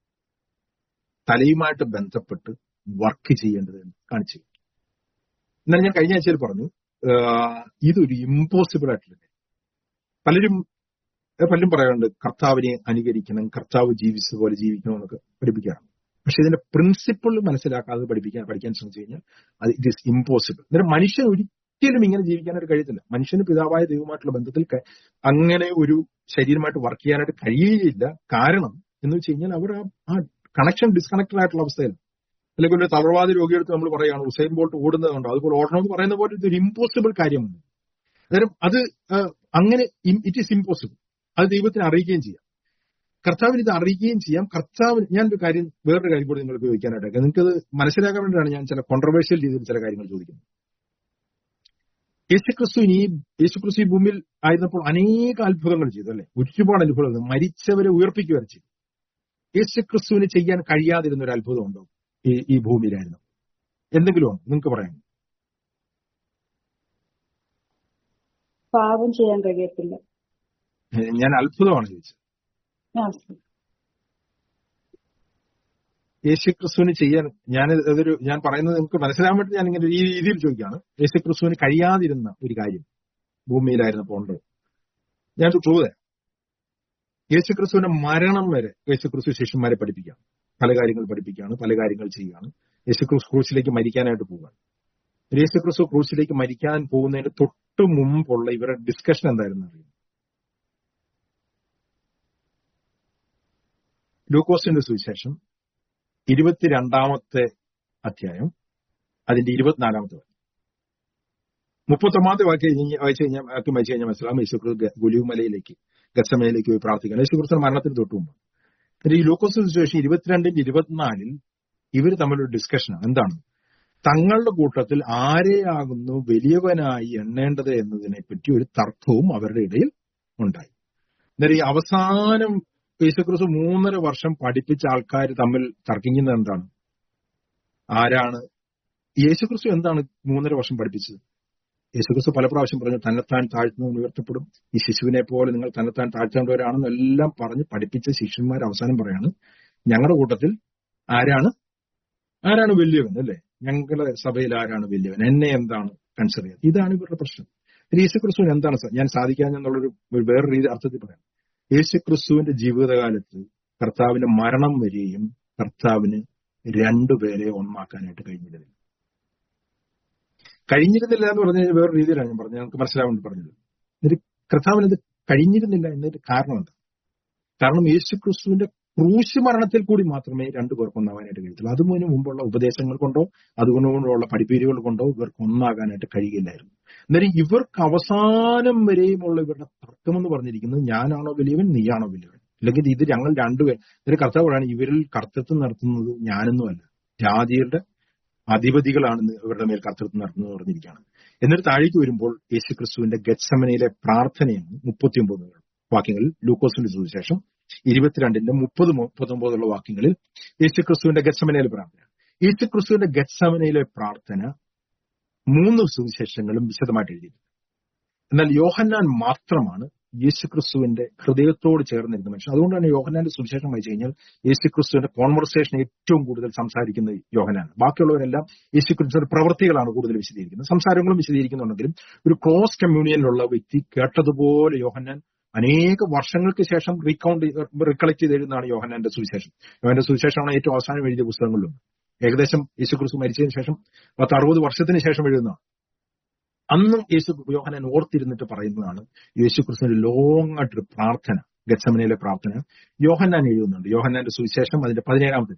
Speaker 1: തലയുമായിട്ട് ബന്ധപ്പെട്ട് വർക്ക് ചെയ്യേണ്ടത് എന്ന് കാണിച്ചു എന്നാൽ ഞാൻ കഴിഞ്ഞ ആഴ്ചയിൽ പറഞ്ഞു ആഹ് ഇതൊരു ഇമ്പോസിബിൾ ആയിട്ടുള്ള കാര്യം. പലരും പലരും പറയാറുണ്ട് കർത്താവിനെ അനുകരിക്കണം കർത്താവ് ജീവിച്ചതുപോലെ ജീവിക്കണം എന്നൊക്കെ പഠിപ്പിക്കാറുണ്ട് പക്ഷെ ഇതിന്റെ പ്രിൻസിപ്പിൾ മനസ്സിലാക്കാതെ പഠിപ്പിക്കാൻ പഠിക്കാൻ ശ്രമിച്ചു കഴിഞ്ഞാൽ അത് ഇറ്റ് ഈസ് ഇമ്പോസിബിൾ അന്നേരം മനുഷ്യൻ ഒരിക്കലും ഇങ്ങനെ ജീവിക്കാനായിട്ട് കഴിയത്തില്ല മനുഷ്യന് പിതാവായ ദൈവമായിട്ടുള്ള ബന്ധത്തിൽ ക- അങ്ങനെ ഒരു ശരീരമായിട്ട് വർക്ക് ചെയ്യാനായിട്ട് കഴിയുകയില്ല കാരണം എന്ന് വെച്ച് കഴിഞ്ഞാൽ അവർ ആ- ആ കണക്ഷൻ ഡിസ്കണക്റ്റഡ് ആയിട്ടുള്ള അവസ്ഥയിൽ അല്ലെങ്കിൽ ഒരു തളർവാദ രോഗിയെടുത്ത് നമ്മൾ പറയുകയാണ് ഉസൈൻ ബോൾട്ട് ഓടുന്നത് കണ്ടോ അതുപോലെ ഓടണമെന്ന് പറയുന്ന പോലെ ഇതൊരു ഇമ്പോസിബിൾ കാര്യമാണ് അന്നേരം അത് ആ, അങ്ങനെ ഇറ്റ് ഈസ് ഇമ്പോസിബിൾ അത് ദൈവത്തിന് അറിയിക്കുകയും ചെയ്യാം കർത്താവിന് ഇത് അറിയിക്കുകയും ചെയ്യാം കർത്താവിന് ഞാൻ ഒരു കാര്യം വേറൊരു കാര്യം കൂടി നിങ്ങൾക്ക് ചോദിക്കാനായിട്ട് നിങ്ങൾക്ക് അത് മനസ്സിലാക്കാൻ വേണ്ടിയാണ് ഞാൻ ചില കോൺട്രവേഴ്ഷ്യൽ രീതിയിൽ ചില കാര്യങ്ങൾ ചോദിക്കുന്നത് യേശുക്രിസ്തു ഈ യേശുക്രിസ്തു ഈ ഭൂമിയിൽ ആയിരുന്നപ്പോൾ അനേക അത്ഭുതങ്ങൾ ചെയ്തു അല്ലെ ഒരുപാട് അത്ഭുതങ്ങൾ ചെയ്തു. മരിച്ചവരെ ഉയർപ്പിക്കുക വരെ ചെയ്തു യേശുക്രിസ്തുവിന് ചെയ്യാൻ കഴിയാതിരുന്ന ഒരു അത്ഭുതം ഉണ്ടോ ഈ ഈ ഭൂമിയിലായിരുന്നു എന്തെങ്കിലും ഉണ്ടോ നിങ്ങൾക്ക് പറയാം
Speaker 3: പാപം ചെയ്യാൻ കഴിയത്തില്ല
Speaker 1: ഞാൻ അത്ഭുതമാണ് ചോദിച്ചത്
Speaker 3: ആ,
Speaker 1: യേശുക്രിസ്തുവിന് ചെയ്യാൻ ഞാൻ അതൊരു ഞാൻ പറയുന്നത് നിങ്ങൾക്ക് മനസ്സിലാൻ വേണ്ടി ഞാൻ ഇങ്ങനെ ഈ രീതിയിൽ ചോദിക്കുകയാണ് യേശുക്രിസ്തുവിന് കഴിയാതിരുന്ന ഒരു കാര്യം ഭൂമിയിലായിരുന്നപ്പോൾ ഉണ്ട് ഞാൻ പ്രൂവ് തരാം യേശുക്രിസ്തുവിന്റെ മരണം വരെ യേശുക്രിസ്തു ശിഷ്യന്മാരെ പഠിപ്പിക്കാം പല കാര്യങ്ങൾ പഠിപ്പിക്കുകയാണ് പല കാര്യങ്ങൾ ചെയ്യുകയാണ് യേശുക്രിസ്തു ക്രൂശിലേക്ക് മരിക്കാനായിട്ട് പോവുകയാണ് യേശുക്രിസ്തു ക്രൂശിലേക്ക് മരിക്കാൻ പോകുന്നതിന് തൊട്ട് മുമ്പുള്ള ഇവരുടെ ഡിസ്കഷൻ എന്തായിരുന്നു അറിയാം ലൂക്കോസിന്റെ സുവിശേഷം ഇരുപത്തിരണ്ടാമത്തെ അധ്യായം അതിന്റെ ഇരുപത്തിനാലാമത്തെ വാക്യം മുപ്പത്തൊമ്പതാമത്തെ വാക്യം കഴിഞ്ഞ് വായിച്ചു കഴിഞ്ഞാൽ വാക്യം വായിച്ചു കഴിഞ്ഞാൽ മനസ്സിലാവും യേശുക്രിസ്തു ഗുലിയുമലയിലേക്ക് ഗസമയിലേക്ക് പോയി പ്രാർത്ഥിക്കണം യേശുക്രിസ്തു മരണത്തിന് തൊട്ട് മുമ്പ് എന്നിട്ട് ഈ ലൂക്കോസ് സുവിശേഷം ഇരുപത്തിരണ്ടിന്റെ ഇരുപത്തിനാലിൽ ഇവർ തമ്മിലൊരു ഡിസ്കഷനാണ് എന്താണ് തങ്ങളുടെ കൂട്ടത്തിൽ ആരെയാകുന്നു വലിയവനായി എണ്ണേണ്ടത് എന്നതിനെ പറ്റി ഒരു തർക്കവും അവരുടെ ഇടയിൽ ഉണ്ടായി എന്നാൽ ഈ അവസാനം യേശുക്രിസ്തു മൂന്നര വർഷം പഠിപ്പിച്ച ആൾക്കാർ തമ്മിൽ തർക്കിക്കുന്നത് എന്താണ് ആരാണ് യേശുക്രിസ്തു എന്താണ് മൂന്നര വർഷം പഠിപ്പിച്ചത് യേശുക്രിസ്തു പല പ്രാവശ്യം പറഞ്ഞു തന്നെത്താൻ താഴ്ത്തുന്നവൻ ഉയർത്തപ്പെടും ഈ ശിശുവിനെ പോലെ നിങ്ങൾ തന്നെത്താൻ താഴ്ത്തേണ്ടവരാണെന്ന് എല്ലാം പറഞ്ഞ് പഠിപ്പിച്ച ശിഷ്യന്മാർ അവസാനം പറയാണ് ഞങ്ങളുടെ കൂട്ടത്തിൽ ആരാണ് ആരാണ് വലിയവൻ അല്ലേ ഞങ്ങളുടെ സഭയിൽ ആരാണ് വലിയവൻ എന്നെ എന്താണ് കൺസിഡർ ചെയ്യുന്നത് ഇതാണ് ഇവരുടെ പ്രശ്നം യേശുക്രിസ്തുവിന് എന്താണ് സ- ഞാൻ സാധിക്കാൻ എന്നുള്ളൊരു ഒരു വേറെ രീതി അർത്ഥത്തിൽ പറയാം യേശുക്രിസ്തുവിന്റെ ജീവിതകാലത്ത് കർത്താവിന്റെ മരണം വരെയും കർത്താവിന് രണ്ടുപേരെ ഒന്നാക്കാനായിട്ട് കഴിഞ്ഞിരുന്നില്ല കഴിഞ്ഞിരുന്നില്ല എന്ന് പറഞ്ഞു കഴിഞ്ഞാൽ വേറെ രീതിയിലാണ് ഞാൻ പറഞ്ഞത് നമുക്ക് മനസ്സിലാവാൻ വേണ്ടി പറഞ്ഞത് എന്നിട്ട് കർത്താവിന് ഇത് കഴിഞ്ഞിരുന്നില്ല എന്നതിന്റെ കാരണം എന്താ കാരണം യേശുക്രിസ്തുവിന്റെ ക്രൂശ് മരണത്തിൽ കൂടി മാത്രമേ രണ്ടു പേർക്ക് ഒന്നാവാനായിട്ട് കഴിയത്തുള്ളൂ അതിന് മുമ്പുള്ള ഉപദേശങ്ങൾ കൊണ്ടോ അതുകൊണ്ടുള്ള പഠിപ്പീരുകൾ കൊണ്ടോ ഇവർക്ക് ഒന്നാകാനായിട്ട് കഴിയില്ലായിരുന്നു അന്നേരം ഇവർക്ക് അവസാനം വരെയുമുള്ള ഇവരുടെ തർക്കം എന്ന് പറഞ്ഞിരിക്കുന്നത് ഞാനാണോ വലിയവൻ നീയാണോ വലിയവൻ അല്ലെങ്കിൽ ഇത് ഞങ്ങൾ രണ്ടുപേർ ഒരു കർത്താവ് പറയാണ് ഇവരിൽ കർത്തൃത്വം നടത്തുന്നത് ഞാനൊന്നുമല്ല ജാതിയുടെ അധിപതികളാണ് ഇന്ന് ഇവരുടെ മേൽ കർത്തൃത്വം നടത്തുന്നത് പറഞ്ഞിരിക്കുകയാണ് എന്നിട്ട് താഴേക്ക് വരുമ്പോൾ യേശുക്രിസ്തുവിന്റെ ഗച്ഛമനയിലെ പ്രാർത്ഥനയാണ് മുപ്പത്തിയൊമ്പത് വാക്യങ്ങളിൽ ലൂക്കോസിന്റെ സുവിശേഷം ഇരുപത്തിരണ്ടിന്റെ മുപ്പത് മുപ്പത്തൊമ്പതുള്ള വാക്യങ്ങളിൽ യേശുക്രിസ്തുവിന്റെ ഗച്ഛമനയിലെ പ്രാർത്ഥന യേശുക്രിസ്തുവിന്റെ ഗച്ഛമനയിലെ പ്രാർത്ഥന മൂന്ന് സുവിശേഷങ്ങളും വിശദമായിട്ട് എഴുതിയിട്ടുണ്ട് എന്നാൽ യോഹന്നാൻ മാത്രമാണ് യേശുക്രിസ്തുവിന്റെ ഹൃദയത്തോട് ചേർന്നിരുന്ന മനുഷ്യൻ അതുകൊണ്ടാണ് യോഹന്നാന്റെ സുവിശേഷം വായിച്ചു കഴിഞ്ഞാൽ യേശുക്രിസ്തുവിന്റെ കോൺവെർസേഷൻ ഏറ്റവും കൂടുതൽ സംസാരിക്കുന്നത് യോഹനാണ് ബാക്കിയുള്ളവരെല്ലാം യേശുക്രിസ്തുവിന്റെ പ്രവൃത്തികളാണ് കൂടുതൽ വിശദീകരിക്കുന്നത് സംസാരങ്ങളും വിശദീകരിക്കുന്നുണ്ടെങ്കിലും ഒരു ക്ലോസ് കമ്മ്യൂണിയനിലുള്ള വ്യക്തി കേട്ടതുപോലെ യോഹന്നാൻ അനേക വർഷങ്ങൾക്ക് ശേഷം റീകൗണ്ട് റിക്കളക്ട് ചെയ്ത് എഴുതുന്നതാണ് യോഹന്നാന്റെ സുവിശേഷം യോഹന്റെ സുവിശേഷമാണ് ഏറ്റവും അവസാനം എഴുതിയ പുസ്തകങ്ങളിലും ഏകദേശം യേശുക്രിസ്തു മരിച്ചതിന് ശേഷം പത്ത് അറുപത് വർഷത്തിന് ശേഷം എഴുതുന്നതാണ് അന്നും യേശു യോഹനാൻ ഓർത്തിരുന്നിട്ട് പറയുന്നതാണ് യേശുക്രിസ്തുവിന്റെ ലോങ് ആയിട്ടൊരു പ്രാർത്ഥന ഗച്ചമനയിലെ പ്രാർത്ഥന യോഹന്നാൻ എഴുതുന്നുണ്ട് യോഹന്നാന്റെ സുവിശേഷം അതിന്റെ പതിനേഴാമത്തെ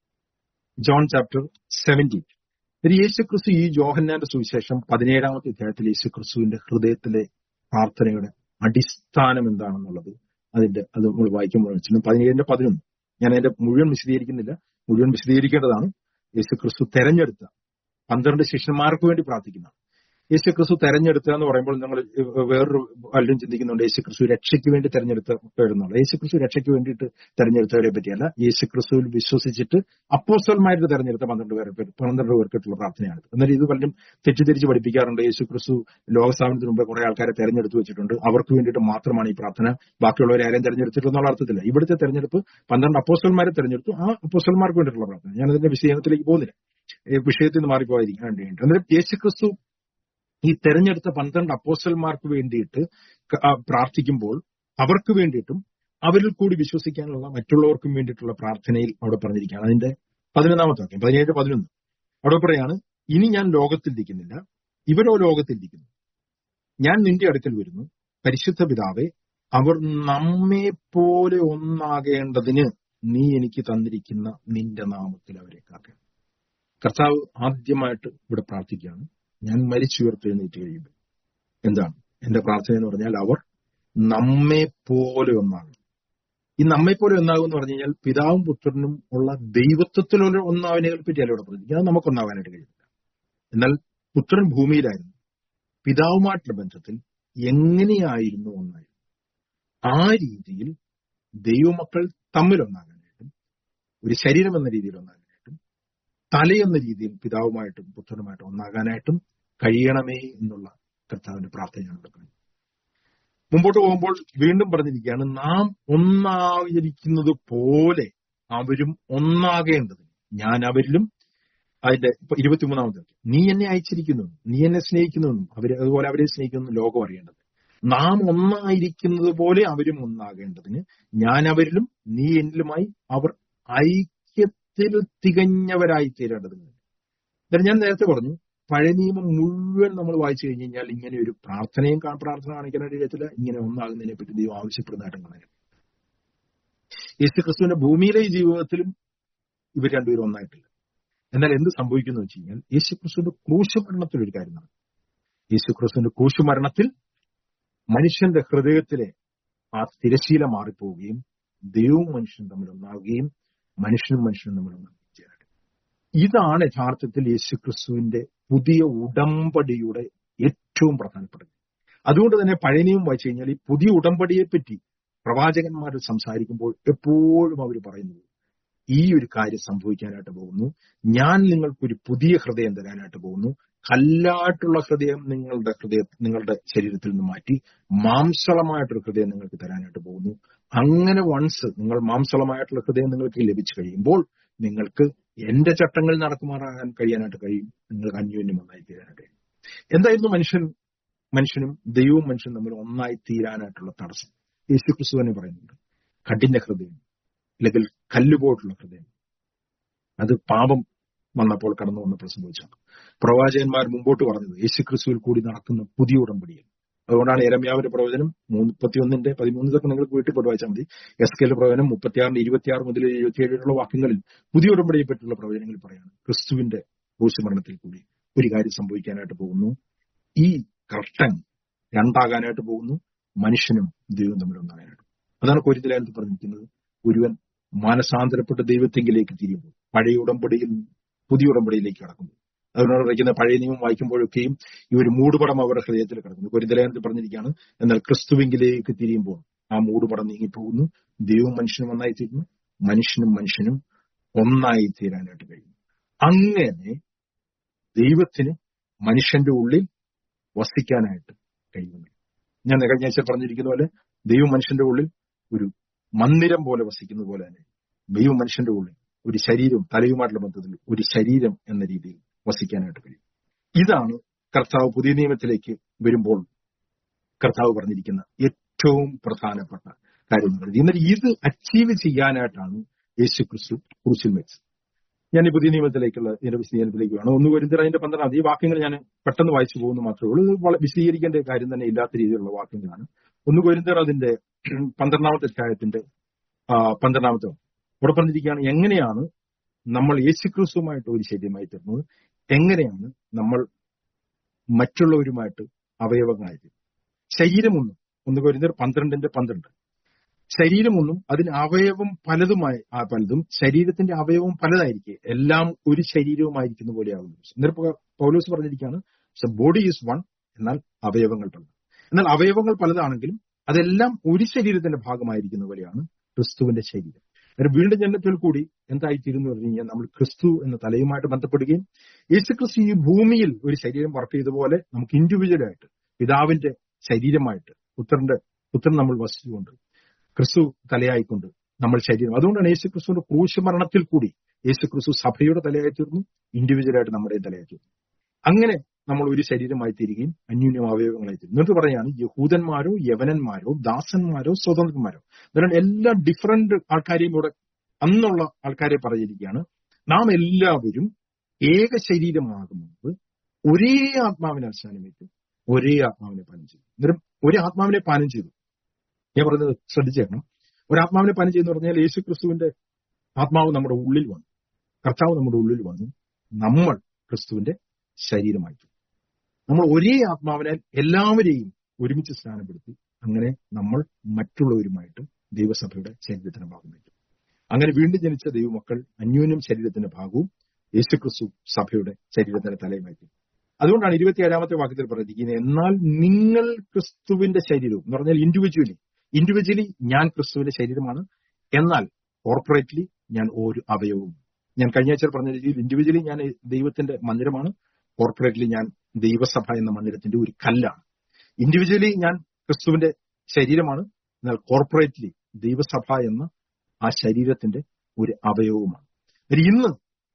Speaker 1: ജോൺ ചാപ്റ്റർ സെവൻറ്റീൻ ഒരു യേശുക്രിസ്തു ഈ യോഹന്നാന്റെ സുവിശേഷം പതിനേഴാമത്തെ അധ്യായത്തിൽ യേശുക്രിസ്തുവിന്റെ ഹൃദയത്തിലെ പ്രാർത്ഥനയുടെ അടിസ്ഥാനം എന്താണെന്നുള്ളത് അതിന്റെ അത് നമ്മൾ വായിക്കുമ്പോൾ വെച്ചിട്ടുണ്ട് പതിനേഴിന്റെ പതിനൊന്ന് ഞാൻ അതിന്റെ മുഴുവൻ വിശദീകരിക്കുന്നില്ല മുഴുവൻ വിശദീകരിക്കേണ്ടതാണ് യേശുക്രിസ്തു തെരഞ്ഞെടുത്ത പന്ത്രണ്ട് ശിഷ്യന്മാർക്ക് വേണ്ടി പ്രാർത്ഥിക്കുന്ന യേശുക്രിസ്തു തെരഞ്ഞെടുക്കുക എന്ന് പറയുമ്പോൾ നിങ്ങൾ വേറൊരു പലരും ചിന്തിക്കുന്നുണ്ട് യേശുക്രിസ്തു രക്ഷയ്ക്ക് വേണ്ടി തെരഞ്ഞെടുത്ത എഴുതുന്നുള്ളൂ യേശുക്രിസ്തു രക്ഷയ്ക്ക് വേണ്ടിയിട്ട് തെരഞ്ഞെടുത്തവരെ പറ്റിയല്ല യേശുക്രിസ്തുവിൽ വിശ്വസിച്ചിട്ട് അപ്പോസ്റ്റൽമാരുടെ തെരഞ്ഞെടുത്ത പന്ത്രണ്ട് പേരെ പന്ത്രണ്ട് പേർക്കിട്ടുള്ള പ്രാർത്ഥനയാണ് എന്നാൽ ഇത് പലരും തെറ്റിദ്ധരിച്ച് പഠിപ്പിക്കാറുണ്ട് യേശുക്രിസ്തു ലോകസ്ഥാപനത്തിന് മുമ്പ് കുറെ ആൾക്കാരെ തെരഞ്ഞെടുത്ത് വെച്ചിട്ടുണ്ട് അവർക്ക് വേണ്ടിയിട്ട് മാത്രമാണ് ഈ പ്രാർത്ഥന ബാക്കിയുള്ളവരെ ആരെയും തെരഞ്ഞെടുത്തിട്ടെന്നുള്ള അർത്ഥത്തില്ല ഇവിടുത്തെ തെരഞ്ഞെടുപ്പ് പന്ത്രണ്ട് അപ്പോസ്റ്റൽമാരെ തെരഞ്ഞെടുത്തു ആ അപ്പോസ്റ്റൽമാർക്ക് വേണ്ടിയിട്ടുള്ള പ്രാർത്ഥന ഞാൻ അതിന്റെ വിശദീകരണത്തിലേക്ക് പോകുന്നില്ല ഈ വിഷയത്തിൽ നിന്ന് മാറിപ്പോയിരിക്കാൻ വേണ്ടിയിട്ട് അന്നേരം യേശുക്രിസ്തു ഈ തെരഞ്ഞെടുത്ത പന്ത്രണ്ട് അപ്പോസ്റ്റൽമാർക്ക് വേണ്ടിയിട്ട് പ്രാർത്ഥിക്കുമ്പോൾ അവർക്ക് വേണ്ടിയിട്ടും അവരിൽ കൂടി വിശ്വസിക്കാനുള്ള മറ്റുള്ളവർക്കും വേണ്ടിയിട്ടുള്ള പ്രാർത്ഥനയിൽ അവിടെ പറഞ്ഞിരിക്കുകയാണ് അതിന്റെ പതിനൊന്നാമത്തെ വാക്യം പതിനേഴ് പതിനൊന്ന് അവിടെ പറയാണ് ഇനി ഞാൻ ലോകത്തിലിരിക്കുന്നില്ല ഇവരോ ലോകത്തിലിരിക്കുന്നു ഞാൻ നിന്റെ അടുക്കൽ വരുന്നു പരിശുദ്ധ പിതാവെ അവർ നമ്മെ പോലെ ഒന്നാകേണ്ടതിന് നീ എനിക്ക് തന്നിരിക്കുന്ന നിന്റെ നാമത്തിൽ അവരെ കാക്കണം കർത്താവ് ആദ്യമായിട്ട് ഇവിടെ പ്രാർത്ഥിക്കുകയാണ് ഞാൻ മരിച്ചുയർത്തെഴുന്നേറ്റ് കഴിയുമ്പോൾ എന്താണ് എന്റെ പ്രാർത്ഥന എന്ന് പറഞ്ഞാൽ അവർ നമ്മെ പോലെ ഒന്നാകും ഈ നമ്മെ പോലെ ഒന്നാകും എന്ന് പറഞ്ഞു കഴിഞ്ഞാൽ പിതാവും പുത്രനും ഉള്ള ദൈവത്വത്തിലുള്ള ഒന്നാവിനെ പറ്റിയല്ല ഇവിടെ പറഞ്ഞിരിക്കുന്നത് അത് നമുക്കൊന്നാവാനായിട്ട് കഴിയില്ല എന്നാൽ പുത്രൻ ഭൂമിയിലായിരുന്നു പിതാവുമായിട്ടുള്ള ബന്ധത്തിൽ എങ്ങനെയായിരുന്നു ഒന്നായിരുന്നു ആ രീതിയിൽ ദൈവമക്കൾ തമ്മിൽ ഒന്നാകാനായിട്ടും ഒരു ശരീരം എന്ന രീതിയിൽ ഒന്നാകാനായിട്ടും തലയെന്ന രീതിയിൽ പിതാവുമായിട്ടും പുത്രനുമായിട്ടും ഒന്നാകാനായിട്ടും കഴിയണമേ എന്നുള്ള കർത്താവിന്റെ പ്രാർത്ഥനയാണ് നടക്കുന്നത് മുമ്പോട്ട് പോകുമ്പോൾ വീണ്ടും പറഞ്ഞിരിക്കുകയാണ് നാം ഒന്നായിരിക്കുന്നത് പോലെ അവരും ഒന്നാകേണ്ടത് ഞാൻ അവരിലും അതിന്റെ ഇപ്പൊ ഇരുപത്തിമൂന്നാമത്തെ നീ എന്നെ അയച്ചിരിക്കുന്നു നീ എന്നെ സ്നേഹിക്കുന്നു അവര് അതുപോലെ അവരെ സ്നേഹിക്കുന്നു ലോകം അറിയേണ്ടത് നാം ഒന്നായിരിക്കുന്നത് പോലെ അവരും ഒന്നാകേണ്ടതിന് ഞാൻ അവരിലും നീ എന്നിലുമായി അവർ ഐക്യത്തിൽ തികഞ്ഞവരായി തീരേണ്ടതിന് എന്നിട്ട് ഞാൻ നേരത്തെ പറഞ്ഞു പഴയ നിയമം മുഴുവൻ നമ്മൾ വായിച്ചു കഴിഞ്ഞ് കഴിഞ്ഞാൽ ഇങ്ങനെ ഒരു പ്രാർത്ഥനയും കാ- പ്രാർത്ഥന കാണിക്കാനായിട്ട് കഴിയത്തില്ല ഇങ്ങനെ ഒന്നാകുന്നതിനെ പറ്റി ദൈവം ആവശ്യപ്പെടുന്നതായിട്ടും കാണാൻ യേശു ക്രിസ്തുവിന്റെ ഭൂമിയിലെ ഈ ജീവിതത്തിലും ഇവർ രണ്ടുപേരും ഒന്നായിട്ടില്ല എന്നാൽ എന്ത് സംഭവിക്കുന്നു വെച്ച് കഴിഞ്ഞാൽ യേശു ക്രിസ്തുവിന്റെ ക്രൂശമരണത്തിൽ ഒരു കാര്യം നടക്കും യേശു ക്രിസ്തുവിന്റെ ക്രൂശമരണത്തിൽ മനുഷ്യന്റെ ഹൃദയത്തിലെ ആ തിരശീല മാറിപ്പോവുകയും ദൈവവും മനുഷ്യനും തമ്മിൽ ഒന്നാവുകയും മനുഷ്യനും മനുഷ്യനും തമ്മിൽ ഒന്നാവുകയും ചെയ്യാനായിട്ട് ഇതാണ് യഥാർത്ഥത്തിൽ യേശു ക്രിസ്തുവിന്റെ പുതിയ ഉടമ്പടിയുടെ ഏറ്റവും പ്രധാനപ്പെട്ടത് അതുകൊണ്ട് തന്നെ പഴയ നിയമം വായിച്ചു കഴിഞ്ഞാൽ ഈ പുതിയ ഉടമ്പടിയെ പറ്റി പ്രവാചകന്മാർ സംസാരിക്കുമ്പോൾ എപ്പോഴും അവർ പറയുന്നത് ഈ ഒരു കാര്യം സംഭവിക്കാനായിട്ട് പോകുന്നു ഞാൻ നിങ്ങൾക്കൊരു പുതിയ ഹൃദയം തരാനായിട്ട് പോകുന്നു കല്ലായിട്ടുള്ള ഹൃദയം നിങ്ങളുടെ ഹൃദയ നിങ്ങളുടെ ശരീരത്തിൽ നിന്ന് മാറ്റി മാംസളമായിട്ടൊരു ഹൃദയം നിങ്ങൾക്ക് തരാനായിട്ട് പോകുന്നു അങ്ങനെ വൺസ് നിങ്ങൾ മാംസളമായിട്ടുള്ള ഹൃദയം നിങ്ങൾക്ക് ലഭിച്ചു കഴിയുമ്പോൾ നിങ്ങൾക്ക് എന്റെ ചട്ടങ്ങൾ നടക്കുമാറാകാൻ കഴിയാനായിട്ട് കഴിയും നിങ്ങൾക്ക് അന്യോന്യം ഒന്നായി തീരാനായിട്ട് കഴിയും എന്തായിരുന്നു മനുഷ്യൻ മനുഷ്യനും ദൈവവും മനുഷ്യനും തമ്മിൽ ഒന്നായി തീരാനായിട്ടുള്ള തടസ്സം യേശു ക്രിസ്തു തന്നെ പറയുന്നുണ്ട് കഠിന ഹൃദയം അല്ലെങ്കിൽ കല്ലുപോയിട്ടുള്ള ഹൃദയം അത് പാപം വന്നപ്പോൾ കടന്നു വന്നപ്പോൾ സംഭവിച്ചാണ് പ്രവാചകന്മാർ മുമ്പോട്ട് പറഞ്ഞത് യേശു ക്രിസ്തുവിൽ കൂടി നടക്കുന്ന പുതിയ ഉടമ്പടിയിൽ അതുകൊണ്ടാണ് എരമ്യാവിന്റെ പ്രവചനം മുപ്പത്തിയൊന്നിന്റെ പതിമൂന്നിതൊക്കെ നിങ്ങൾക്ക് വീട്ടിൽ പോയിട്ട് വായിച്ചാൽ മതി എസ് കെൽ പ്രവചനം മുപ്പത്തിയാറിന്റെ ഇരുപത്തിയാറ് മുതൽ എഴുപത്തിയേഴിലുള്ള വാക്യങ്ങളിൽ പുതിയ ഉടമ്പടിയെ പറ്റിയുള്ള പ്രവചനങ്ങൾ പറയാണ് ക്രിസ്തുവിന്റെ ക്രൂശമരണത്തിൽ കൂടി ഒരു കാര്യം സംഭവിക്കാനായിട്ട് പോകുന്നു ഈ കർട്ടൻ രണ്ടാകാനായിട്ട് പോകുന്നു മനുഷ്യനും ദൈവം തമ്മിൽ ഒന്നാകാനായിട്ട് അതാണ് കൊരിന്തലാനത്ത് പറഞ്ഞിരിക്കുന്നത് ഒരുവൻ മാനസാന്തരപ്പെട്ട് ദൈവത്തെങ്കിലേക്ക് തിരിയുമ്പോൾ പഴയ ഉടമ്പടിയിൽ പുതിയ ഉടമ്പടിയിലേക്ക് കടക്കുന്നു അതുകൊണ്ട് വയ്ക്കുന്ന പഴയ നിയമം വായിക്കുമ്പോഴൊക്കെയും ഈ ഒരു മൂടുപടം അവരുടെ ഹൃദയത്തിൽ കിടക്കുന്നു കൊരിന്തലാനത്തിൽ പറഞ്ഞിരിക്കുകയാണ് എന്നാൽ ക്രിസ്തുവിങ്കിലേക്ക് തിരിയുമ്പോൾ ആ മൂടുപടം നീങ്ങിപ്പോകുന്നു ദൈവവും മനുഷ്യനും ഒന്നായി തീരുന്നു മനുഷ്യനും മനുഷ്യനും ഒന്നായി തീരാനായിട്ട് കഴിയും അങ്ങനെ ദൈവത്തിന് മനുഷ്യന്റെ ഉള്ളിൽ വസിക്കാനായിട്ട് കഴിയുന്നു ഞാൻ കഴിഞ്ഞ ആഴ്ച പറഞ്ഞിരിക്കുന്ന പോലെ ദൈവം മനുഷ്യന്റെ ഉള്ളിൽ ഒരു മന്ദിരം പോലെ വസിക്കുന്ന പോലെ തന്നെ ദൈവം മനുഷ്യന്റെ ഉള്ളിൽ ഒരു ശരീരം തലയുമായിട്ടുള്ള ബന്ധത്തിൽ ഒരു ശരീരം എന്ന രീതിയിൽ വസിക്കാനായിട്ട് കഴിയും ഇതാണ് കർത്താവ് പുതിയ നിയമത്തിലേക്ക് വരുമ്പോൾ കർത്താവ് പറഞ്ഞിരിക്കുന്ന ഏറ്റവും പ്രധാനപ്പെട്ട കാര്യം എന്ന് പറയുന്നത് എന്നാൽ ഇത് അച്ചീവ് ചെയ്യാനായിട്ടാണ് യേശു ക്രിസ്തു ക്രൂശിൽ വെച്ചത് ഞാൻ ഈ പുതിയ നിയമത്തിലേക്കുള്ള ഇതിന്റെ വിശദീകരണത്തിലേക്ക് വേണം ഒന്ന് വരുന്നത് അതിന്റെ പന്ത്രണ്ടാം ഈ വാക്യങ്ങൾ ഞാൻ പെട്ടെന്ന് വായിച്ചു പോകുന്നു മാത്രമേ ഉള്ളൂ ഇത് വളരെ വിശദീകരിക്കേണ്ട കാര്യം തന്നെ ഇല്ലാത്ത രീതിയിലുള്ള വാക്യങ്ങളാണ് ഒന്ന് വരുന്നർ അതിന്റെ പന്ത്രണ്ടാമത്തെ അധ്യായത്തിന്റെ ആ, പന്ത്രണ്ടാമത്തെ വാക്യം. ഇവിടെ പറഞ്ഞിരിക്കുകയാണ് എങ്ങനെയാണ് നമ്മൾ യേശുക്രിസ്തുവുമായിട്ട് ഒരു ശരീരമായി തീർന്നത് എങ്ങനെയാണ് നമ്മൾ മറ്റുള്ളവരുമായിട്ട് അവയവങ്ങളായി ശരീരമൊന്നും ഒന്ന് വരുന്നർ പന്ത്രണ്ടിന്റെ പന്ത്രണ്ട് ശരീരമൊന്നും അതിന് അവയവം പലതുമായി ആ പലതും ശരീരത്തിന്റെ അവയവം പലതായിരിക്കും എല്ലാം ഒരു ശരീരവുമായിരിക്കുന്ന പോലെയാകുന്നു എന്നിട്ട് പൗലോസ് പറഞ്ഞിരിക്കുകയാണ് ബോഡി ഈസ് വൺ എന്നാൽ അവയവങ്ങൾ പലത് എന്നാൽ അവയവങ്ങൾ പലതാണെങ്കിലും അതെല്ലാം ഒരു ശരീരത്തിന്റെ ഭാഗമായിരിക്കുന്ന പോലെയാണ് ക്രിസ്തുവിന്റെ ശരീരം ഒരു വീണ്ടും ജനനത്തിൽ കൂടി എന്തായിത്തീരുന്നു പറഞ്ഞു കഴിഞ്ഞാൽ നമ്മൾ ക്രിസ്തു എന്ന തലയുമായിട്ട് ബന്ധപ്പെടുകയും യേശു ക്രിസ്തു ഈ ഭൂമിയിൽ ഒരു ശരീരം വർക്ക് ചെയ്ത പോലെ നമുക്ക് ഇൻഡിവിജ്വലായിട്ട് പിതാവിന്റെ ശരീരമായിട്ട് പുത്രന്റെ പുത്രൻ നമ്മൾ വസിച്ചുകൊണ്ട് ക്രിസ്തു തലയായിക്കൊണ്ട് നമ്മൾ ശരീരം അതുകൊണ്ടാണ് യേശു ക്രിസ്തുവിന്റെ ക്രൂശമരണത്തിൽ കൂടി യേശു ക്രിസ്തു സഭയുടെ തലയായി തീർന്നു ഇൻഡിവിജ്വലായിട്ട് നമ്മുടെ തലയായി തീർന്നു അങ്ങനെ നമ്മൾ ഒരു ശരീരമായി തീരുകയും അന്യൂന്യം അവയവങ്ങളായി തീരും എന്നിട്ട് പറയാണ് യഹൂദന്മാരോ യവനന്മാരോ ദാസന്മാരോ സ്വതന്ത്രന്മാരോ അതുകൊണ്ട് എല്ലാ ഡിഫറന്റ് ആൾക്കാരെയും ഇവിടെ അന്നുള്ള ആൾക്കാരെ പറഞ്ഞിരിക്കുകയാണ് നാം എല്ലാവരും ഏക ശരീരമാകുന്നത് ഒരേ ആത്മാവിനെ അവസാനമേറ്റ് ഒരേ ആത്മാവിനെ പാനം ചെയ്തു അന്നേരം ഒരേ ആത്മാവിനെ പാനം ചെയ്തു ഞാൻ പറഞ്ഞത് ശ്രദ്ധിച്ചേക്കണം ഒരാത്മാവിനെ പാനം ചെയ്യുന്ന പറഞ്ഞാൽ യേശു ക്രിസ്തുവിന്റെ ആത്മാവ് നമ്മുടെ ഉള്ളിൽ വന്നു കർത്താവ് നമ്മുടെ ഉള്ളിൽ വന്നു നമ്മൾ ക്രിസ്തുവിന്റെ ശരീരമായി തീർന്നു. നമ്മൾ ഒരേ ആത്മാവിനെ എല്ലാവരെയും ഒരുമിച്ച് സ്നാനപ്പെടുത്തി അങ്ങനെ നമ്മൾ മറ്റുള്ളവരുമായിട്ട് ദൈവസഭയുടെ ശരീരത്തിന്റെ ഭാഗമായിട്ട് അങ്ങനെ വീണ്ടും ജനിച്ച ദൈവമക്കൾ അന്യോന്യം ശരീരത്തിന്റെ ഭാഗവും യേശുക്രിസ്തു സഭയുടെ ശരീരത്തിന്റെ തലയുമായി തീർന്നു. അതുകൊണ്ടാണ് ഇരുപത്തിയേഴാമത്തെ വാക്യത്തിൽ പറഞ്ഞിരിക്കുന്നത് എന്നാൽ നിങ്ങൾ ക്രിസ്തുവിന്റെ ശരീരവും എന്ന് പറഞ്ഞാൽ ഇൻഡിവിജ്വലി ഇൻഡിവിജ്വലി ഞാൻ ക്രിസ്തുവിന്റെ ശരീരമാണ് എന്നാൽ കോർപ്പറേറ്റ്ലി ഞാൻ ഒരു അവയവവും ഞാൻ കഴിഞ്ഞ ആഴ്ച പറഞ്ഞ രീതിയിൽ ഇൻഡിവിജ്വലി ഞാൻ ദൈവത്തിന്റെ മന്ദിരമാണ് കോർപ്പറേറ്റ്ലി ഞാൻ ദൈവസഭ എന്ന മന്ദിരത്തിന്റെ ഒരു കല്ലാണ് ഇൻഡിവിജ്വലി ഞാൻ ക്രിസ്തുവിന്റെ ശരീരമാണ് എന്നാൽ കോർപ്പറേറ്റ്ലി ദൈവസഭ എന്ന ആ ശരീരത്തിന്റെ ഒരു അവയവവുമാണ് ഒരു ഇന്ന്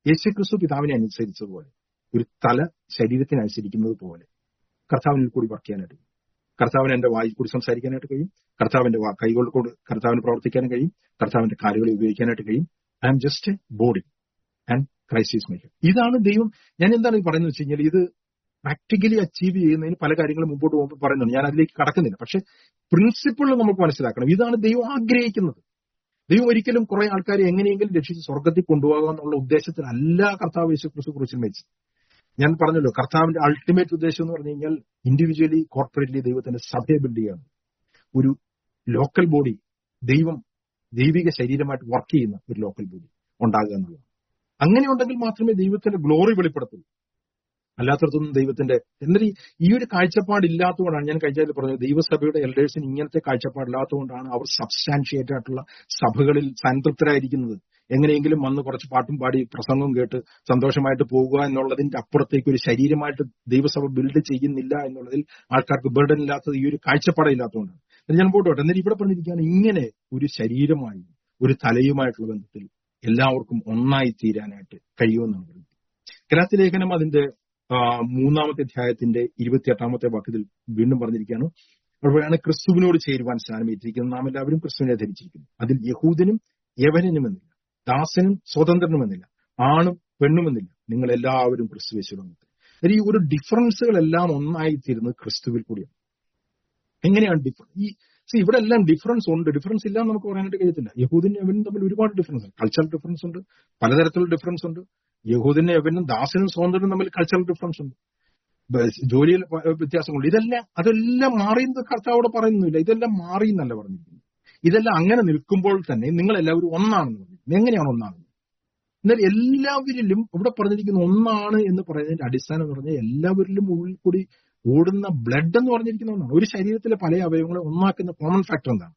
Speaker 1: യേശുക്രിസ്തു പിതാവിനെ അനുസരിച്ചതുപോലെ ഒരു തല ശരീരത്തിനെ അനുസരിക്കുന്നത് പോലെ കർത്താവിനിൽ കൂടി വർക്ക് ചെയ്യാനായിട്ട് കഴിയും കർത്താവിന് എന്റെ വായിൽ കൂടി സംസാരിക്കാനായിട്ട് കഴിയും കർത്താവിന്റെ വാ- കൈകൾ കൊണ്ട് കർത്താവിന് പ്രവർത്തിക്കാനും കഴിയും കർത്താവിന്റെ കാലുകളെ ഉപയോഗിക്കാനായിട്ട് കഴിയും I am just a body and Christ is maker ഇതാണ് ദൈവം ഞാൻ എന്താണ് ഈ പറയുന്നത് വെച്ച് കഴിഞ്ഞാൽ ഇത് പ്രാക്ടിക്കലി അച്ചീവ് ചെയ്യുന്നതിന് പല കാര്യങ്ങളും മുമ്പോട്ട് പോകുമ്പോൾ പറയുന്നുണ്ട് ഞാൻ അതിലേക്ക് കടക്കുന്നില്ല പക്ഷെ പ്രിൻസിപ്പിൾ നമുക്ക് മനസ്സിലാക്കണം ഇതാണ് ദൈവം ആഗ്രഹിക്കുന്നത് ദൈവം ഒരിക്കലും കുറെ ആൾക്കാരെ എങ്ങനെയെങ്കിലും രക്ഷിച്ച് സ്വർഗത്തിൽ കൊണ്ടുപോകുക എന്നുള്ള ഉദ്ദേശത്തിലല്ല കർത്താവ് യേശു ക്രിസ്തു കുറിച്ച് വെച്ചത് ഞാൻ പറഞ്ഞല്ലോ കർത്താവിന്റെ അൾട്ടിമേറ്റ് ഉദ്ദേശം എന്ന് പറഞ്ഞു കഴിഞ്ഞാൽ ഇൻഡിവിജ്വലി കോർപ്പറേറ്റ്ലി ദൈവത്തിന്റെ സഭയെ ബിൽഡ് ചെയ്യാണ് ഒരു ലോക്കൽ ബോഡി ദൈവം ദൈവിക ശരീരമായിട്ട് വർക്ക് ചെയ്യുന്ന ഒരു ലോക്കൽ ബോഡി ഉണ്ടാകുക എന്നുള്ളത് അങ്ങനെ ഉണ്ടെങ്കിൽ മാത്രമേ ദൈവത്തിന്റെ ഗ്ലോറി വെളിപ്പെടുത്തുള്ളൂ അല്ലാത്തടത്തൊന്നും ദൈവത്തിന്റെ എന്നാൽ ഈ- ഈ ഒരു കാഴ്ചപ്പാട് ഇല്ലാത്തതുകൊണ്ടാണ് ഞാൻ കഴിഞ്ഞ പറഞ്ഞത് ദൈവസഭയുടെ എൽഡേഴ്സിന് ഇങ്ങനത്തെ കാഴ്ചപ്പാടില്ലാത്തതുകൊണ്ടാണ് അവർ സബ്സ്റ്റാൻഷിയേറ്റ് ആയിട്ടുള്ള സഭകളിൽ സംതൃപ്തരായിരിക്കുന്നത് എങ്ങനെയെങ്കിലും വന്ന് കുറച്ച് പാട്ടും പാടി പ്രസംഗം കേട്ട് സന്തോഷമായിട്ട് പോകുക എന്നുള്ളതിന്റെ അപ്പുറത്തേക്ക് ഒരു ശരീരമായിട്ട് ദൈവസഭ ബിൽഡ് ചെയ്യുന്നില്ല എന്നുള്ളതിൽ ആൾക്കാർക്ക് ബർഡൻ ഇല്ലാത്തത് ഈ ഒരു കാഴ്ചപ്പാടില്ലാത്തതുകൊണ്ടാണ് അത് ഞാൻ പോട്ടെ എന്നാൽ ഇവിടെ പറഞ്ഞിരിക്കുകയാണ് ഇങ്ങനെ ഒരു ശരീരമായി ഒരു തലയുമായിട്ടുള്ള ബന്ധത്തിൽ എല്ലാവർക്കും ഒന്നായി തീരാനായിട്ട് കഴിയുമെന്നാണ് പറയുന്നത് കലാത്തി ലേഖനം അതിന്റെ ആ, മൂന്നാമത്തെ അധ്യായത്തിന്റെ ഇരുപത്തിയെട്ടാമത്തെ വാക്യത്തിൽ വീണ്ടും പറഞ്ഞിരിക്കുകയാണ് അവിടെയാണ് ക്രിസ്തുവിനോട് ചേരുവാൻ സ്ഥാനമേറ്റിരിക്കുന്നത് നാം എല്ലാവരും ക്രിസ്തുവിനെ ധരിച്ചിരിക്കുന്നു അതിൽ യഹൂദനും യവനനുമെന്നില്ല ദാസനും സ്വതന്ത്രനുമെന്നില്ല ആണും പെണ്ണുമെന്നില്ല നിങ്ങൾ എല്ലാവരും ക്രിസ്തു യേശുവിൽ ഈ ഒരു ഡിഫറൻസുകളെല്ലാം ഒന്നായി തീരുന്നത് ക്രിസ്തുവിൽ കൂടിയാണ് എങ്ങനെയാണ് ഡിഫറൻസ് ഈ see, ഇവിടെ എല്ലാം ഡിഫറൻസ് ഉണ്ട് ഡിഫറൻസ് ഇല്ല എന്ന് നമുക്ക് പറയാനായിട്ട് കഴിയത്തില്ല യഹൂദിനും യവനും തമ്മിൽ ഒരുപാട് ഡിഫറൻസ് ഉണ്ട് കൾച്ചറൽ ഡിഫറൻസ് ഉണ്ട് പലതരത്തിലുള്ള ഡിഫറൻസ് ഉണ്ട് യഹൂദിനും യവനും ദാസനും സ്വതന്ത്രനും തമ്മിൽ കൾച്ചറൽ ഡിഫറൻസ് ഉണ്ട് ബ- ജോലിയിൽ പ- വ്യത്യാസങ്ങളുണ്ട് ഇതെല്ലാം അതെല്ലാം മാറിയെന്ന് കർത്താവോട് പറയുന്നില്ല ഇതെല്ലാം മാറി എന്നല്ല പറഞ്ഞിരിക്കുന്നത് ഇതെല്ലാം അങ്ങനെ നിൽക്കുമ്പോൾ തന്നെ നിങ്ങൾ എല്ലാവരും ഒന്നാണെന്ന് പറഞ്ഞു എങ്ങനെയാണ് ഒന്നാകുന്നത് എന്നാൽ എല്ലാവരിലും ഇവിടെ പറഞ്ഞിരിക്കുന്ന ഒന്നാണ് എന്ന് പറയുന്നതിന്റെ അടിസ്ഥാനം എന്ന് പറഞ്ഞാൽ എല്ലാവരിലും ഉള്ളിൽ കൂടി ഓടുന്ന ബ്ലഡ് എന്ന് പറഞ്ഞിരിക്കുന്ന ഒന്നാണ് ഒരു ശരീരത്തിലെ പല അവയവങ്ങളെ ഒന്നാക്കുന്ന കോമൺ ഫാക്ടർ എന്താണ്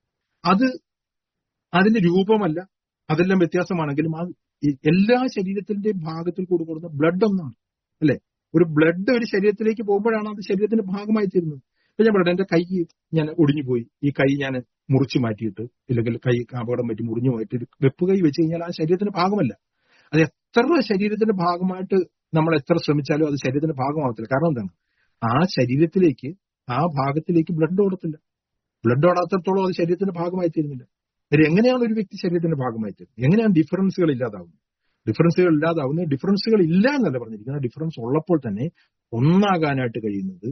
Speaker 1: അത് അതിന്റെ രൂപമല്ല അതെല്ലാം വ്യത്യാസമാണെങ്കിലും ആ ഈ- എല്ലാ ശരീരത്തിന്റെ ഭാഗത്തിൽ കൂടി കൊടുക്കുന്ന ബ്ലഡ് ഒന്നാണ് അല്ലെ ഒരു ബ്ലഡ് ഒരു ശരീരത്തിലേക്ക് പോകുമ്പോഴാണ് അത് ശരീരത്തിന്റെ ഭാഗമായി തീരുന്നത് ഇപ്പൊ ഞാൻ പറയട്ടെ എന്റെ കൈ ഞാൻ ഒടിഞ്ഞു പോയി ഈ കൈ ഞാൻ മുറിച്ചു മാറ്റിയിട്ട് ഇല്ലെങ്കിൽ കൈ അപകടം പറ്റി മുറിഞ്ഞു പോയിട്ട് ഒരു വെപ്പ് കൈ വെച്ച് കഴിഞ്ഞാൽ ആ ശരീരത്തിന്റെ ഭാഗമല്ല അത് എത്ര ശരീരത്തിന്റെ ഭാഗമായിട്ട് നമ്മൾ എത്ര ശ്രമിച്ചാലും അത് ശരീരത്തിന്റെ ഭാഗമാകത്തില്ല കാരണം എന്താണ് ആ ശരീരത്തിലേക്ക് ആ ഭാഗത്തിലേക്ക് ബ്ലഡ് ഓടത്തില്ല ബ്ലഡ് ഓടാത്തത്തോളം അത് ശരീരത്തിന്റെ ഭാഗമായി തീരുന്നില്ല ഇത് എങ്ങനെയാണ് ഒരു വ്യക്തി ശരീരത്തിന്റെ ഭാഗമായി തീരുന്നത് എങ്ങനെയാണ് ഡിഫറൻസുകൾ ഇല്ലാതാവുന്നത് ഡിഫറൻസുകൾ ഇല്ലാതാവുന്നത് ഡിഫറൻസുകൾ ഇല്ല എന്നല്ല പറഞ്ഞിരിക്കുന്നത് ഡിഫറൻസ് ഉള്ളപ്പോൾ തന്നെ ഒന്നാകാനായിട്ട് കഴിയുന്നത്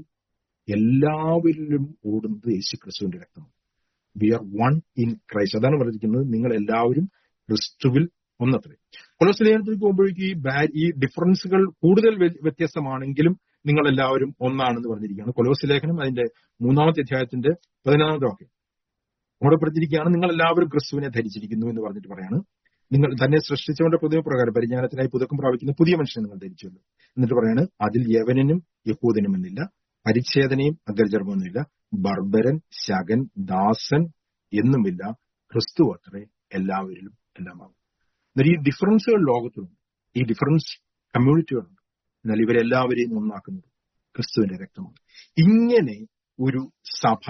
Speaker 1: എല്ലാവരിലും ഓടുന്നത് യേശു ക്രിസ്തുവിന്റെ രക്തമാണ് we are one in Christ അതാണ് പറഞ്ഞിരിക്കുന്നത് നിങ്ങൾ എല്ലാവരും ക്രിസ്തുവിൽ ഒന്നത്രേ കൊലസ്ലേഖനത്തിലേക്ക് പോകുമ്പോഴേക്ക് ഈ ബാ- ഈ ഡിഫറൻസുകൾ കൂടുതൽ വ്യ- വ്യത്യസ്തമാണെങ്കിലും നിങ്ങൾ എല്ലാവരും ഒന്നാണെന്ന് പറഞ്ഞിരിക്കുകയാണ് കൊലോസ് ലേഖനം അതിന്റെ മൂന്നാമത്തെ അധ്യായത്തിന്റെ പതിനൊന്നാമത്തെ വാക്യം അവിടെ പറഞ്ഞിരിക്കുകയാണ് നിങ്ങൾ എല്ലാവരും ക്രിസ്തുവിനെ ധരിച്ചിരിക്കുന്നു എന്ന് പറഞ്ഞിട്ട് പറയാണ് നിങ്ങൾ തന്നെ സൃഷ്ടിച്ചവന്റെ പുതിയ പ്രകാരം പരിജ്ഞാനത്തിനായി പുതുക്കം പ്രാപിക്കുന്ന പുതിയ മനുഷ്യനെ നിങ്ങൾ ധരിച്ചുള്ളൂ എന്നിട്ട് പറയാണ് അതിൽ യവനനും യഹൂദനും എന്നില്ല പരിച്ഛേദനയും അഗ്രചർമ്മൊന്നുമില്ല ബർബരൻ ശകൻ ദാസൻ എന്നുമില്ല ക്രിസ്തു അത്രേ എല്ലാവരിലും എല്ലാമാകും എന്നാൽ ഈ ഡിഫറൻസുകൾ ലോകത്തുണ്ട് ഈ ഡിഫറൻസ് കമ്മ്യൂണിറ്റികളുണ്ട് എന്നാൽ ഇവരെല്ലാവരെയും ഒന്നാക്കുന്നത് ക്രിസ്തുവിന്റെ രക്തമാണ് ഇങ്ങനെ ഒരു സഭ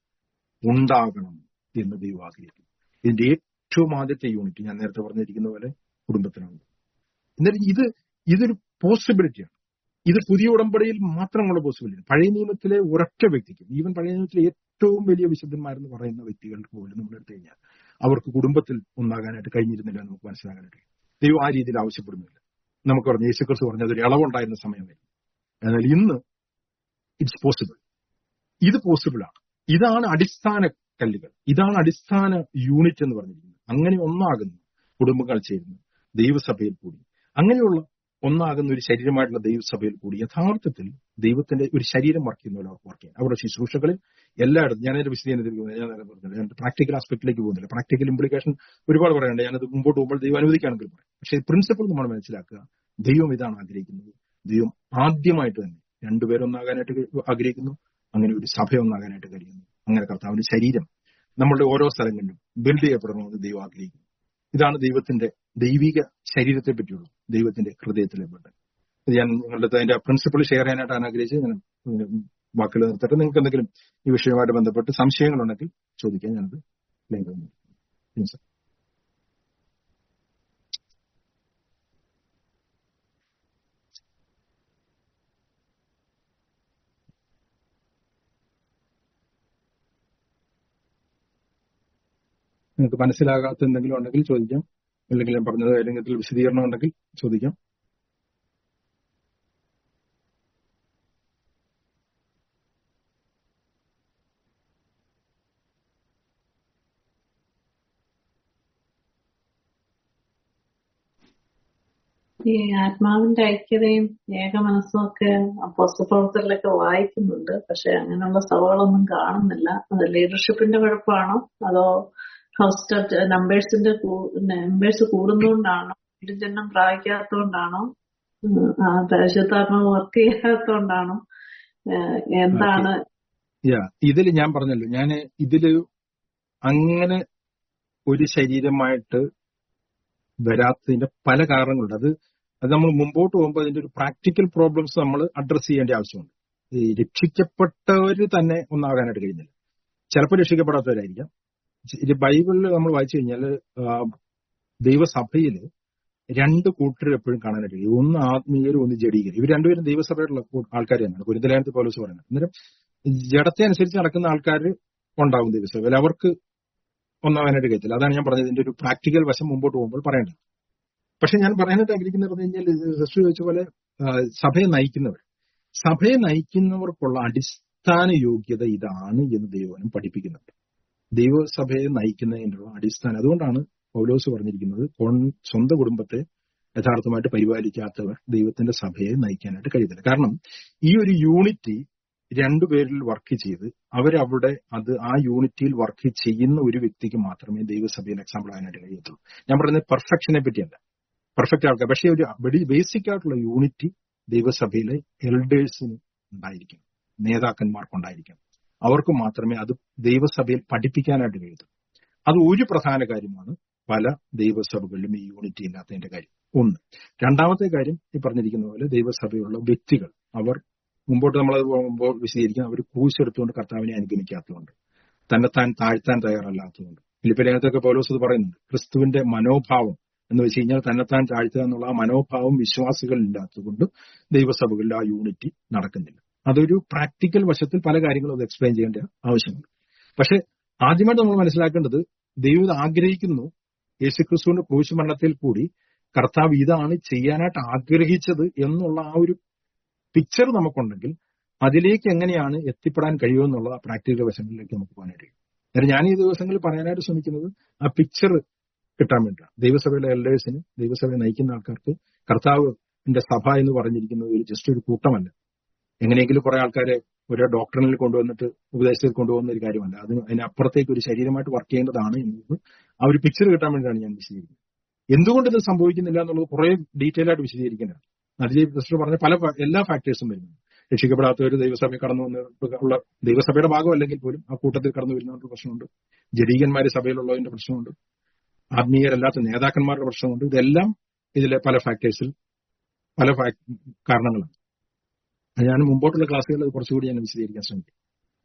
Speaker 1: ഉണ്ടാകണം എന്ന് ദൈവം ആഗ്രഹിക്കുന്നു ഇതിന്റെ ഏറ്റവും ആദ്യത്തെ യൂണിറ്റ് ഞാൻ നേരത്തെ പറഞ്ഞിരിക്കുന്ന പോലെ കുടുംബത്തിനാണ് എന്നാൽ ഇത് ഇതൊരു പോസിബിലിറ്റിയാണ് ഇത് പുതിയ ഉടമ്പടിയിൽ മാത്രമുള്ള പോസിബിലിറ്റി പഴയ നിയമത്തിലെ ഒരൊറ്റ വ്യക്തിക്കും ഈവൻ പഴയ നിയമത്തിലെ ഏറ്റവും വലിയ വിശുദ്ധന്മാരെന്ന് പറയുന്ന വ്യക്തികൾക്ക് പോലും നമ്മൾ എടുത്തു കഴിഞ്ഞാൽ അവർക്ക് കുടുംബത്തിൽ ഒന്നാകാനായിട്ട് കഴിഞ്ഞിരുന്നില്ല എന്ന് നമുക്ക് മനസ്സിലാകാനായിട്ട് കഴിയും. ദൈവം ആ രീതിയിൽ ആവശ്യപ്പെടുന്നില്ല നമുക്ക് പറഞ്ഞു യേശുക്രിസ്തു പറഞ്ഞു അതൊരു ഇളവുണ്ടായിരുന്ന സമയമേ എന്നാൽ ഇന്ന് ഇറ്റ്സ് പോസിബിൾ ഇത് പോസിബിൾ ആണ് ഇതാണ് അടിസ്ഥാന കല്ലുകൾ ഇതാണ് അടിസ്ഥാന യൂണിറ്റ് എന്ന് പറഞ്ഞിരിക്കുന്നത് അങ്ങനെ ഒന്നാകുന്നു കുടുംബങ്ങൾ ചേരുന്നു ദൈവസഭയിൽ കൂടി അങ്ങനെയുള്ള ഒന്നാകുന്ന ഒരു ശരീരമായിട്ടുള്ള ദൈവസഭയിൽ കൂടി യഥാർത്ഥത്തിൽ ദൈവത്തിന്റെ ഒരു ശരീരം വർക്ക് ചെയ്യുന്ന പോലെ അവർക്ക് വർക്ക് ചെയ്യാം അവരുടെ ശുശ്രൂഷകളിൽ എല്ലായിടത്തും ഞാനൊരു വിശദീകരണത്തിൽ പോകുന്നില്ല ഞാൻ നേരത്തെ പറഞ്ഞില്ല ഞാൻ പ്രാക്ടിക്കൽ ആസ്പെക്ടിലേക്ക് പോകുന്നില്ല പ്രാക്ടിക്കൽ ഇംപ്ലിക്കേഷൻ ഒരുപാട് പറയാനുണ്ട് ഞാനത് മുമ്പോട്ട് പോകുമ്പോൾ ദൈവം അനുവദിക്കുകയാണെങ്കിൽ പറയാം പക്ഷേ പ്രിൻസിപ്പിൾ നമ്മൾ മനസ്സിലാക്കുക ദൈവം ഇതാണ് ആഗ്രഹിക്കുന്നത് ദൈവം ആദ്യമായിട്ട് തന്നെ രണ്ടുപേരൊന്നാകാനായിട്ട് ആഗ്രഹിക്കുന്നു അങ്ങനെ ഒരു സഭ ഒന്നാകാനായിട്ട് കഴിയുന്നു അങ്ങനെ കർത്താവിന്റെ ശരീരം നമ്മളുടെ ഓരോ സ്ഥലങ്ങളിലും ബിൽഡ് ചെയ്യപ്പെടണമെന്ന് ദൈവം ആഗ്രഹിക്കുന്നു ഇതാണ് ദൈവത്തിന്റെ ദൈവിക ശരീരത്തെ പറ്റിയുള്ള ദൈവത്തിന്റെ ഹൃദയത്തിലെ ബന്ധം ഇത് ഞാൻ നിങ്ങളുടെ അടുത്ത് അതിന്റെ പ്രിൻസിപ്പിൾ ഷെയർ ചെയ്യാനായിട്ടാണ് ആഗ്രഹിച്ചത് ഞാൻ ഉം, വാക്കുകൾ നിർത്തട്ടെ നിങ്ങൾക്ക് എന്തെങ്കിലും ഈ വിഷയവുമായിട്ട് ബന്ധപ്പെട്ട് സംശയങ്ങളുണ്ടെങ്കിൽ ചോദിക്കാൻ ഞാനത് ക്ലിയർ നിങ്ങൾക്ക് മനസ്സിലാകാത്ത എന്തെങ്കിലും ഉണ്ടെങ്കിൽ ചോദിക്കാം അല്ലെങ്കിൽ ഞാൻ പറഞ്ഞത് ഏതെങ്കിലും വിശദീകരണം ഉണ്ടെങ്കിൽ ചോദിക്കാം
Speaker 3: ഈ ആത്മാവിന്റെ ഐക്യതയും ഏക മനസ്സും ഒക്കെ പുസ്തകത്തിലൊക്കെ വായിക്കുന്നുണ്ട് പക്ഷെ അങ്ങനെയുള്ള സഭകളൊന്നും കാണുന്നില്ല അത് ലീഡർഷിപ്പിന്റെ കുഴപ്പമാണോ അതോ ഹൗസ് നമ്പേഴ്സിന്റെ നമ്പേഴ്സ് കൂടുന്നതുകൊണ്ടാണോ ജന്മം പ്രാപിക്കാത്തതുകൊണ്ടാണോ ഉം, ആ പരിശുദ്ധാത്മാവ് വർക്ക് ചെയ്യാത്തതുകൊണ്ടാണോ ഏഹ്, എന്താണ്
Speaker 1: യാ ഇതിൽ ഞാൻ പറഞ്ഞല്ലോ ഞാൻ ഇതില് അങ്ങനെ ഒരു ശരീരമായിട്ട് വരാത്തതിന്റെ പല കാരണങ്ങളുണ്ട് അത് അത് നമ്മൾ മുമ്പോട്ട് പോകുമ്പോൾ അതിന്റെ ഒരു പ്രാക്ടിക്കൽ പ്രോബ്ലംസ് നമ്മൾ അഡ്രസ് ചെയ്യേണ്ട ആവശ്യമുണ്ട് ഈ രക്ഷിക്കപ്പെട്ടവർ തന്നെ ഒന്നാകാനായിട്ട് കഴിയുന്നില്ല ചിലപ്പോൾ രക്ഷിക്കപ്പെടാത്തവരായിരിക്കാം ഇത് ബൈബിളിൽ നമ്മൾ വായിച്ചു കഴിഞ്ഞാൽ ദൈവസഭയിൽ രണ്ട് കൂട്ടർ എപ്പോഴും കാണാനായിട്ട് കഴിയും ഒന്ന് ആത്മീയരും ഒന്ന് ജഡീകരും ഇവർ രണ്ടുപേരും ദൈവസഭയിലുള്ള കൂ- ആൾക്കാർ തന്നെയാണ് കുരുതലാനത്ത് പോലീസ് പറയുന്നത് അന്നേരം ജഡത്തെ അനുസരിച്ച് നടക്കുന്ന ആൾക്കാർ ഉണ്ടാവും ദൈവസഭയിൽ അവർക്ക് ഒന്നാവാനായിട്ട് കഴിയത്തില്ല അതാണ് ഞാൻ പറഞ്ഞത് ഇതിന്റെ ഒരു പ്രാക്ടിക്കൽ വശം മുമ്പോട്ട് പോകുമ്പോൾ പറയേണ്ടത് പക്ഷെ ഞാൻ പറയാനായിട്ട് ആഗ്രഹിക്കുന്നത് പറഞ്ഞു കഴിഞ്ഞാൽ സിസ്റ്റർ ചോദിച്ച പോലെ ആ, സഭയെ നയിക്കുന്നവർ സഭയെ നയിക്കുന്നവർക്കുള്ള അടിസ്ഥാന യോഗ്യത ഇതാണ് എന്ന് ദൈവനം പഠിപ്പിക്കുന്നുണ്ട് ദൈവസഭയെ നയിക്കുന്നതിനുള്ള അടിസ്ഥാനം അതുകൊണ്ടാണ് പൗലോസ് പറഞ്ഞിരിക്കുന്നത് കൊൺ- സ്വന്തം കുടുംബത്തെ യഥാർത്ഥമായിട്ട് പരിപാലിക്കാത്തവർ ദൈവത്തിന്റെ സഭയെ നയിക്കാനായിട്ട് കഴിയത്തില്ല കാരണം ഈ ഒരു യൂണിറ്റി രണ്ടുപേരിൽ വർക്ക് ചെയ്ത് അവരവിടെ അത് ആ യൂണിറ്റിയിൽ വർക്ക് ചെയ്യുന്ന ഒരു വ്യക്തിക്ക് മാത്രമേ ദൈവസഭയിൽ എക്സാമ്പിൾ ആകാനായിട്ട് കഴിയത്തുള്ളൂ ഞാൻ പറയുന്നത് പെർഫെക്ഷനെ പറ്റിയല്ല പെർഫെക്റ്റ് ആൾക്കാർ പക്ഷേ ഒരു ബേസിക് ആയിട്ടുള്ള യൂണിറ്റി ദൈവസഭയിലെ എൽഡേഴ്സിന് ഉണ്ടായിരിക്കും നേതാക്കന്മാർക്കുണ്ടായിരിക്കും അവർക്ക് മാത്രമേ അത് ദൈവസഭയിൽ പഠിപ്പിക്കാനായിട്ട് കഴിയത്തുള്ളൂ അത് ഒരു പ്രധാന കാര്യമാണ് പല ദൈവസഭകളിലും ഈ യൂണിറ്റി ഇല്ലാത്തതിന്റെ കാര്യം ഒന്ന് രണ്ടാമത്തെ കാര്യം ഈ പറഞ്ഞിരിക്കുന്ന പോലെ ദൈവസഭയുള്ള വ്യക്തികൾ അവർ മുമ്പോട്ട് നമ്മളത് പോകുമ്പോൾ വിശദീകരിക്കും അവർ ക്രൂശ് എടുത്തുകൊണ്ട് കർത്താവിനെ അനുഗമിക്കാത്തതുകൊണ്ട് തന്നെത്താൻ താഴ്ത്താൻ തയ്യാറല്ലാത്തതുകൊണ്ട് ഫിലിപ്പിലേഖത്തൊക്കെ പൗലോസ് ഇത് പറയുന്നുണ്ട് ക്രിസ്തുവിന്റെ മനോഭാവം എന്ന് വെച്ച് കഴിഞ്ഞാൽ തന്നെത്താൻ താഴ്ത്തുക എന്നുള്ള ആ മനോഭാവം വിശ്വാസികളില്ലാത്തതുകൊണ്ട് ദൈവസഭകളിൽ ആ യൂണിറ്റി നടക്കുന്നില്ല അതൊരു പ്രാക്ടിക്കൽ വശത്തിൽ പല കാര്യങ്ങളും അത് എക്സ്പ്ലെയിൻ ചെയ്യേണ്ട ആവശ്യമുണ്ട് പക്ഷെ ആദ്യമായിട്ട് നമ്മൾ മനസ്സിലാക്കേണ്ടത് ദൈവം ഇത് ആഗ്രഹിക്കുന്നു യേശുക്രിസ്തുവിന്റെ ക്രൂശ് മരണത്തിൽ കൂടി കർത്താവ് ഇതാണ് ചെയ്യാനായിട്ട് ആഗ്രഹിച്ചത് എന്നുള്ള ആ ഒരു പിക്ചർ നമുക്കുണ്ടെങ്കിൽ അതിലേക്ക് എങ്ങനെയാണ് എത്തിപ്പെടാൻ കഴിയുമെന്നുള്ള ആ പ്രാക്ടിക്കൽ വശങ്ങളിലേക്ക് നമുക്ക് പോകാനായിട്ട് കഴിയും അന്നേരം ഞാൻ ഈ ദിവസങ്ങളിൽ പറയാനായിട്ട് ശ്രമിക്കുന്നത് ആ പിക്ചർ കിട്ടാൻ വേണ്ടിയാണ് ദൈവസഭയിലെ എൽഡേഴ്സിന് ദൈവസഭയെ നയിക്കുന്ന ആൾക്കാർക്ക് കർത്താവിന്റെ സഭ എന്ന് പറഞ്ഞിരിക്കുന്നത് ഒരു ജസ്റ്റ് ഒരു കൂട്ടമല്ല എങ്ങനെയെങ്കിലും കുറെ ആൾക്കാരെ ഒരു ഡോക്ടറിനിൽ കൊണ്ടുവന്നിട്ട് ഉപദേശത്തിൽ കൊണ്ടുപോകുന്ന ഒരു കാര്യമല്ല അതിന് അതിനപ്പുറത്തേക്ക് ഒരു ശരീരമായിട്ട് വർക്ക് ചെയ്യേണ്ടതാണ് എന്നത് ആ ഒരു പിക്ചർ കിട്ടാൻ വേണ്ടിയാണ് ഞാൻ വിശദീകരിക്കുന്നത് എന്തുകൊണ്ട് ഇത് സംഭവിക്കുന്നില്ല എന്നുള്ളത് കുറെ ഡീറ്റെയിൽ ആയിട്ട് വിശദീകരിക്കേണ്ടതാണ് അതിൽ സിസ്റ്റർ പറഞ്ഞ പല ഫാ- എല്ലാ ഫാക്ടേഴ്സും വരുന്നുണ്ട് രക്ഷിക്കപ്പെടാത്തവർ ദൈവസഭയിൽ കടന്നു വന്ന് ഉള്ള ദൈവസഭയുടെ ഭാഗമല്ലെങ്കിൽ പോലും ആ കൂട്ടത്തിൽ കടന്നു വരുന്നവരുടെ പ്രശ്നമുണ്ട് ജഡീകന്മാര് സഭയിലുള്ളതിന്റെ പ്രശ്നമുണ്ട് ആത്മീയരല്ലാത്ത നേതാക്കന്മാരുടെ പ്രശ്നമുണ്ട് ഇതെല്ലാം ഇതിലെ പല ഫാക്ടേഴ്സിൽ പല ഫാക്- കാരണങ്ങളാണ് അത് ഞാൻ മുമ്പോട്ടുള്ള ക്ലാസ്സുകളിൽ കുറച്ചുകൂടി ഞാൻ വിശദീകരിക്കാൻ ശ്രമിക്കും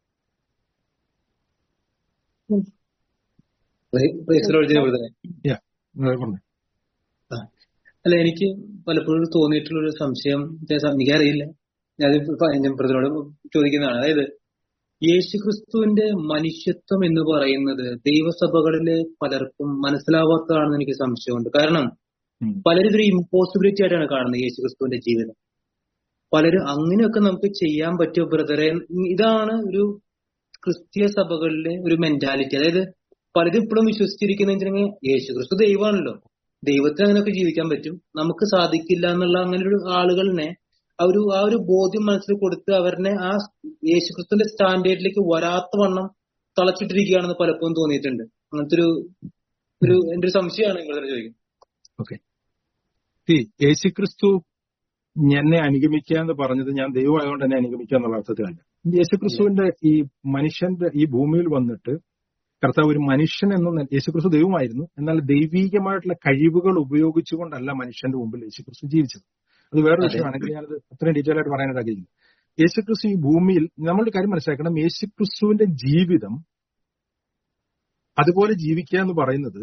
Speaker 2: പ്രൈസിലോട്
Speaker 1: അത് പറഞ്ഞു
Speaker 2: അല്ല എനിക്ക് പലപ്പോഴും തോന്നിയിട്ടുള്ള ഒരു സംശയം ഞാൻ- എനിക്കറിയില്ല ഞാൻ ഞാൻ പ്രതിനോട് ചോദിക്കുന്നതാണ് അതായത് യേശുക്രിസ്തുവിന്റെ മനുഷ്യത്വം എന്ന് പറയുന്നത് ദൈവസഭകളിലെ പലർക്കും മനസ്സിലാവാത്തതാണെന്ന് എനിക്ക് സംശയമുണ്ട് കാരണം
Speaker 1: ഉം.
Speaker 2: പലരും ഇതൊരു ഇമ്പോസിബിലിറ്റി ആയിട്ടാണ് കാണുന്നത് യേശുക്രിസ്തുവിന്റെ ജീവിതം പലരും അങ്ങനെയൊക്കെ നമുക്ക് ചെയ്യാൻ പറ്റുമോ ബ്രദറെ ഇതാണ് ഒരു ക്രിസ്തീയ സഭകളിലെ ഒരു മെന്റാലിറ്റി അതായത് പലരും ഇപ്പോഴും വിശ്വസിച്ചിരിക്കുന്ന വെച്ചിട്ടുണ്ടെങ്കിൽ യേശുക്രിസ്തു ദൈവമാണല്ലോ ദൈവത്തിന് അങ്ങനെയൊക്കെ ജീവിക്കാൻ പറ്റും നമുക്ക് സാധിക്കില്ല എന്നുള്ള അങ്ങനെ ഒരു ആളുകളിനെ ആ ഒരു ആ ഒരു ബോധ്യം മനസ്സിൽ കൊടുത്ത് അവരെ ആ യേശുക്രിസ്തുവിന്റെ സ്റ്റാൻഡേർഡിലേക്ക് വരാത്ത വണ്ണം തളച്ചിട്ടിരിക്കുകയാണെന്ന് പലപ്പോഴും തോന്നിയിട്ടുണ്ട് അങ്ങനത്തെ ഒരു ഒരു എന്റെ ഒരു സംശയമാണ് നിങ്ങൾ ചോദിക്കുന്നത്
Speaker 1: ഓക്കെ യേശുക്രിസ്തു എന്നെ അനുഗമിക്കുക എന്ന് പറഞ്ഞത് ഞാൻ ദൈവമായതുകൊണ്ട് എന്നെ അനുഗമിക്കുക എന്നുള്ള അർത്ഥത്തിലല്ല യേശുക്രിസ്തുവിന്റെ ഈ മനുഷ്യന്റെ ഈ ഭൂമിയിൽ വന്നിട്ട് കർത്താവ് ഒരു മനുഷ്യൻ എന്ന നില- യേശുക്രിസ്തു ദൈവമായിരുന്നു എന്നാൽ ദൈവീകമായിട്ടുള്ള കഴിവുകൾ ഉപയോഗിച്ചുകൊണ്ടല്ല മനുഷ്യന്റെ മുമ്പിൽ യേശുക്രിസ്തു ജീവിച്ചത് അത് വേറെ
Speaker 2: അതെ.
Speaker 1: വിഷയമാണെങ്കിൽ ഞാനത് അത്രയും ഡീറ്റെയിൽ ആയിട്ട് പറയാനായിട്ട് ആഗ്രഹിക്കുന്നു യേശുക്രിസ്തു ഈ ഭൂമിയിൽ നമ്മളൊരു കാര്യം മനസ്സിലാക്കണം യേശുക്രിസ്തുവിന്റെ ജീവിതം അതുപോലെ ജീവിക്കുക എന്ന് പറയുന്നത്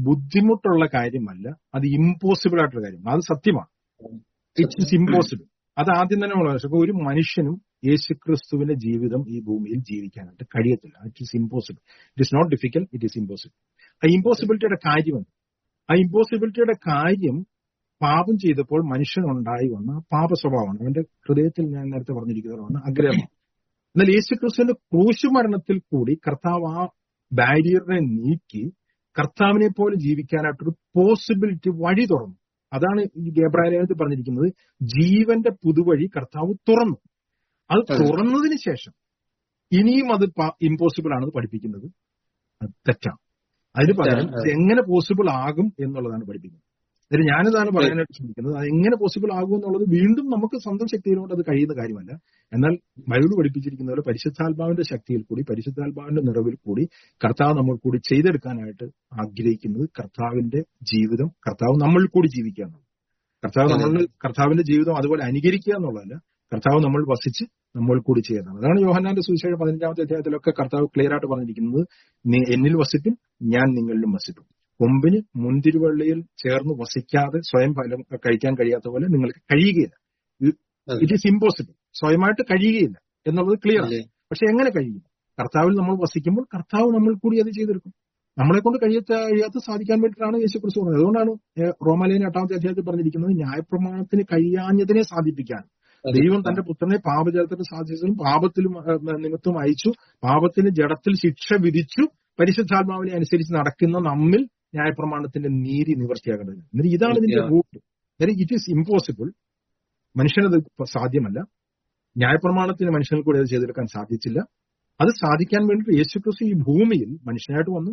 Speaker 1: ബുദ്ധിമുട്ടുള്ള കാര്യമല്ല അത് ഇമ്പോസിബിൾ ആയിട്ടുള്ള കാര്യമാണ് അത് സത്യമാണ് ഇറ്റ്സ് ഇസ് ഇമ്പോസിബിൾ അത് ആദ്യം തന്നെ നമ്മൾ അപ്പൊ ഒരു മനുഷ്യനും യേശുക്രിസ്തുവിന്റെ ജീവിതം ഈ ഭൂമിയിൽ ജീവിക്കാനായിട്ട് കഴിയത്തില്ല it is impossible it is not difficult it is impossible ആ ഇമ്പോസിബിലിറ്റിയുടെ കാര്യം ആ ഇമ്പോസിബിലിറ്റിയുടെ കാര്യം പാപം ചെയ്തപ്പോൾ മനുഷ്യനുണ്ടായി വന്ന പാപ സ്വഭാവമാണ് അവന്റെ ഹൃദയത്തിൽ ഞാൻ നേരത്തെ പറഞ്ഞിരിക്കുന്നതാണ് ആഗ്രഹമാണ് എന്നാൽ യേശുക്രിസ്തുവിന്റെ ക്രൂശ് മരണത്തിൽ കൂടി കർത്താവ് ആ ബാരിയറിനെ നീക്കി കർത്താവിനെ പോലെ ജീവിക്കാനായിട്ടൊരു പോസിബിലിറ്റി വഴി തുറന്നു അതാണ് ഈ ഗേബ്രാലയത്തിൽ പറഞ്ഞിരിക്കുന്നത് ജീവന്റെ പുതുവഴി കർത്താവ് തുറന്നു അത്
Speaker 2: അതെ.
Speaker 1: തുറന്നതിന് ശേഷം ഇനിയും അത് ഇമ്പോസിബിൾ ആണെന്ന് പഠിപ്പിക്കുന്നത് അത് തെറ്റാണ് അതിന് പകരം
Speaker 2: തെറ്റാണ്,
Speaker 1: ഇത് എങ്ങനെ പോസിബിൾ ആകും എന്നുള്ളതാണ് പഠിപ്പിക്കുന്നത് അതായത് ഞാനിതാണ് പറയാനായിട്ട് ശ്രമിക്കുന്നത് അത് എങ്ങനെ പോസിബിൾ ആകും എന്നുള്ളത് വീണ്ടും നമുക്ക് സ്വന്തം ശക്തിയിലോട്ട് അത് കഴിയുന്ന കാര്യമല്ല എന്നാൽ ബൈബിൾ പഠിപ്പിച്ചിരിക്കുന്ന പോലെ പരിശുദ്ധാത്മാവിന്റെ ശക്തിയിൽ കൂടി പരിശുദ്ധാത്മാവിന്റെ നിറവിൽ കൂടി കർത്താവ് നമ്മൾ കൂടി ചെയ്തെടുക്കാനായിട്ട് ആഗ്രഹിക്കുന്നത് കർത്താവിന്റെ ജീവിതം കർത്താവ് നമ്മൾ കൂടി ജീവിക്കുക എന്നുള്ളത് കർത്താവ്
Speaker 2: അതെ.
Speaker 1: നമ്മൾ കർത്താവിന്റെ ജീവിതം അതുപോലെ അനുകരിക്കുക എന്നുള്ളതല്ല കർത്താവ് നമ്മൾ വസിച്ച് നമ്മൾ കൂടി ചെയ്യുന്നതാണ് അതാണ് യോഹന്നാന്റെ സുവിശേഷം പതിനഞ്ചാമത്തെ അധ്യായത്തിലൊക്കെ കർത്താവ് ക്ലിയർ ആയിട്ട് പറഞ്ഞിരിക്കുന്നത് "നീ എന്നിൽ വസിക്കും ഞാൻ നിങ്ങളിലും വസിക്കും കൊമ്പിന് മുന്തിരിവള്ളിയിൽ ചേർന്ന് വസിക്കാതെ സ്വയം ഫലം കഴിക്കാൻ കഴിയാത്ത പോലെ നിങ്ങൾക്ക് കഴിയുകയില്ല
Speaker 2: അതെ.
Speaker 1: ഇറ്റ് ഈസ് ഇമ്പോസിബിൾ സ്വയമായിട്ട് കഴിയുകയില്ല എന്നുള്ളത് ക്ലിയർ ആണ്
Speaker 2: അല്ലേ?
Speaker 1: പക്ഷെ എങ്ങനെ കഴിയും കർത്താവിൽ നമ്മൾ വസിക്കുമ്പോൾ കർത്താവ് നമ്മൾ കൂടി അത് ചെയ്തെടുക്കും നമ്മളെ കൊണ്ട് കഴിയാത്ത കഴിയാത്ത സാധിക്കാൻ വേണ്ടിയിട്ടാണ് യേശു ക്രിസ്തു പറഞ്ഞത് അതുകൊണ്ടാണ് ഏഹ്, റോമാലയൻ എട്ടാമത്തെ അധ്യായത്തിൽ പറഞ്ഞിരിക്കുന്നത് ന്യായപ്രമാണത്തിന് കഴിയാഞ്ഞതിനെ സാധിപ്പിക്കാൻ
Speaker 2: അതെ.
Speaker 1: ദൈവം തന്റെ പുത്രനെ പാപജലത്തിന് സാധിച്ചതും പാപത്തിലും ഏഹ്, നിമിത്തം അയച്ചു പാപത്തിന് ജഡത്തിൽ ശിക്ഷ വിധിച്ചു പരിശുദ്ധാത്മാവിനെ അനുസരിച്ച് നടക്കുന്ന നമ്മിൽ ന്യായപ്രമാണത്തിന്റെ നീതി നിവർത്തിയാകേണ്ടത് എന്നിട്ട് ഇതാണ് ഇതിന്റെ
Speaker 2: Yeah.
Speaker 1: Root it is impossible മനുഷ്യനത് ഇപ്പൊ സാധ്യമല്ല ന്യായപ്രമാണത്തിന് മനുഷ്യനെ കൂടി അത് ചെയ്തെടുക്കാൻ സാധിച്ചില്ല അത് സാധിക്കാൻ വേണ്ടി യേശുക്രിസ്തു ഈ ഭൂമിയിൽ മനുഷ്യനായിട്ട് വന്നു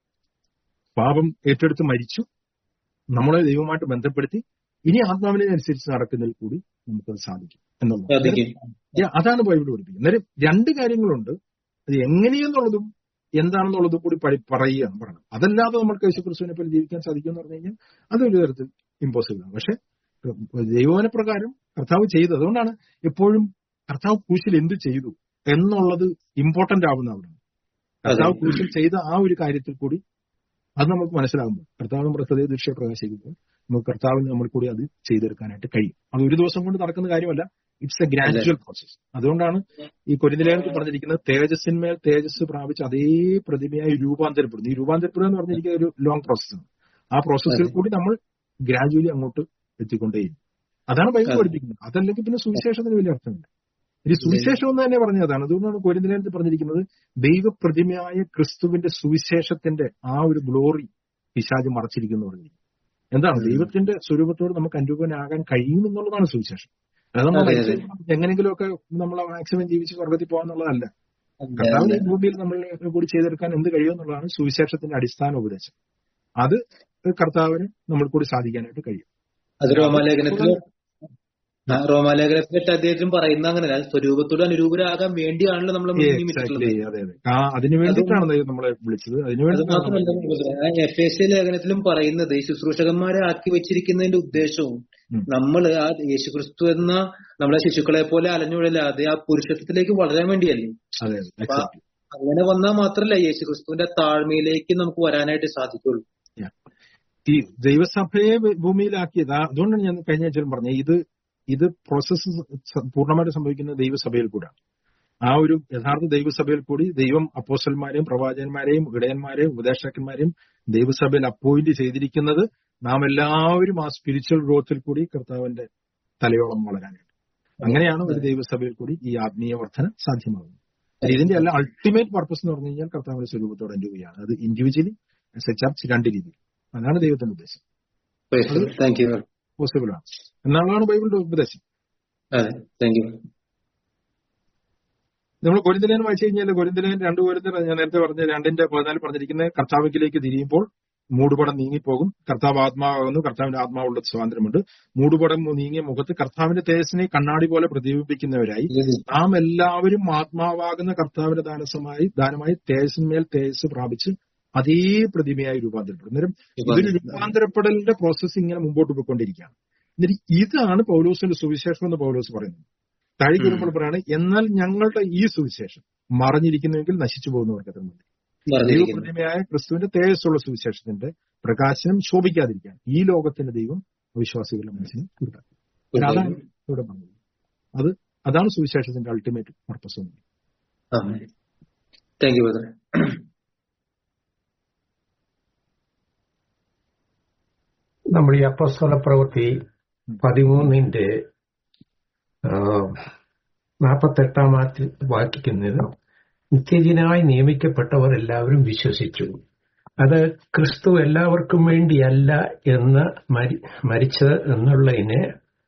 Speaker 1: പാപം ഏറ്റെടുത്ത് മരിച്ചു നമ്മളെ ദൈവമായിട്ട് ബന്ധപ്പെടുത്തി ഇനി ആത്മാവിനെ അനുസരിച്ച് നടക്കുന്നതിൽ കൂടി നമുക്കത് സാധിക്കും എന്നുള്ളത്
Speaker 2: സാധിക്കും
Speaker 1: Yeah, അതാണ് ബൈബിൾ പഠിപ്പിക്കുന്നത് അന്നേരം രണ്ട് കാര്യങ്ങളുണ്ട് അത് എങ്ങനെയെന്നുള്ളതും എന്താണെന്നുള്ളതും കൂടി പഠി- പറയുകയാണ് പറയുന്നത് അതല്ലാതെ നമ്മൾക്ക് യേശുക്രിസ്തുവിനെ പോലെ ജീവിക്കാൻ സാധിക്കും എന്ന് പറഞ്ഞു കഴിഞ്ഞാൽ അതൊരു തരത്തിൽ ഇമ്പോസിബിൾ ആണ് പക്ഷെ ദൈവവന പ്രകാരം കർത്താവ് ചെയ്തു അതുകൊണ്ടാണ് എപ്പോഴും കർത്താവ് ക്രൂശിൽ എന്ത് ചെയ്തു എന്നുള്ളത് ഇമ്പോർട്ടന്റ് ആവുന്ന അവിടെ കർത്താവ്
Speaker 2: അതെ.
Speaker 1: ക്രൂശിൽ ചെയ്ത ആ ഒരു കാര്യത്തിൽ കൂടി അത് നമുക്ക് മനസ്സിലാകുമ്പോൾ കർത്താവ് നമ്മുടെ ഹൃദയ ദൃശ്യ പ്രകാശിക്കുമ്പോൾ നമുക്ക് കർത്താവിന് നമ്മൾ കൂടി അത് ചെയ്തെടുക്കാനായിട്ട് കഴിയും അത് ഒരു ദിവസം കൊണ്ട് നടക്കുന്ന കാര്യമല്ല ഇറ്റ്സ് എ ഗ്രാജുവൽ പ്രോസസ് അതുകൊണ്ടാണ് ഈ കൊരിന്തിലേക്ക് പറഞ്ഞിരിക്കുന്നത് തേജസ്സിന്മേൽ തേജസ് പ്രാപിച്ച് അതേ പ്രതിമയായി രൂപാന്തരപ്പെടുന്നു ഈ രൂപാന്തരപ്പെടുക എന്ന് പറഞ്ഞിരിക്കുന്ന ഒരു ലോങ് പ്രോസസ്സാണ് ആ പ്രോസസ്സിൽ
Speaker 2: അതെ.
Speaker 1: കൂടി നമ്മൾ ഗ്രാജുവലി അങ്ങോട്ട് എത്തിക്കൊണ്ടേയിരിക്കും അതാണ് ബൈബിൾ
Speaker 2: അതെ.
Speaker 1: പഠിപ്പിക്കുന്നത് അതല്ലെങ്കിൽ പിന്നെ സുവിശേഷത്തിന് വലിയ അർത്ഥമില്ല ഈ സുവിശേഷം എന്ന് തന്നെ പറഞ്ഞതാണ് അതുകൊണ്ടാണ് കോരിന്തിലേക്ക് പറഞ്ഞിരിക്കുന്നത് ദൈവപ്രതിമയായ ക്രിസ്തുവിന്റെ സുവിശേഷത്തിന്റെ ആ ഒരു ഗ്ലോറി പിശാജ് മറച്ചിരിക്കുന്നു പറഞ്ഞു എന്താണ്
Speaker 2: ഉം.
Speaker 1: ദൈവത്തിന്റെ സ്വരൂപത്തോട് നമുക്ക് അനുരൂപനാകാൻ കഴിയും എന്നുള്ളതാണ് സുവിശേഷം അത് നമ്മൾ
Speaker 2: അതെ, അതെ.
Speaker 1: എങ്ങനെയെങ്കിലുമൊക്കെ നമ്മൾ മാക്സിമം ജീവിച്ച് സ്വർഗത്തിൽ പോകാന്നുള്ളതല്ല
Speaker 2: അതെ,
Speaker 1: കർത്താവിന്
Speaker 2: അതെ.
Speaker 1: ഈ ഭൂമിയിൽ നമ്മൾ കൂടി ചെയ്തെടുക്കാൻ എന്ത് കഴിയുമെന്നുള്ളതാണ് സുവിശേഷത്തിന്റെ അടിസ്ഥാന ഉപദേശം അത് കർത്താവിന് നമ്മൾ കൂടി സാധിക്കാനായിട്ട് കഴിയും
Speaker 2: അത് റോമാലേഖനത്തില് ആ, റോമാലേഖനത്തിൽ എട്ട് അദ്ദേഹത്തിലും പറയുന്ന അങ്ങനെ സ്വരൂപത്തോട് അനുരൂപരാകാൻ വേണ്ടിയാണല്ലോ നമ്മൾ
Speaker 1: Exactly, അതെ അതെ ആ അതിനു വേണ്ടിയിട്ടാണ് ദൈവം നമ്മളെ വിളിച്ചത് അതിനു
Speaker 2: അത്
Speaker 1: വേണ്ടിയിട്ടാണ്
Speaker 2: മാത്രമല്ല
Speaker 1: നമ്മളെ
Speaker 2: എഫ് എസ് സി ലേഖനത്തിലും പറയുന്നത് ഈ ശുശ്രൂഷകന്മാരെ ആക്കി വെച്ചിരിക്കുന്നതിന്റെ ഉദ്ദേശവും
Speaker 1: ഉം.
Speaker 2: നമ്മൾ ആ യേശുക്രിസ്തു എന്ന നമ്മളെ ശിശുക്കളെ പോലെ അലഞ്ഞുഴലാതെ ആ പുരുഷത്വത്തിലേക്ക് വളരാൻ വേണ്ടിയല്ലേ
Speaker 1: അതെ അതെ എക്സാക്ട്ലി
Speaker 2: അങ്ങനെ വന്നാൽ മാത്രമല്ല യേശുക്രിസ്തുവിന്റെ താഴ്മയിലേക്ക് നമുക്ക് വരാനായിട്ട് സാധിക്കുള്ളൂ
Speaker 1: ഈ ദൈവസഭയെ ഭൂ- ഭൂമിയിലാക്കിയത് ആ- അതുകൊണ്ടാണ് ഞാൻ കഴിഞ്ഞ ആഴ്ചയിലും പറഞ്ഞത് ഇത് ഇത് പ്രോസസ്സ് പൂർണ്ണമായിട്ട് സംഭവിക്കുന്നത് ദൈവസഭയിൽ കൂടാണ് ആ ഒരു യഥാർത്ഥ ദൈവസഭയിൽ കൂടി ദൈവം അപ്പോസ്റ്റന്മാരെയും പ്രവാചകന്മാരെയും ഇടയന്മാരെയും ഉപദേശകന്മാരെയും ദൈവസഭയിൽ അപ്പോയിന്റ് ചെയ്തിരിക്കുന്നത് നാം എല്ലാവരും ആ സ്പിരിച്വൽ ഗ്രോത്തിൽ കൂടി കർത്താവിന്റെ തലയോളം വളരാനായിട്ട് അങ്ങനെയാണ് ഒരു ദൈവസഭയിൽ കൂടി ഈ ആത്മീയ വർധന സാധ്യമാകുന്നത് അല്ല, ഇതിന്റെ എല്ലാം അൾട്ടിമേറ്റ് പർപ്പസ് എന്ന് പറഞ്ഞു കഴിഞ്ഞാൽ കർത്താവിന്റെ സ്വരൂപത്തോട് അനുഭവിയാണ് അത് ഇൻഡിവിജ്വലി ആസ് എ ചർച്ച് രണ്ട് രീതിയിൽ അതാണ് ദൈവത്തിന്റെ ഉദ്ദേശം
Speaker 2: താങ്ക് യു
Speaker 1: പോസിബിൾ ആണ് എന്നുള്ളതാണ് ബൈബിളിന്റെ ഉപദേശം
Speaker 2: അതെ താങ്ക് യു
Speaker 1: നമ്മൾ കൊരിന്തലേൻ വായിച്ചു കഴിഞ്ഞാൽ കൊരിന്തലേൻ രണ്ട് കൊരിന്തൽ ഞാൻ നേരത്തെ പറഞ്ഞ രണ്ടിന്റെ പതിനാല് പറഞ്ഞിരിക്കുന്നത് കർത്താവിലേക്ക് തിരിയുമ്പോൾ മൂടുപടം നീങ്ങിപ്പോകും കർത്താവ് ആത്മാവാകുന്നു കർത്താവിന്റെ ആത്മാവുള്ള സ്വാതന്ത്ര്യമുണ്ട് മൂടുപടം നീങ്ങിയ മുഖത്ത് കർത്താവിന്റെ തേജസ്സിനെ കണ്ണാടി പോലെ പ്രതിബിംബിക്കുന്നവരായി നാം എല്ലാവരും ആത്മാവാകുന്ന കർത്താവിന്റെ ദാനസമായി ദാനമായി തേജസ്സിന്മേൽ തേജസ് പ്രാപിച്ച് അതേ പ്രതിമയായി രൂപാന്തരപ്പെടും അന്നേരം ഇതൊരു രൂപാന്തരപ്പെടലിന്റെ പ്രോസസ്സ് ഇങ്ങനെ മുമ്പോട്ട് പോയിക്കൊണ്ടിരിക്കുകയാണ് എന്നിട്ട് ഇതാണ് പൗലോസിന്റെ സുവിശേഷം എന്ന് പൗലോസ് പറയുന്നത് താഴേക്ക്
Speaker 2: ഉം.
Speaker 1: വരുമ്പോൾ പറയാണ് എന്നാൽ ഞങ്ങളുടെ ഈ സുവിശേഷം മറഞ്ഞിരിക്കുന്നുവെങ്കിൽ നശിച്ചു പോകുന്നവർക്ക് അത്ര മതി
Speaker 2: പറഞ്ഞിരിക്കുന്നു
Speaker 1: ദൈവപ്രതിമയായ ക്രിസ്തുവിന്റെ തേജസ്സുള്ള സുവിശേഷത്തിന്റെ പ്രകാശനം ശോഭിക്കാതിരിക്കാൻ ഈ ലോകത്തിന്റെ ദൈവം അവിശ്വാസികളുടെ മനസ്സിന് കൊടുക്കാം അതാണ് ഇവിടെ പറഞ്ഞത് അത് അതാണ് സുവിശേഷത്തിന്റെ ultimate purpose
Speaker 2: thank you brother
Speaker 4: നമ്മൾ ഈ അപ്പസ്തല പ്രവൃത്തി പതിമൂന്നിന്റെ നാൽപ്പത്തെട്ടാം വാക്യിക്കുന്നത് നിത്യജനായി നിയമിക്കപ്പെട്ടവർ എല്ലാവരും വിശ്വസിച്ചു അത് ക്രിസ്തു എല്ലാവർക്കും വേണ്ടിയല്ല എന്ന് മരിച്ചത് എന്നുള്ളതിന്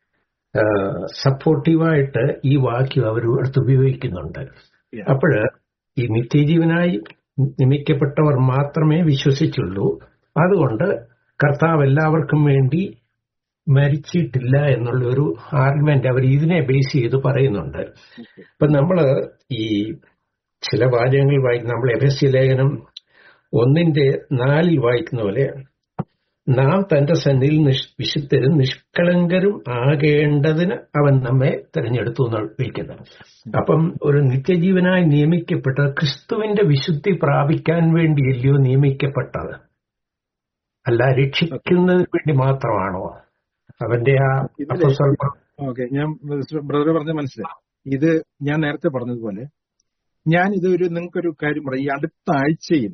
Speaker 4: സപ്പോർട്ടീവായിട്ട് ഈ വാക്യം അവർ എടുത്ത് ഉപയോഗിക്കുന്നുണ്ട് അപ്പോൾ ഈ നിത്യജീവനായി നിയമിക്കപ്പെട്ടവർ മാത്രമേ വിശ്വസിച്ചുള്ളൂ അതുകൊണ്ട് കർത്താവ് എല്ലാവർക്കും വേണ്ടി മരിച്ചിട്ടില്ല എന്നുള്ള ഒരു ആർഗ്യുമെന്റ് അവർ ഇതിനെ ബേസ് ചെയ്ത് പറയുന്നുണ്ട് ഇപ്പൊ നമ്മള് ഈ ചില വാചകങ്ങൾ വായിക്കുന്ന നമ്മൾ എഫ് ലേഖനം ഒന്നിന്റെ നാലിൽ വായിക്കുന്ന പോലെ നാം തന്റെ സന്നിധിയിൽ വിശുദ്ധരും നിഷ്കളങ്കരും ആകേണ്ടതിന് അവൻ നമ്മെ തെരഞ്ഞെടുത്തു എന്ന് വിളിക്കുന്നത് അപ്പം ഒരു നിത്യജീവനായി നിയമിക്കപ്പെട്ട ക്രിസ്തുവിന്റെ വിശുദ്ധി പ്രാപിക്കാൻ വേണ്ടിയല്ലയോ നിയമിക്കപ്പെട്ടത് അല്ല രക്ഷിക്കുന്നതിന് വേണ്ടി മാത്രമാണോ അവന്റെ ആ
Speaker 1: ഓക്കെ ഞാൻ ബ്രദർ പറഞ്ഞ മനസ്സിലായി ഇത് ഞാൻ നേരത്തെ പറഞ്ഞതുപോലെ ഞാൻ ഇതൊരു നിങ്ങൾക്കൊരു കാര്യം പറയാം ഈ അടുത്ത ആഴ്ചയിൽ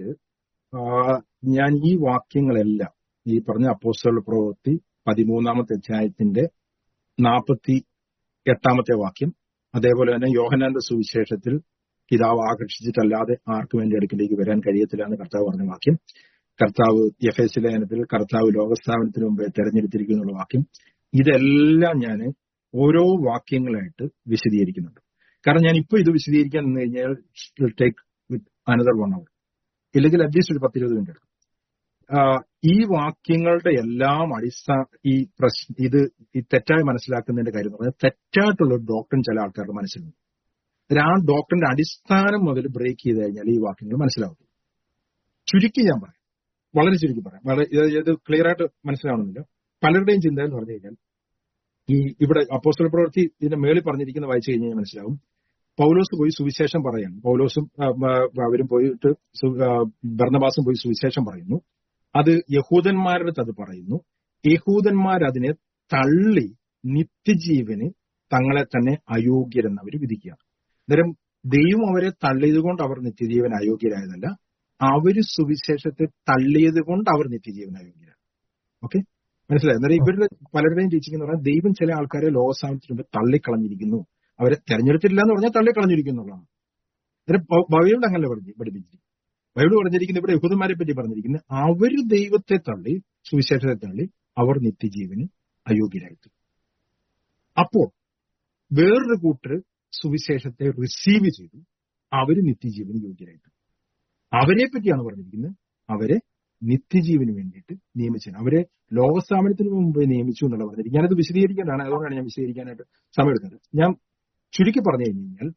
Speaker 1: ഞാൻ ഈ വാക്യങ്ങളെല്ലാം ഈ പറഞ്ഞ അപ്പോസ്റ്റൽ പ്രവൃത്തി പതിമൂന്നാമത്തെ അധ്യായത്തിന്റെ നാൽപ്പത്തി എട്ടാമത്തെ വാക്യം അതേപോലെ തന്നെ യോഹനാന്റെ സുവിശേഷത്തിൽ പിതാവ് ആകർഷിച്ചിട്ടല്ലാതെ ആർക്കും എന്റെ അടുക്കിലേക്ക് വരാൻ കഴിയത്തില്ല എന്ന് കർത്താവ് പറഞ്ഞ വാക്യം കർത്താവ് എഫ് എസ് ലേഖനത്തിൽ കർത്താവ് ലോകസ്ഥാപനത്തിന് മുമ്പേ തെരഞ്ഞെടുത്തിരിക്കുന്ന വാക്യം ഇതെല്ലാം ഞാൻ ഓരോ വാക്യങ്ങളായിട്ട് വിശദീകരിക്കുന്നുണ്ട് കാരണം ഞാൻ ഇപ്പോൾ ഇത് വിശദീകരിക്കാൻ നിന്ന് കഴിഞ്ഞാൽ ടേക്ക് വിത്ത് അനദർ വൺ അവർ ഇല്ലെങ്കിൽ അറ്റ്ലീസ്റ്റ് ഒരു പത്തിരുപത് മിനിറ്റ് എടുക്കും ഈ വാക്യങ്ങളുടെ എല്ലാം അടിസ്ഥാന ഈ പ്രശ്ന ഇത് ഈ തെറ്റായി മനസ്സിലാക്കുന്നതിന്റെ കാര്യം എന്ന് പറഞ്ഞാൽ തെറ്റായിട്ടുള്ള ഒരു ഡോക്ടർ ചില ആൾക്കാരുടെ മനസ്സിലുണ്ട് ആ ഡോക്ടറിന്റെ അടിസ്ഥാനം മുതൽ ബ്രേക്ക് ചെയ്ത് കഴിഞ്ഞാൽ ഈ വാക്യങ്ങൾ മനസ്സിലാവും ചുരുക്കി ഞാൻ പറയാം വളരെ ചുരുക്കി പറയാം വളരെ ഇത് ക്ലിയർ ആയിട്ട് മനസ്സിലാവണമെന്നില്ല പലരുടെയും ചിന്ത എന്ന് പറഞ്ഞു കഴിഞ്ഞാൽ ഈ ഇവിടെ അപ്പോസ്റ്റൽ പ്രവൃത്തി ഇതിന്റെ മേളിൽ പറഞ്ഞിരിക്കുന്ന വായിച്ചു കഴിഞ്ഞാൽ മനസ്സിലാവും പൗലോസ് പോയി സുവിശേഷം പറയാണ് പൗലോസും അവരും പോയിട്ട് ഭരണവാസം പോയി സുവിശേഷം പറയുന്നു അത് യഹൂദന്മാരുടെ അത് പറയുന്നു യഹൂദന്മാർ അതിനെ തള്ളി നിത്യജീവന് തങ്ങളെ തന്നെ അയോഗ്യരെന്ന് അവർ വിധിക്കുകയാണ് അന്നേരം ദൈവം അവരെ തള്ളിയത് കൊണ്ട് അവർ നിത്യജീവൻ അയോഗ്യരായതല്ല അവര് സുവിശേഷത്തെ തള്ളിയത് കൊണ്ട് അവർ നിത്യജീവൻ അയോഗ്യരാണ് ഓക്കെ മനസ്സിലായി അന്നേരം ഇവരുടെ പലരുടെയും ടീച്ചിങ് എന്ന് പറഞ്ഞാൽ ദൈവം ചില ആൾക്കാരെ ലോകസാമത്തിന് മുമ്പ് തള്ളിക്കളഞ്ഞിരിക്കുന്നു അവരെ തെരഞ്ഞെടുത്തില്ല എന്ന് പറഞ്ഞാൽ തള്ളിക്കളഞ്ഞിരിക്കുന്നു എന്നുള്ളതാണ് അന്നേരം ബൈബിൾ അങ്ങനെ പഠിപ്പിച്ചിരിക്കും ബൈബിൾ പറഞ്ഞിരിക്കുന്നത് ഇവിടെ യഹൂദന്മാരെ പറ്റി പറഞ്ഞിരിക്കുന്നത് അവര് ദൈവത്തെ തള്ളി സുവിശേഷത്തെ തള്ളി അവർ നിത്യജീവന് അയോഗ്യരായിട്ട് അപ്പോൾ വേറൊരു കൂട്ടർ സുവിശേഷത്തെ റിസീവ് ചെയ്തു അവര് നിത്യജീവന് യോഗ്യരായിട്ട് അവരെ പറ്റിയാണ് പറഞ്ഞിരിക്കുന്നത് അവരെ നിത്യജീവന് വേണ്ടിയിട്ട് നിയമിച്ചത് അവരെ ലോകസ്ഥാപനത്തിന് മുമ്പ് നിയമിച്ചു എന്നുള്ള പറഞ്ഞിരിക്കും ഞാനത് വിശദീകരിക്കേണ്ടതാണ് അതുകൊണ്ടാണ് ഞാൻ വിശദീകരിക്കാനായിട്ട് സമയമെടുക്കുന്നത് ഞാൻ ചുരുക്കി പറഞ്ഞു കഴിഞ്ഞു കഴിഞ്ഞാൽ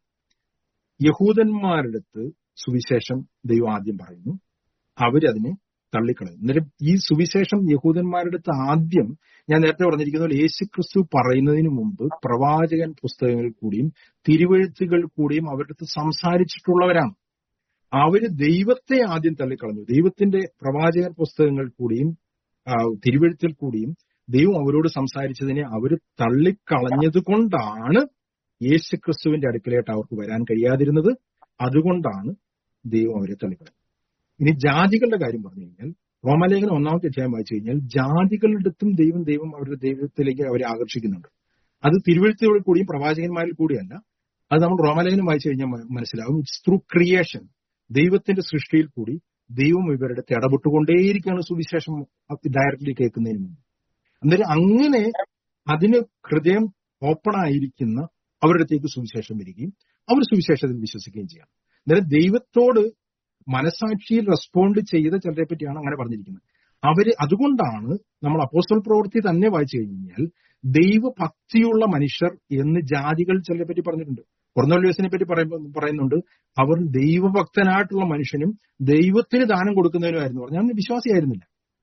Speaker 1: യഹൂദന്മാരുടെ അടുത്ത് സുവിശേഷം ദൈവം ആദ്യം പറയുന്നു അവരതിനെ തള്ളിക്കളയും അന്നേരം ഈ സുവിശേഷം യഹൂദന്മാരുടെ അടുത്ത് ആദ്യം ഞാൻ നേരത്തെ പറഞ്ഞിരിക്കുന്ന പോലെ യേശു ക്രിസ്തു പറയുന്നതിന് മുമ്പ് പ്രവാചകൻ പുസ്തകങ്ങളിൽ കൂടിയും തിരുവഴുത്തുകൾ കൂടിയും അവരുടെ അടുത്ത് സംസാരിച്ചിട്ടുള്ളവരാണ് അവര് ദൈവത്തെ ആദ്യം തള്ളിക്കളഞ്ഞു ദൈവത്തിന്റെ പ്രവാചകൻ പുസ്തകങ്ങൾ കൂടിയും തിരുവഴുത്തിൽ കൂടിയും ദൈവം അവരോട് സംസാരിച്ചതിനെ അവർ തള്ളിക്കളഞ്ഞത് കൊണ്ടാണ് യേശു ക്രിസ്തുവിന്റെ അടുക്കലായിട്ട് അവർക്ക് വരാൻ കഴിയാതിരുന്നത് അതുകൊണ്ടാണ് ദൈവം അവരെ തള്ളിക്കളഞ്ഞത് ഇനി ജാതികളുടെ കാര്യം പറഞ്ഞു കഴിഞ്ഞാൽ റോമലേഖനം ഒന്നാമത്തെ അധ്യായം വായിച്ചു കഴിഞ്ഞാൽ ജാതികളുടെ അടുത്തും ദൈവം ദൈവം അവരുടെ ദൈവത്തിലേക്ക് അവരെ ആകർഷിക്കുന്നുണ്ട് അത് തിരുവഴുത്തുകളിൽ കൂടിയും പ്രവാചകന്മാരിൽ കൂടിയല്ല അത് നമ്മൾ റോമലേഖനം വായിച്ചു കഴിഞ്ഞാൽ മനസ്സിലാവും ഇറ്റ്സ് ത്രൂ ക്രിയേഷൻ ദൈവത്തിന്റെ സൃഷ്ടിയിൽ കൂടി ദൈവം ഇവരുടെ ഇടപെട്ടുകൊണ്ടേയിരിക്കുകയാണ് സുവിശേഷം ഡയറക്റ്റ്ലി കേൾക്കുന്നതിന് മുമ്പ് അന്നേരം അങ്ങനെ അതിന് ഹൃദയം ഓപ്പൺ ആയിരിക്കുന്ന അവരുടെ അടുത്തേക്ക് സുവിശേഷം വരികയും അവർ സുവിശേഷത്തിൽ വിശ്വസിക്കുകയും ചെയ്യാം അന്നേരം ദൈവത്തോട് മനസാക്ഷിയിൽ റെസ്പോണ്ട് ചെയ്ത ചിലരെ പറ്റിയാണ് അങ്ങനെ പറഞ്ഞിരിക്കുന്നത് അവര് അതുകൊണ്ടാണ് നമ്മൾ അപ്പോസ്റ്റൽ പ്രവൃത്തി തന്നെ വായിച്ചു കഴിഞ്ഞാൽ ദൈവഭക്തിയുള്ള മനുഷ്യർ എന്ന് ജാതികൾ ചിലരെ പറ്റി പറഞ്ഞിട്ടുണ്ട് കൊർന്നോല്യോസിനെ പറ്റി പറയുമ്പോൾ പറയുന്നുണ്ട് അവർ ദൈവഭക്തനായിട്ടുള്ള മനുഷ്യനും ദൈവത്തിന് ദാനം കൊടുക്കുന്നതിനുമായിരുന്നു പറഞ്ഞു ഞാൻ വിശ്വാസിയായിരുന്നില്ല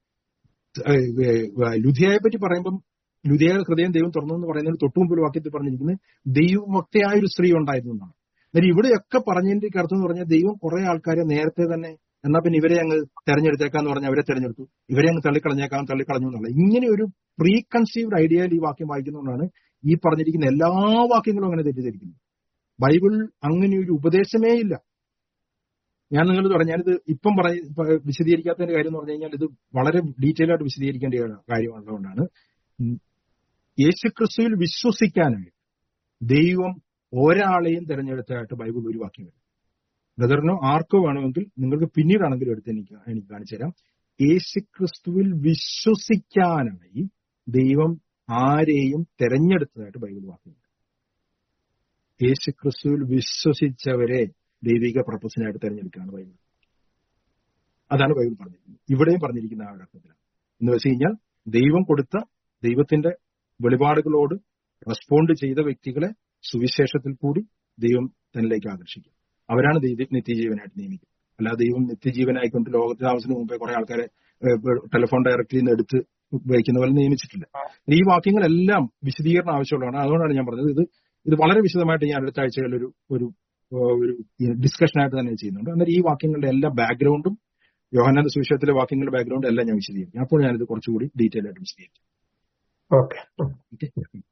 Speaker 1: ലുധിയയെ പറ്റി പറയുമ്പം ലുധിയയുടെ ഹൃദയം ദൈവം തുറന്നു എന്ന് പറയുന്നതിന് തൊട്ടുമുമ്പിൽ വാക്യത്തിൽ പറഞ്ഞിരിക്കുന്നത് ദൈവഭക്തയായ ഒരു സ്ത്രീ ഉണ്ടായിരുന്നു എന്നാണ് എന്നാൽ ഇവിടെയൊക്കെ പറഞ്ഞതിന്റെ അർത്ഥം എന്ന് പറഞ്ഞാൽ ദൈവം കുറെ ആൾക്കാരെ നേരത്തെ തന്നെ എന്നാ പിന്നെ ഇവരെ അങ്ങ് തെരഞ്ഞെടുത്തേക്കാന്ന് പറഞ്ഞാൽ അവരെ തെരഞ്ഞെടുത്തു ഇവരെ അങ്ങ് തള്ളിക്കളഞ്ഞേക്കാം തള്ളിക്കളഞ്ഞു എന്നുള്ള ഇങ്ങനെ ഒരു പ്രീ കൺസീവ്ഡ് ഐഡിയയിൽ ഈ വാക്യം വായിക്കുന്നതുകൊണ്ടാണ് ഈ പറഞ്ഞിരിക്കുന്ന എല്ലാ വാക്യങ്ങളും അങ്ങനെ തെറ്റിദ്ധരിക്കുന്നു ബൈബിൾ അങ്ങനെ ഒരു ഉപദേശമേ ഇല്ല ഞാൻ നിങ്ങളോട് പറഞ്ഞു ഞാനിത് ഇപ്പം പറ പ- വിശദീകരിക്കാത്തതിന്റെ കാര്യം എന്ന് പറഞ്ഞു കഴിഞ്ഞാൽ ഇത് വളരെ ഡീറ്റെയിൽ ആയിട്ട് വിശദീകരിക്കേണ്ട ഒരു കാര്യമുള്ളതുകൊണ്ടാണ് ഉം. യേശുക്രിസ്തുവിൽ വിശ്വസിക്കാനായി ദൈവം ഒരാളെയും തിരഞ്ഞെടുത്തതായിട്ട് ബൈബിൾ ഒരു വാക്യം വരും ബ്രദറിനോ ആർക്കോ വേണമെങ്കിൽ നിങ്ങൾക്ക് പിന്നീടാണെങ്കിലും എടുത്ത് എനിക്ക് എനിക്ക് കാണിച്ചു തരാം യേശുക്രിസ്തുവിൽ വിശ്വസിക്കാനായി ദൈവം ആരെയും തെരഞ്ഞെടുത്തതായിട്ട് ബൈബിൾ വാക്യം യേശുക്രിസ്തുവിൽ വിശ്വസിച്ചവരെ ദൈവിക പർപ്പസിനായിട്ട് തെരഞ്ഞെടുക്കുകയാണ് ബൈബിൾ അതാണ് ബൈബിൾ പറഞ്ഞിരിക്കുന്നത് ഇവിടെയും പറഞ്ഞിരിക്കുന്ന ആ ഒരു അർത്ഥത്തിലാണ് എന്ന് വെച്ച് കഴിഞ്ഞാൽ ദൈവം കൊടുത്ത ദൈവത്തിന്റെ വെളിപാടുകളോട് റെസ്പോണ്ട് ചെയ്ത വ്യക്തികളെ സുവിശേഷത്തിൽ കൂടി ദൈവം തന്നിലേക്ക് ആകർഷിക്കും അവരാണ് ദൈവ നിത്യജീവനായിട്ട് നിയമിക്കുന്നത് അല്ലാതെ ദൈവം നിത്യജീവനായിക്കൊണ്ട് ലോകത്തിൽ താമസത്തിന് മുമ്പേ കുറെ ആൾക്കാരെ ടെലിഫോൺ ഡയറക്ടറിയിൽ നിന്ന് എടുത്ത് ഉപയോഗിക്കുന്ന പോലെ നിയമിച്ചിട്ടില്ല ഈ വാക്യങ്ങളെല്ലാം വിശദീകരണം ആവശ്യമുള്ളതാണ് അതുകൊണ്ടാണ് ഞാൻ പറഞ്ഞത് ഇത് ഇത് വളരെ വിശദമായിട്ട് ഞാൻ അടുത്ത ആഴ്ചകളിൽ ഒരു ഒരു ഏഹ് ഒരു ഡിസ്കഷനായിട്ട് തന്നെ ചെയ്യുന്നുണ്ട് അന്നേരം ഈ വാക്യങ്ങളുടെ എല്ലാ ബാക്ക്ഗ്രൗണ്ടും യോഹന്നാന്റെ സുവിശേഷത്തിലെ വാക്യങ്ങളുടെ ബാക്ക്ഗ്രൗണ്ട് എല്ലാം ഞാൻ വിശദീകരിക്കും അപ്പോൾ ഞാനിത് കുറച്ചുകൂടി ഡീറ്റെയിൽ ആയിട്ട് വിശദീകരിക്കും
Speaker 4: ഓക്കെ
Speaker 1: ഓക്കെ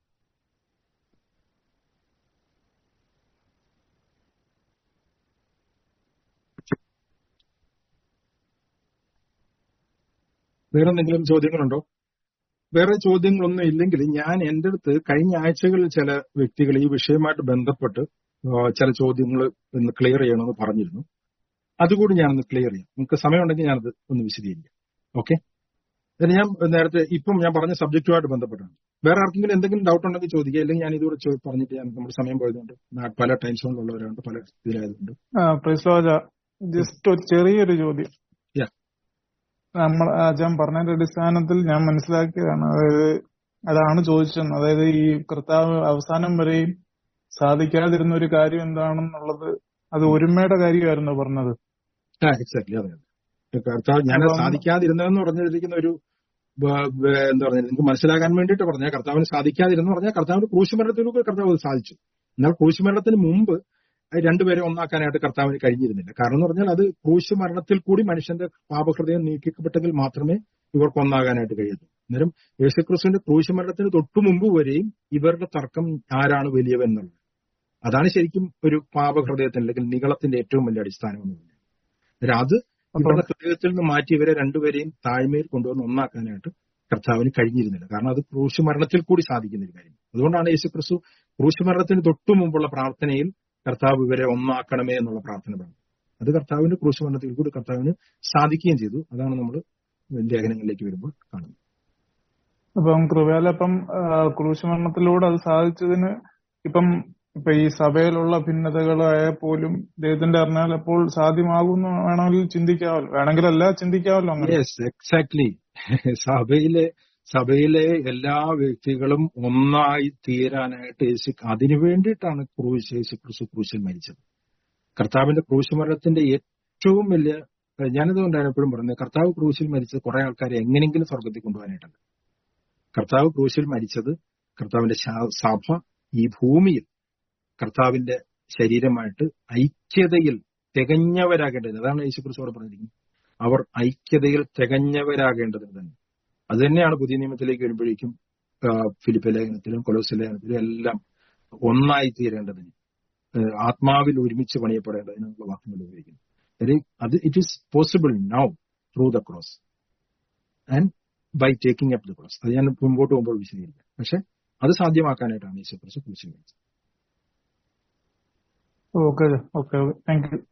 Speaker 1: വേറെ എന്തെങ്കിലും ചോദ്യങ്ങളുണ്ടോ വേറെ ചോദ്യങ്ങളൊന്നും ഇല്ലെങ്കിൽ ഞാൻ എന്റെ അടുത്ത് കഴിഞ്ഞ ആഴ്ചകളിൽ ചില വ്യക്തികൾ ഈ വിഷയവുമായിട്ട് ബന്ധപ്പെട്ട് ആ, ചില ചോദ്യങ്ങൾ ഒന്ന് ക്ലിയർ ചെയ്യണമെന്ന് പറഞ്ഞിരുന്നു അതുകൂടി ഞാനൊന്ന് ക്ലിയർ ചെയ്യാം നിങ്ങൾക്ക് സമയമുണ്ടെങ്കിൽ ഞാനത് ഒന്ന് വിശദീകരിക്കാം ഓക്കെ അതിന് ഞാൻ നേരത്തെ ഇപ്പം ഞാൻ പറഞ്ഞ സബ്ജക്റ്റുമായിട്ട് ബന്ധപ്പെട്ടാണ് വേറെ ആർക്കെങ്കിലും എന്തെങ്കിലും ഡൗട്ട് ഉണ്ടെങ്കിൽ ചോദിക്കുക അല്ലെങ്കിൽ ഞാൻ ഇതുകൂടെ ചോ- പറഞ്ഞിട്ട് ഞാൻ നമ്മുടെ സമയം പോയതുകൊണ്ട് നാ- പല ടൈം സോണിലുള്ളവരുണ്ട് പല ഇതിലായതുകൊണ്ട്
Speaker 5: പ്രസോജ ജസ്റ്റ് ഒരു ചെറിയൊരു ചോദ്യം
Speaker 1: Yeah.
Speaker 5: നമ്മൾ അച്ഛൻ പറഞ്ഞതിന്റെ അടിസ്ഥാനത്തിൽ ഞാൻ മനസ്സിലാക്കിയതാണ് അതായത് അതാണ് ചോദിച്ചത് അതായത് ഈ കർത്താവ് അവസാനം വരെയും സാധിക്കാതിരുന്ന ഒരു കാര്യം എന്താണെന്നുള്ളത് അത് ഒരുമയുടെ കാര്യമായിരുന്നു പറഞ്ഞത്
Speaker 1: ആ എക്സാക്ട്ലി അതെ അതെ കർത്താവ് ഞാൻ
Speaker 5: അപ്പം-
Speaker 1: സാധിക്കാതിരുന്നതെന്ന് പറഞ്ഞിരിക്കുന്ന ഒരു ബ- ബ- എന്താ പറയുക നിങ്ങൾക്ക് മനസ്സിലാക്കാൻ വേണ്ടിയിട്ട് പറഞ്ഞാൽ കർത്താവിന് സാധിക്കാതിരുന്നു പറഞ്ഞാൽ കർത്താവിന് ക്രൂശുമരണത്തിലൂടെ കർത്താവ് അത് സാധിച്ചു എന്നാൽ ക്രൂശുമരണത്തിന് മുമ്പ് അത് രണ്ടുപേരെ ഒന്നാക്കാനായിട്ട് കർത്താവിന് കഴിഞ്ഞിരുന്നില്ല കാരണം എന്ന് പറഞ്ഞാൽ അത് ക്രൂശുമരണത്തിൽ കൂടി മനുഷ്യന്റെ പാപഹൃദയം നീക്കിക്കപ്പെട്ടെങ്കിൽ മാത്രമേ ഇവർക്ക് ഒന്നാകാനായിട്ട് കഴിയൂ അന്നേരം യേശുക്രിസ്തുവിന്റെ ക്രൂശുമരണത്തിന് തൊട്ടു മുമ്പ് വരെയും ഇവരുടെ തർക്കം ആരാണ് വലിയവൻ എന്നുള്ളത് അതാണ് ശരിക്കും ഒരു പാപഹൃദയത്തിന്റെ അല്ലെങ്കിൽ നികളത്തിന്റെ ഏറ്റവും വലിയ അടിസ്ഥാനം എന്ന് പറയുന്നത് അന്നേരം അത് ഇവരുടെ ഹൃദയത്തിൽ നിന്ന് മാറ്റി ഇവരെ രണ്ടുപേരെയും താഴ്മയിൽ കൊണ്ടുവന്ന് ഒന്നാക്കാനായിട്ട് കർത്താവിന് കഴിഞ്ഞിരുന്നില്ല കാരണം അത് ക്രൂശ് മരണത്തിൽ കൂടി സാധിക്കുന്ന ഒരു കാര്യം അതുകൊണ്ടാണ് യേശു ക്രിസ്തു ക്രൂശ് മരണത്തിന് തൊട്ടു മുമ്പുള്ള പ്രാർത്ഥനയിൽ കർത്താവ് ഇവരെ ഒന്നാക്കണമേ എന്നുള്ള പ്രാർത്ഥന പറഞ്ഞു അത് കർത്താവിന്റെ ക്രൂശ് മരണത്തിൽ കൂടി കർത്താവിന് സാധിക്കുകയും ചെയ്തു അതാണ് നമ്മൾ ലേഖനങ്ങളിലേക്ക് വരുമ്പോൾ കാണുന്നത്
Speaker 5: അപ്പം കൃപയാലപ്പം ക്രൂശ് മരണത്തിലൂടെ അത് സാധിച്ചതിന് ഇപ്പം ഇപ്പൊ ഈ സഭയിലുള്ള ഭിന്നതകളായ പോലും ദൈവത്തിന്റെ അറിഞ്ഞാൽ അപ്പോൾ സാധ്യമാകുമെന്ന് വേണമെങ്കിൽ ചിന്തിക്കാമല്ലോ വേണമെങ്കിലല്ല ചിന്തിക്കാമല്ലോ അങ്ങനെ
Speaker 1: യെസ് എക്സാക്ട്ലി സഭയിലെ സഭയിലെ എല്ലാ വ്യക്തികളും ഒന്നായി തീരാനായിട്ട് യേശു അതിനു വേണ്ടിയിട്ടാണ് ക്രൂശ് യേശു ക്രിസ്തു ക്രൂശിൽ മരിച്ചത് കർത്താവിന്റെ ക്രൂശ് മരണത്തിന്റെ ഏറ്റവും വലിയ ഞാനതുകൊണ്ടാണ് എപ്പോഴും പറയുന്നത് കർത്താവ് ക്രൂശിൽ മരിച്ചത് കുറെ ആൾക്കാരെ എങ്ങനെയെങ്കിലും സ്വർഗത്തിൽ കൊണ്ടുപോകാനായിട്ടുണ്ട് കർത്താവ് ക്രൂശിൽ മരിച്ചത് കർത്താവിന്റെ ശാ- സഭ ഈ ഭൂമിയിൽ കർത്താവിന്റെ ശരീരമായിട്ട് ഐക്യതയിൽ തികഞ്ഞവരാകേണ്ടത് അതാണ് യേശു ക്രിസ്തുവോട് പറഞ്ഞിരിക്കുന്നത് അവർ ഐക്യതയിൽ തികഞ്ഞവരാകേണ്ടതിന് തന്നെ അത് തന്നെയാണ് പുതിയ നിയമത്തിലേക്ക് വരുമ്പോഴേക്കും ആ, ഫിലിപ്പ് ലേഖനത്തിലും കൊലോസ് ലേഖനത്തിലും എല്ലാം ഒന്നായി തീരേണ്ടതിന് ആ, ആത്മാവിൽ ഒരുമിച്ച് പണിയപ്പെടേണ്ടതിനുള്ള വാക്കുകൾ ഉപയോഗിക്കുന്നു അത് അത് it is possible now through the cross and by taking up the cross അത് ഞാൻ മുമ്പോട്ട് പോകുമ്പോൾ വിശദീകരിക്കാം പക്ഷെ അത് സാധ്യമാക്കാനായിട്ടാണ് യേശു ക്രിസ്തു കുരിശിൽ മരിച്ചത്
Speaker 5: okay okay okay thank you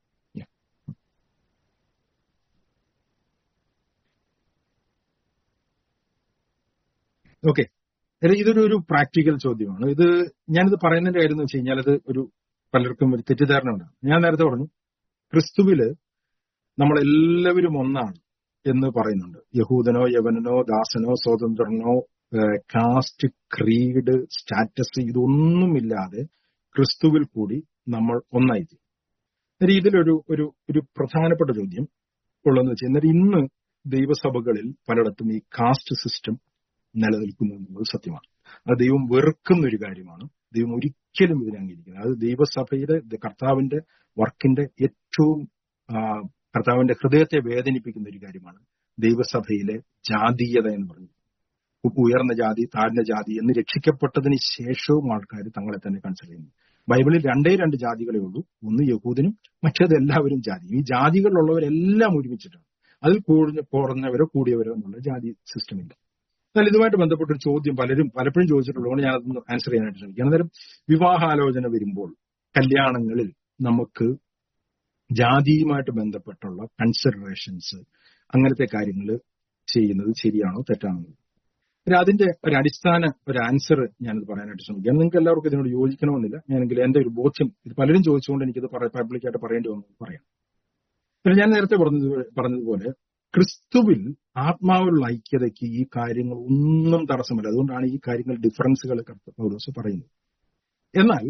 Speaker 1: okay ഇതൊരു ഒരു പ്രാക്ടിക്കൽ ചോദ്യമാണ് ഇത് ഞാനിത് പറയുന്നതിന്റെ കാര്യം എന്ന് വെച്ച് കഴിഞ്ഞാൽ അത് ഒരു പലർക്കും ഒരു തെറ്റിദ്ധാരണ ഉണ്ടാകും ഞാൻ നേരത്തെ പറഞ്ഞു ക്രിസ്തുവില് നമ്മളെല്ലാവരും ഒന്നാണ് എന്ന് പറയുന്നുണ്ട് യഹൂദനോ യവനനോ ദാസനോ സ്വതന്ത്രനോ കാസ്റ്റ് ക്രീഡ് സ്റ്റാറ്റസ് ഇതൊന്നുമില്ലാതെ ക്രിസ്തുവിൽ കൂടി നമ്മൾ ഒന്നായി തീരും. അന്നേരം ഇതിലൊരു ഒരു ഒരു പ്രധാനപ്പെട്ട ചോദ്യം ഉള്ളതെന്ന് വെച്ചാൽ അന്നേരം ഇന്ന് ദൈവസഭകളിൽ പലയിടത്തും ഈ കാസ്റ്റ് സിസ്റ്റം നിലനിൽക്കുന്നു എന്നുള്ളത് സത്യമാണ് അത് ദൈവം വെറുക്കുന്ന ഒരു കാര്യമാണ് ദൈവം ഒരിക്കലും ഇതിനെ അംഗീകരിക്കുന്നത് അത് ദൈവസഭയുടെ ദ- കർത്താവിന്റെ വർക്കിന്റെ ഏറ്റവും ആ, കർത്താവിന്റെ ഹൃദയത്തെ വേദനിപ്പിക്കുന്ന ഒരു കാര്യമാണ് ദൈവസഭയിലെ ജാതീയത എന്ന് പറയുന്നത് ഉയർന്ന ജാതി താഴ്ന്ന ജാതി എന്ന് രക്ഷിക്കപ്പെട്ടതിന് ശേഷവും ആൾക്കാർ തങ്ങളെ തന്നെ കൺസിഡർ ചെയ്യുന്നു ബൈബിളിൽ രണ്ടേ രണ്ട് ജാതികളേ ഉള്ളൂ ഒന്ന് യഹൂദനും മറ്റേത് എല്ലാവരും ജാതി ഈ ജാതികളിലുള്ളവരെല്ലാം ഒരുമിച്ചിട്ടാണ് അതിൽ കൂടുതൽ കുറഞ്ഞവരോ കൂടിയവരോ എന്നുള്ള ജാതി സിസ്റ്റം ഇല്ല എന്നാൽ ഇതുമായിട്ട് ബന്ധപ്പെട്ട ഒരു ചോദ്യം പലരും പലപ്പോഴും ചോദിച്ചിട്ടുള്ളതുകൊണ്ട് ഞാനതൊന്ന് ആൻസർ ചെയ്യാനായിട്ട് ശ്രമിക്കാം അന്നേരം വിവാഹാലോചന വരുമ്പോൾ കല്യാണങ്ങളിൽ നമുക്ക് ജാതിയുമായിട്ട് ബന്ധപ്പെട്ടുള്ള കൺസിഡറേഷൻസ് അങ്ങനത്തെ കാര്യങ്ങൾ ചെയ്യുന്നത് ശരിയാണോ തെറ്റാണോ പിന്നെ അതിന്റെ ഒരു അടിസ്ഥാന ഒരു ആൻസർ ഞാനിത് പറയാനായിട്ട് ശ്രമിക്കാം നിങ്ങൾക്ക് എല്ലാവർക്കും ഇതിനോട് യോജിക്കണമെന്നില്ല ഞാനെങ്കിൽ എന്റെ ഒരു ബോധ്യം ഇത് പലരും ചോദിച്ചുകൊണ്ട് എനിക്കിത് പബ്ലിക്കായിട്ട് പറയേണ്ടി വന്നു പറയാം പിന്നെ ഞാൻ നേരത്തെ പറഞ്ഞത് പറഞ്ഞതുപോലെ ക്രിസ്തുവിൽ ആത്മാവിലുള്ള ഐക്യതയ്ക്ക് ഈ കാര്യങ്ങൾ ഒന്നും തടസ്സമല്ല അതുകൊണ്ടാണ് ഈ കാര്യങ്ങൾ ഡിഫറൻസുകൾ പൗലോസ് പറയുന്നത് എന്നാൽ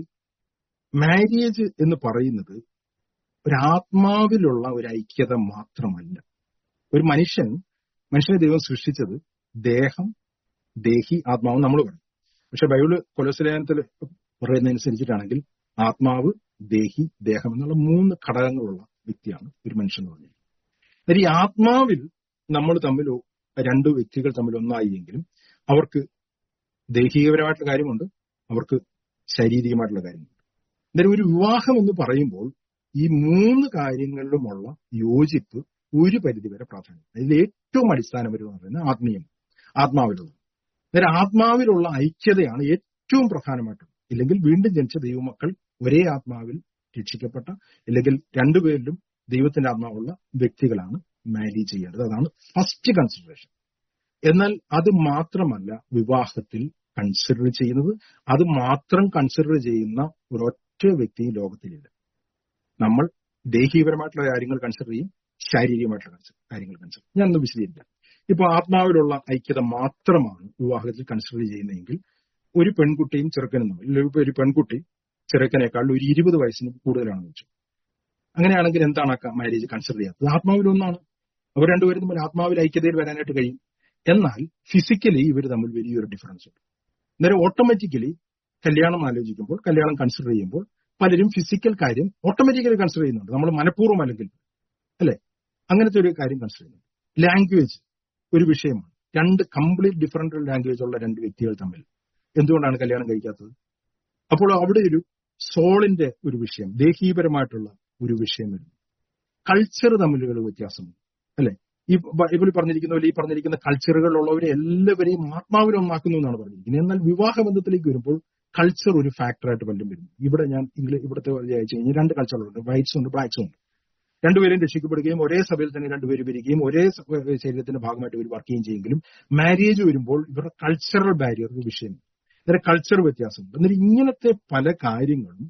Speaker 1: മാരേജ് എന്ന് പറയുന്നത് ഒരു ആത്മാവിലുള്ള ഒരു ഐക്യത മാത്രമല്ല ഒരു മനുഷ്യൻ മനുഷ്യനെ ദൈവം സൃഷ്ടിച്ചത് ദേഹം ദേഹി ആത്മാവ് നമ്മൾ പറയും പക്ഷെ ബൈബിള് കൊലസ്ലേനത്തിൽ പറയുന്നതനുസരിച്ചിട്ടാണെങ്കിൽ ആത്മാവ് ദേഹി ദേഹം എന്നുള്ള മൂന്ന് ഘടകങ്ങളുള്ള വ്യക്തിയാണ് ഒരു മനുഷ്യൻ എന്ന് പറഞ്ഞത് എന്നാൽ ഈ ആത്മാവിൽ നമ്മൾ തമ്മിൽ രണ്ട് വ്യക്തികൾ തമ്മിൽ ഒന്നായെങ്കിലും അവർക്ക് ദൈഹികപരമായിട്ടുള്ള കാര്യമുണ്ട് അവർക്ക് ശാരീരികമായിട്ടുള്ള കാര്യമുണ്ട് എന്നാലും ഒരു വിവാഹം എന്ന് പറയുമ്പോൾ ഈ മൂന്ന് കാര്യങ്ങളിലുമുള്ള യോജിപ്പ് ഒരു പരിധിവരെ പ്രാധാന്യം അതിൽ ഏറ്റവും അടിസ്ഥാനപരമെന്ന് പറയുന്നത് ആത്മീയം ആത്മാവിലുള്ളത് അന്നേരം ആത്മാവിലുള്ള ഐക്യതയാണ് ഏറ്റവും പ്രധാനമായിട്ടുള്ളത് ഇല്ലെങ്കിൽ വീണ്ടും ജനിച്ച ദൈവമക്കൾ ഒരേ ആത്മാവിൽ രക്ഷിക്കപ്പെട്ട ഇല്ലെങ്കിൽ രണ്ടുപേരിലും ദൈവത്തിന്റെ ആത്മാവുള്ള വ്യക്തികളാണ് മാരി ചെയ്യേണ്ടത് അതാണ് ഫസ്റ്റ് കൺസിഡറേഷൻ എന്നാൽ അത് മാത്രമല്ല വിവാഹത്തിൽ കൺസിഡർ ചെയ്യുന്നത് അത് മാത്രം കൺസിഡർ ചെയ്യുന്ന ഒരൊറ്റ വ്യക്തിയും ലോകത്തിലില്ല നമ്മൾ ദേഹീപരമായിട്ടുള്ള കാര്യങ്ങൾ കൺസിഡർ ചെയ്യും ശാരീരികമായിട്ടുള്ള കാര്യങ്ങൾ കൺസിഡർ ഞാൻ ഒന്ന് വിശദീകരിക്കാം ഇപ്പൊ ആത്മാവിലുള്ള ഐക്യത മാത്രമാണ് വിവാഹത്തിൽ കൺസിഡർ ചെയ്യുന്നതെങ്കിൽ ഒരു പെൺകുട്ടിയും ചെറുക്കനും തമ്മിൽ ഇപ്പൊ ഒരു പെൺകുട്ടി ചെറുക്കനേക്കാൾ ഒരു ഇരുപത് വയസ്സിന് കൂടുതലാണെന്ന് വെച്ചു അങ്ങനെയാണെങ്കിൽ എന്താണ് മാരേജ് കൺസിഡർ ചെയ്യാത്തത് ആത്മാവിൽ ഒന്നാണ് അവർ രണ്ടുപേരും തമ്മിൽ ആത്മാവിൽ ഐക്യതയിൽ വരാനായിട്ട് കഴിയും എന്നാൽ ഫിസിക്കലി ഇവർ തമ്മിൽ വലിയൊരു ഡിഫറൻസ് ഉണ്ട് അന്നേരം ഓട്ടോമാറ്റിക്കലി കല്യാണം ആലോചിക്കുമ്പോൾ കല്യാണം കൺസിഡർ ചെയ്യുമ്പോൾ പലരും ഫിസിക്കൽ കാര്യം ഓട്ടോമാറ്റിക്കലി കൺസിഡർ ചെയ്യുന്നുണ്ട് നമ്മൾ മനഃപൂർവ്വം അല്ലെങ്കിൽ അല്ലെ അങ്ങനത്തെ ഒരു കാര്യം കൺസിഡർ ചെയ്യുന്നുണ്ട് ലാംഗ്വേജ് ഒരു വിഷയമാണ് രണ്ട് കംപ്ലീറ്റ് ഡിഫറെന്റ് ലാംഗ്വേജ് ഉള്ള രണ്ട് വ്യക്തികൾ തമ്മിൽ എന്തുകൊണ്ടാണ് കല്യാണം കഴിക്കാത്തത് അപ്പോൾ അവിടെ ഒരു സോളിന്റെ ഒരു വിഷയം ദേഹീപരമായിട്ടുള്ള ഒരു വിഷയം വരുന്നു കൾച്ചർ തമ്മിലുള്ള വ്യത്യാസമുണ്ട് അല്ലെ ഈ ബൈബിളിൽ പറഞ്ഞിരിക്കുന്ന പോലെ ഈ പറഞ്ഞിരിക്കുന്ന കൾച്ചറുകളിലുള്ളവരെ എല്ലാവരെയും ആത്മാവിൽ ഒന്നാക്കുന്നു എന്നാണ് പറഞ്ഞിരിക്കുന്നത് എന്നാൽ വിവാഹ ബന്ധത്തിലേക്ക് വരുമ്പോൾ കൾച്ചർ ഒരു ഫാക്ടറായിട്ട് പലരും വരുന്നു ഇവിടെ ഞാൻ ഇംഗ്ലീഷ് ഇവിടുത്തെ അയച്ചു കഴിഞ്ഞാൽ രണ്ട് കൾച്ചറുകളുണ്ട് വൈറ്റ്സും ഉണ്ട് ബ്ലാക്സും ഉണ്ട് രണ്ടുപേരും രക്ഷിക്കപ്പെടുകയും ഒരേ സഭയിൽ തന്നെ രണ്ടുപേരും വരികയും ഒരേ ശരീരത്തിന്റെ ഭാഗമായിട്ട് ഇവർ വർക്ക് ചെയ്യുകയും ചെയ്യെങ്കിലും മാരേജ് വരുമ്പോൾ ഇവരുടെ കൾച്ചറൽ ബാരിയർ ഒരു വിഷയം ഇവരുടെ കൾച്ചർ വ്യത്യാസമുണ്ട് എന്നാൽ ഇങ്ങനത്തെ പല കാര്യങ്ങളും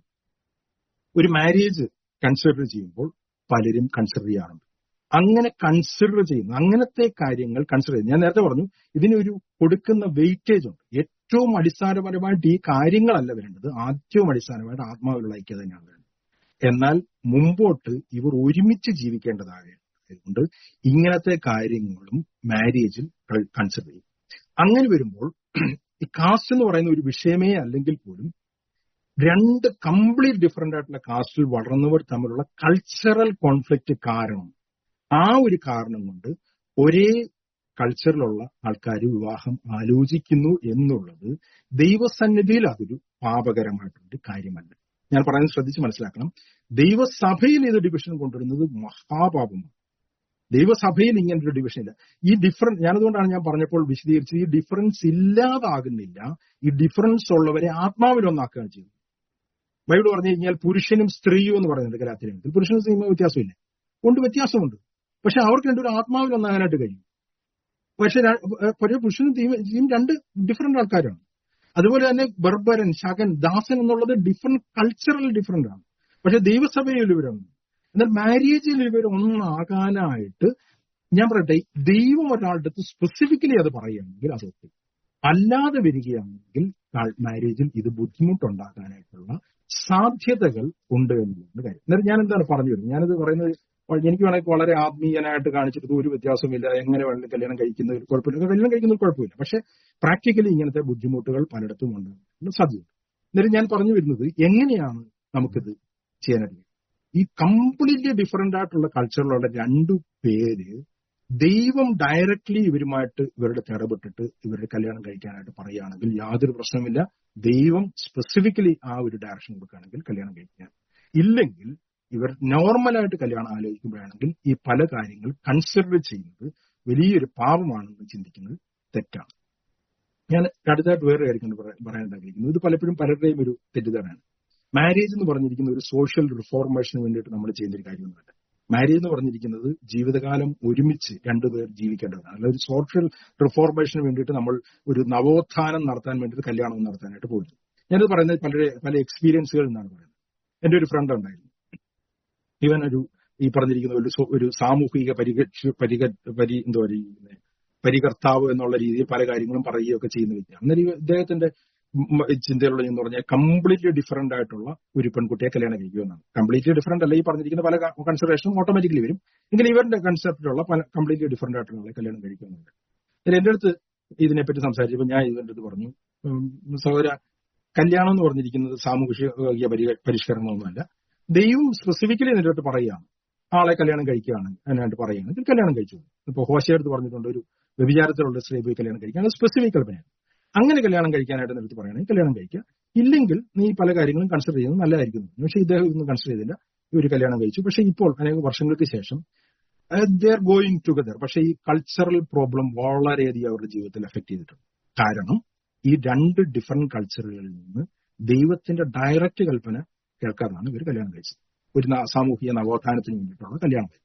Speaker 1: ഒരു മാരേജ് കൺസിഡർ ചെയ്യുമ്പോൾ പലരും കൺസിഡർ ചെയ്യാറുണ്ട് അങ്ങനെ കൺസിഡർ ചെയ്യുന്നു അങ്ങനത്തെ കാര്യങ്ങൾ കൺസിഡർ ചെയ്യുന്നു ഞാൻ നേരത്തെ പറഞ്ഞു ഇതിനൊരു കൊടുക്കുന്ന വെയിറ്റേജ് ഉണ്ട് ഏറ്റവും അടിസ്ഥാനപരമായിട്ട് ഈ കാര്യങ്ങളല്ല വരേണ്ടത് ഏറ്റവും അടിസ്ഥാനമായിട്ട് ആത്മാവിലുള്ള ഐക്യത തന്നെയാണ് വേണ്ടത് എന്നാൽ മുമ്പോട്ട് ഇവർ ഒരുമിച്ച് ജീവിക്കേണ്ടതായതുകൊണ്ട് ഇങ്ങനത്തെ കാര്യങ്ങളും മാരേജിൽ കൺസിഡർ ചെയ്യും അങ്ങനെ വരുമ്പോൾ ഈ കാസ്റ്റ് എന്ന് പറയുന്ന ഒരു വിഷയമേ അല്ലെങ്കിൽ പോലും രണ്ട് കംപ്ലീറ്റ് ഡിഫറെന്റ് ആയിട്ടുള്ള കാസ്റ്റിൽ വളർന്നവർ തമ്മിലുള്ള കൾച്ചറൽ കോൺഫ്ലിക്റ്റ് കാരണം ആ ഒരു കാരണം കൊണ്ട് ഒരേ കൾച്ചറിലുള്ള ആൾക്കാർ വിവാഹം ആലോചിക്കുന്നു എന്നുള്ളത് ദൈവസന്നിധിയിൽ അതൊരു പാപകരമായിട്ടൊരു കാര്യമല്ല ഞാൻ പറയുന്നത് ശ്രദ്ധിച്ച് മനസ്സിലാക്കണം ദൈവസഭയിൽ ഇത് ഡിവിഷൻ കൊണ്ടുവരുന്നത് മഹാപാപമാണ് ദൈവസഭയിൽ ഇങ്ങനെ ഒരു ഡിവിഷൻ ഇല്ല ഈ ഡിഫറൻസ് ഞാനതുകൊണ്ടാണ് ഞാൻ പറഞ്ഞപ്പോൾ വിശദീകരിച്ചത് ഈ ഡിഫറൻസ് ഇല്ലാതാകുന്നില്ല ഈ ഡിഫറൻസ് ഉള്ളവരെ ആത്മാവിൽ ഒന്നാക്കുകയാണ് ചെയ്യുന്നത് ബൈബിൾ പറഞ്ഞു കഴിഞ്ഞാൽ പുരുഷനും സ്ത്രീയും എന്ന് പറയുന്നുണ്ട് കലാത്തിരത്തിൽ പുരുഷനും സ്ത്രീയും വ്യത്യാസമില്ല കൊണ്ട് വ്യത്യാസമുണ്ട് പക്ഷെ അവർക്ക് രണ്ടൊരു ആത്മാവിൽ ഒന്നാകാനായിട്ട് കഴിയും പക്ഷെ ഒരു പുരുഷനും സ്ത്രീയും രണ്ട് ഡിഫറെന്റ് ആൾക്കാരാണ് അതുപോലെ തന്നെ ബർബരൻ ശകൻ ദാസൻ എന്നുള്ളത് ഡിഫറെന്റ് കൾച്ചറൽ ഡിഫറെന്റ് ആണ് പക്ഷെ ദൈവസഭയിൽ ഇവരൊന്നും എന്നാൽ മാരേജിൽ ഇവർ ഒന്നാകാനായിട്ട് ഞാൻ പറയട്ടെ ദൈവം ഒരാളുടെ അടുത്ത് സ്പെസിഫിക്കലി അത് പറയുകയാണെങ്കിൽ അത് ഓക്കെ അല്ലാതെ വരികയാണെങ്കിൽ മാരേജിൽ ഇത് ബുദ്ധിമുട്ടുണ്ടാകാനായിട്ടുള്ള സാധ്യതകൾ ഉണ്ട് എന്നുള്ളതാണ് കാര്യം എന്നാൽ ഞാൻ എന്താണ് പറഞ്ഞു വരുന്നത് ഞാനിത് പറയുന്നത് എനിക്ക് വേണമെങ്കിൽ വളരെ ആത്മീയനായിട്ട് കാണിച്ചിട്ട് ഒരു വ്യത്യാസമില്ല എങ്ങനെ വേണമെങ്കിലും കല്യാണം കഴിക്കുന്നതിൽ കുഴപ്പമില്ല കല്യാണം കഴിക്കുന്നതിൽ കുഴപ്പമില്ല പക്ഷെ പ്രാക്ടിക്കലി ഇങ്ങനത്തെ ബുദ്ധിമുട്ടുകൾ പലയിടത്തും ഉണ്ടാകാനുള്ള സാധ്യത എന്നാലും ഞാൻ പറഞ്ഞു വരുന്നത് എങ്ങനെയാണ് നമുക്കിത് ചെയ്യാനായിട്ട് ഈ കംപ്ലീറ്റ്ലി ഡിഫറെന്റ് ആയിട്ടുള്ള കൾച്ചറിലുള്ള രണ്ടു പേര് ദൈവം ഡയറക്ട്ലി ഇവരുമായിട്ട് ഇവരുടെ ഇടപെട്ടിട്ട് ഇവരുടെ കല്യാണം കഴിക്കാനായിട്ട് പറയുകയാണെങ്കിൽ യാതൊരു പ്രശ്നമില്ല ദൈവം സ്പെസിഫിക്കലി ആ ഒരു ഡയറക്ഷൻ കൊടുക്കുകയാണെങ്കിൽ കല്യാണം കഴിക്കാൻ ഇല്ലെങ്കിൽ ഇവർ നോർമലായിട്ട് കല്യാണം ആലോചിക്കുമ്പോഴാണെങ്കിൽ ഈ പല കാര്യങ്ങൾ കൺസിഡർ ചെയ്യുന്നത് വലിയൊരു പാപമാണെന്ന് ചിന്തിക്കുന്നത് തെറ്റാണ് ഞാൻ അടുത്തായിട്ട് വേറെ കാര്യം പറയാൻ ആഗ്രഹിക്കുന്നത് ഇത് പലപ്പോഴും പലരുടെയും ഒരു തെറ്റിദ്ധാരണയാണ് മാരേജ് എന്ന് പറഞ്ഞിരിക്കുന്ന ഒരു സോഷ്യൽ റിഫോർമേഷന് വേണ്ടിയിട്ട് നമ്മൾ ചെയ്യുന്ന ഒരു കാര്യമൊന്നുമല്ല മാരേജ് എന്ന് പറഞ്ഞിരിക്കുന്നത് ജീവിതകാലം ഒരുമിച്ച് രണ്ടുപേർ ജീവിക്കേണ്ടതാണ് അല്ല ഒരു സോഷ്യൽ റിഫോർമേഷന് വേണ്ടിയിട്ട് നമ്മൾ ഒരു നവോത്ഥാനം നടത്താൻ വേണ്ടിയിട്ട് കല്യാണം നടത്താനായിട്ട് പോയിരുന്നു ഞാനിത് പറയുന്നത് പല പല എക്സ്പീരിയൻസുകൾ എന്നാണ് പറയുന്നത് എന്റെ ഒരു ഫ്രണ്ട് ഉണ്ടായിരുന്നു ഇവൻ ഒരു ഈ പറഞ്ഞിരിക്കുന്ന ഒരു ഒരു സാമൂഹിക പരിരക്ഷ പരിക പരി എന്താ പറയുന്നത് പരികർത്താവ് എന്നുള്ള രീതിയിൽ പല കാര്യങ്ങളും പറയുകയൊക്കെ ചെയ്യുന്ന വ്യക്തിയാണ് എന്നാൽ ഇദ്ദേഹത്തിന്റെ ചിന്തയുള്ള എന്ന് പറഞ്ഞാൽ കംപ്ലീറ്റ്ലി ഡിഫറെന്റ് ആയിട്ടുള്ള ഒരു പെൺകുട്ടിയെ കല്യാണം കഴിക്കുമെന്നാണ് കംപ്ലീറ്റ്ലി ഡിഫറെന്റ് അല്ല ഈ പറഞ്ഞിരിക്കുന്ന പല കൺസിഡറേഷനും ഓട്ടോമാറ്റിക്കലി വരും എങ്കിലും ഇവരുടെ കൺസെപ്റ്റിലുള്ള പല കംപ്ലീറ്റ്ലി ഡിഫറെന്റ് ആയിട്ടുള്ള കല്യാണം കഴിക്കുന്നുണ്ട് എന്റെ അടുത്ത് ഇതിനെപ്പറ്റി സംസാരിച്ചപ്പോൾ ഞാൻ ഇതിന്റെ അടുത്ത് പറഞ്ഞു സഹോദര കല്യാണം എന്ന് പറഞ്ഞിരിക്കുന്നത് സാമൂഹിക പരിഷ്കരണമൊന്നുമല്ല ദൈവം സ്പെസിഫിക്കലി എന്റെ അടുത്ത് പറയുകയാണ് ആളെ കല്യാണം കഴിക്കുകയാണ് അതിനായിട്ട് പറയുകയാണെങ്കിൽ കല്യാണം കഴിച്ചു ഇപ്പൊ ഹോശയെടുത്ത് പറഞ്ഞിട്ടുണ്ട് ഒരു വ്യഭിചാരത്തിലുള്ള സ്ത്രീ പോയി കല്യാണം കഴിക്കുക അത് സ്പെസിഫിക് കൽപ്പനയാണ് അങ്ങനെ കല്യാണം കഴിക്കാനായിട്ട് എടുത്ത് പറയുകയാണെങ്കിൽ കല്യാണം കഴിക്കുക ഇല്ലെങ്കിൽ നീ പല കാര്യങ്ങളും കൺസിഡർ ചെയ്യുന്നത് നല്ലതായിരിക്കും പക്ഷെ ഇദ്ദേഹം ഇതൊന്നും കൺസിഡർ ചെയ്തില്ല ഇവർ കല്യാണം കഴിച്ചു പക്ഷെ ഇപ്പോൾ അനേക വർഷങ്ങൾക്ക് ശേഷം ദേ ആർ ഗോയിങ് ടുഗദർ പക്ഷെ ഈ കൾച്ചറൽ പ്രോബ്ലം വളരെയധികം അവരുടെ ജീവിതത്തിൽ എഫക്ട് ചെയ്തിട്ടുണ്ട് കാരണം ഈ രണ്ട് ഡിഫറെന്റ് കൾച്ചറുകളിൽ നിന്ന് ദൈവത്തിന്റെ ഡയറക്റ്റ് കൽപ്പന കേൾക്കാതാണ് ഇവർ കല്യാണം കഴിച്ചത് ഒരു സാമൂഹിക നവോത്ഥാനത്തിന് വേണ്ടിയിട്ടുള്ള കല്യാണം കഴിച്ചത്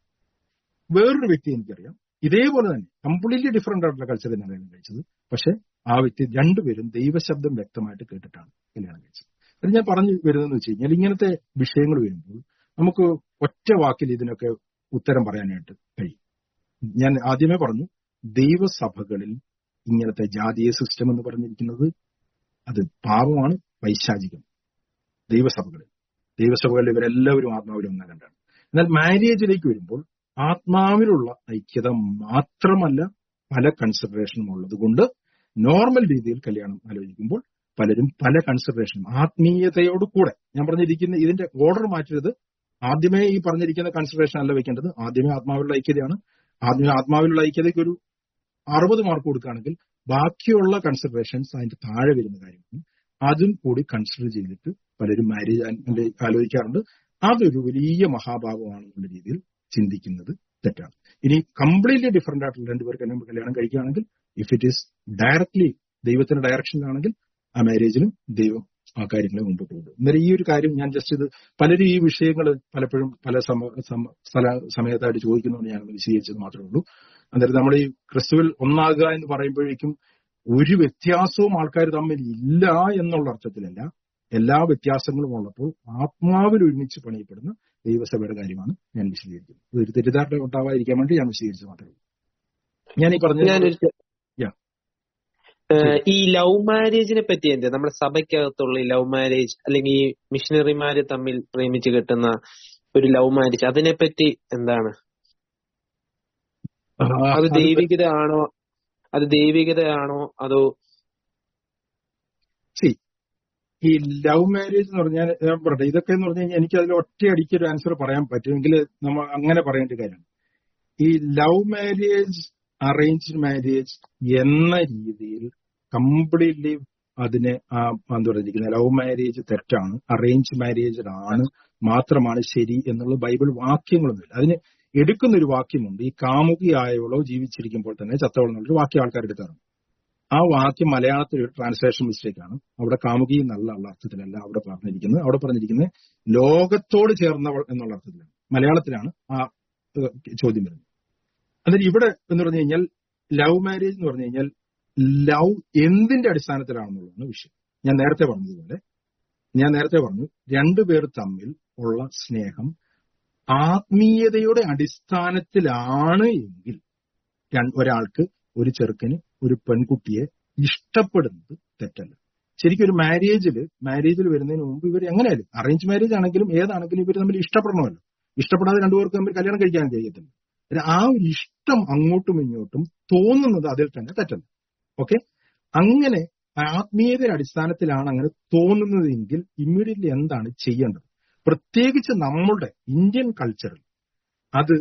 Speaker 1: വേറൊരു വ്യക്തി എനിക്കറിയാം ഇതേപോലെ തന്നെ കംപ്ലീറ്റ്ലി ഡിഫറെന്റ് ആയിട്ടുള്ള കൾച്ചർ തന്നെയാണ് കല്യാണം കഴിച്ചത് പക്ഷെ ആ വ്യക്തി രണ്ടുപേരും ദൈവശബ്ദം വ്യക്തമായിട്ട് കേട്ടിട്ടാണ് കല്യാണം കഴിച്ചത് അത് ഞാൻ പറഞ്ഞു വരുന്നതെന്ന് വെച്ച് കഴിഞ്ഞാൽ ഇങ്ങനത്തെ വിഷയങ്ങൾ വരുമ്പോൾ നമുക്ക് ഒറ്റ വാക്കിൽ ഇതിനൊക്കെ ഉത്തരം പറയാനായിട്ട് കഴിയും ഞാൻ ആദ്യമേ പറഞ്ഞു ദൈവസഭകളിൽ ഇങ്ങനത്തെ ജാതീയ സിസ്റ്റം എന്ന് പറഞ്ഞിരിക്കുന്നത് അത് പാപമാണ് പൈശാചികം ദൈവസഭകളിൽ ദൈവസഭകളിൽ ഇവരെല്ലാവരും ആത്മാവിലും ഒന്നാം കണ്ടാണ് എന്നാൽ മാരേജിലേക്ക് വരുമ്പോൾ ആത്മാവിലുള്ള ഐക്യത മാത്രമല്ല പല കൺസിഡറേഷനും ഉള്ളത് കൊണ്ട് നോർമൽ രീതിയിൽ കല്യാണം ആലോചിക്കുമ്പോൾ പലരും പല കൺസിഡറേഷനും ആത്മീയതയോട് കൂടെ ഞാൻ പറഞ്ഞിരിക്കുന്ന ഇതിന്റെ ഓർഡർ മാറ്റരുത് ആദ്യമേ ഈ പറഞ്ഞിരിക്കുന്ന കൺസിഡറേഷൻ അല്ല വെക്കേണ്ടത് ആദ്യമേ ആത്മാവിലുള്ള ഐക്യതയാണ് ആദ്യമേ ആത്മാവിലുള്ള ഐക്യതയ്ക്ക് ഒരു അറുപത് മാർക്ക് കൊടുക്കുകയാണെങ്കിൽ ബാക്കിയുള്ള കൺസിഡറേഷൻസ് അതിന്റെ താഴെ വരുന്ന കാര്യമാണ് അതും കൂടി കൺസിഡർ ചെയ്തിട്ട് പലരും മാരേജ് ആലോചിക്കാറുണ്ട് അതൊരു വലിയ മഹാഭാവമാണെന്നുള്ള രീതിയിൽ ചിന്തിക്കുന്നത് തെറ്റാണ് ഇനി കംപ്ലീറ്റ്ലി ഡിഫറെന്റ് ആയിട്ടുള്ള രണ്ടുപേർ കല്യാണം കല്യാണം കഴിക്കുകയാണെങ്കിൽ ഇഫ് ഇറ്റ് ഈസ് ഡയറക്ട്ലി ദൈവത്തിന്റെ ഡയറക്ഷനിലാണെങ്കിൽ ആ മാരേജിലും ദൈവം ആ കാര്യങ്ങളെ മുമ്പോട്ട് കൊണ്ടു അന്നേരം ഈ ഒരു കാര്യം ഞാൻ ജസ്റ്റ് ഇത് പലരും ഈ വിഷയങ്ങൾ പലപ്പോഴും പല സ്ഥല സമയത്തായിട്ട് ചോദിക്കുന്നതുകൊണ്ട് ഞാൻ വിശദീകരിച്ചത് മാത്രമേ ഉള്ളൂ അന്നേരം നമ്മൾ ഈ ക്രിസ്തുവിൽ ഒന്നാകുക എന്ന് പറയുമ്പോഴേക്കും ഒരു വ്യത്യാസവും ആൾക്കാർ തമ്മിൽ ഇല്ല എന്നുള്ള അർത്ഥത്തിലല്ല എല്ലാ വ്യത്യാസങ്ങളും ഉള്ളപ്പോൾ ആത്മാവിൽ ഒരുമിച്ച് പണിയപ്പെടുന്ന ദൈവസഭയുടെ കാര്യമാണ് ഞാൻ വിശദീകരിക്കുന്നത് ഒരു തെറ്റിദ്ധാരണ ഉണ്ടാവാതിരിക്കാൻ വേണ്ടി ഞാൻ വിശദീകരിച്ചത് മാത്രമേ ഉള്ളൂ ഞാൻ ഈ പറഞ്ഞ
Speaker 6: ഈ ലവ് മാരേജിനെ പറ്റി എന്ത് നമ്മുടെ സഭയ്ക്കകത്തുള്ള ഈ ലവ് മാരേജ് അല്ലെങ്കിൽ ഈ മിഷണറിമാര് തമ്മിൽ പ്രേമിച്ച് കെട്ടുന്ന ഒരു ലവ് മാരേജ് അതിനെപ്പറ്റി എന്താണ് അത് ദൈവികത ആണോ അത് ദൈവികതയാണോ അതോ
Speaker 1: സി ഈ ലവ് മാരേജ് എന്ന് പറഞ്ഞാൽ ഞാൻ പറയട്ടെ ഇതൊക്കെ എന്ന് പറഞ്ഞു കഴിഞ്ഞാൽ എനിക്ക് അതിൽ ഒറ്റയടിക്ക് ഒരു ആൻസർ പറയാൻ പറ്റുമെങ്കിൽ നമ്മൾ അങ്ങനെ പറയേണ്ട കാര്യമാണ് ഈ ലവ് മാരേജ് അറേഞ്ച്ഡ് മാരേജ് എന്ന രീതിയിൽ കംപ്ലീറ്റ്ലി അതിനെ എന്താ പറഞ്ഞിരിക്കുന്നത് ലവ് മാരേജ് തെറ്റാണ് അറേഞ്ച് മാരേജ് ആണ് മാത്രമാണ് ശരി എന്നുള്ള ബൈബിൾ വാക്യങ്ങളൊന്നുമില്ല അതിന് എടുക്കുന്ന ഒരു വാക്യമുണ്ട് ഈ കാമുകിയായവളോ ജീവിച്ചിരിക്കുമ്പോൾ തന്നെ ചത്തവൾ എന്നുള്ളൊരു വാക്യം ആൾക്കാർ എടുക്കാറുണ്ട് ആ വാക്യം മലയാളത്തിൽ ഒരു ട്രാൻസ്ലേഷൻ മിസ്റ്റേക്ക് ആണ് അവിടെ കാമുകി എന്നുള്ള അർത്ഥത്തിലല്ല അവിടെ പറഞ്ഞിരിക്കുന്നത് അവിടെ പറഞ്ഞിരിക്കുന്നത് ലോകത്തോട് ചേർന്നവൾ എന്നുള്ള അർത്ഥത്തിലാണ് മലയാളത്തിലാണ് ആ ചോദ്യം വരുന്നത് എന്നിട്ട് ഇവിടെ എന്ന് പറഞ്ഞു കഴിഞ്ഞാൽ ലവ് മാരേജ് എന്ന് പറഞ്ഞു കഴിഞ്ഞാൽ ലവ് എന്തിന്റെ അടിസ്ഥാനത്തിലാണെന്നുള്ളതാണ് വിഷയം ഞാൻ നേരത്തെ പറഞ്ഞതുപോലെ ഞാൻ നേരത്തെ പറഞ്ഞു രണ്ടുപേർ തമ്മിൽ ഉള്ള സ്നേഹം ആത്മീയതയുടെ അടിസ്ഥാനത്തിലാണ് എങ്കിൽ ഒരാൾക്ക് ഒരു ചെറുക്കന് ഒരു പെൺകുട്ടിയെ ഇഷ്ടപ്പെടുന്നത് തെറ്റല്ല ശരിക്കും ഒരു മാരേജിൽ മാരേജിൽ വരുന്നതിന് മുമ്പ് ഇവർ എങ്ങനെയായാലും അറേഞ്ച് മാരേജ് ആണെങ്കിലും ഏതാണെങ്കിലും ഇവർ തമ്മിൽ ഇഷ്ടപ്പെടണമല്ലോ ഇഷ്ടപ്പെടാതെ രണ്ടുപേർക്ക് തമ്മിൽ കല്യാണം കഴിക്കാൻ കഴിയത്തില്ല ആ ഒരു ഇഷ്ടം അങ്ങോട്ടും ഇങ്ങോട്ടും തോന്നുന്നത് അതിൽ തന്നെ തെറ്റല്ല ഓക്കെ അങ്ങനെ ആത്മീയതയുടെ അടിസ്ഥാനത്തിലാണ് അങ്ങനെ തോന്നുന്നതെങ്കിൽ ഇമ്മീഡിയറ്റ്ലി എന്താണ് ചെയ്യേണ്ടത് പ്രത്യേകിച്ച് നമ്മളുടെ ഇന്ത്യൻ കൾച്ചറിൽ അത്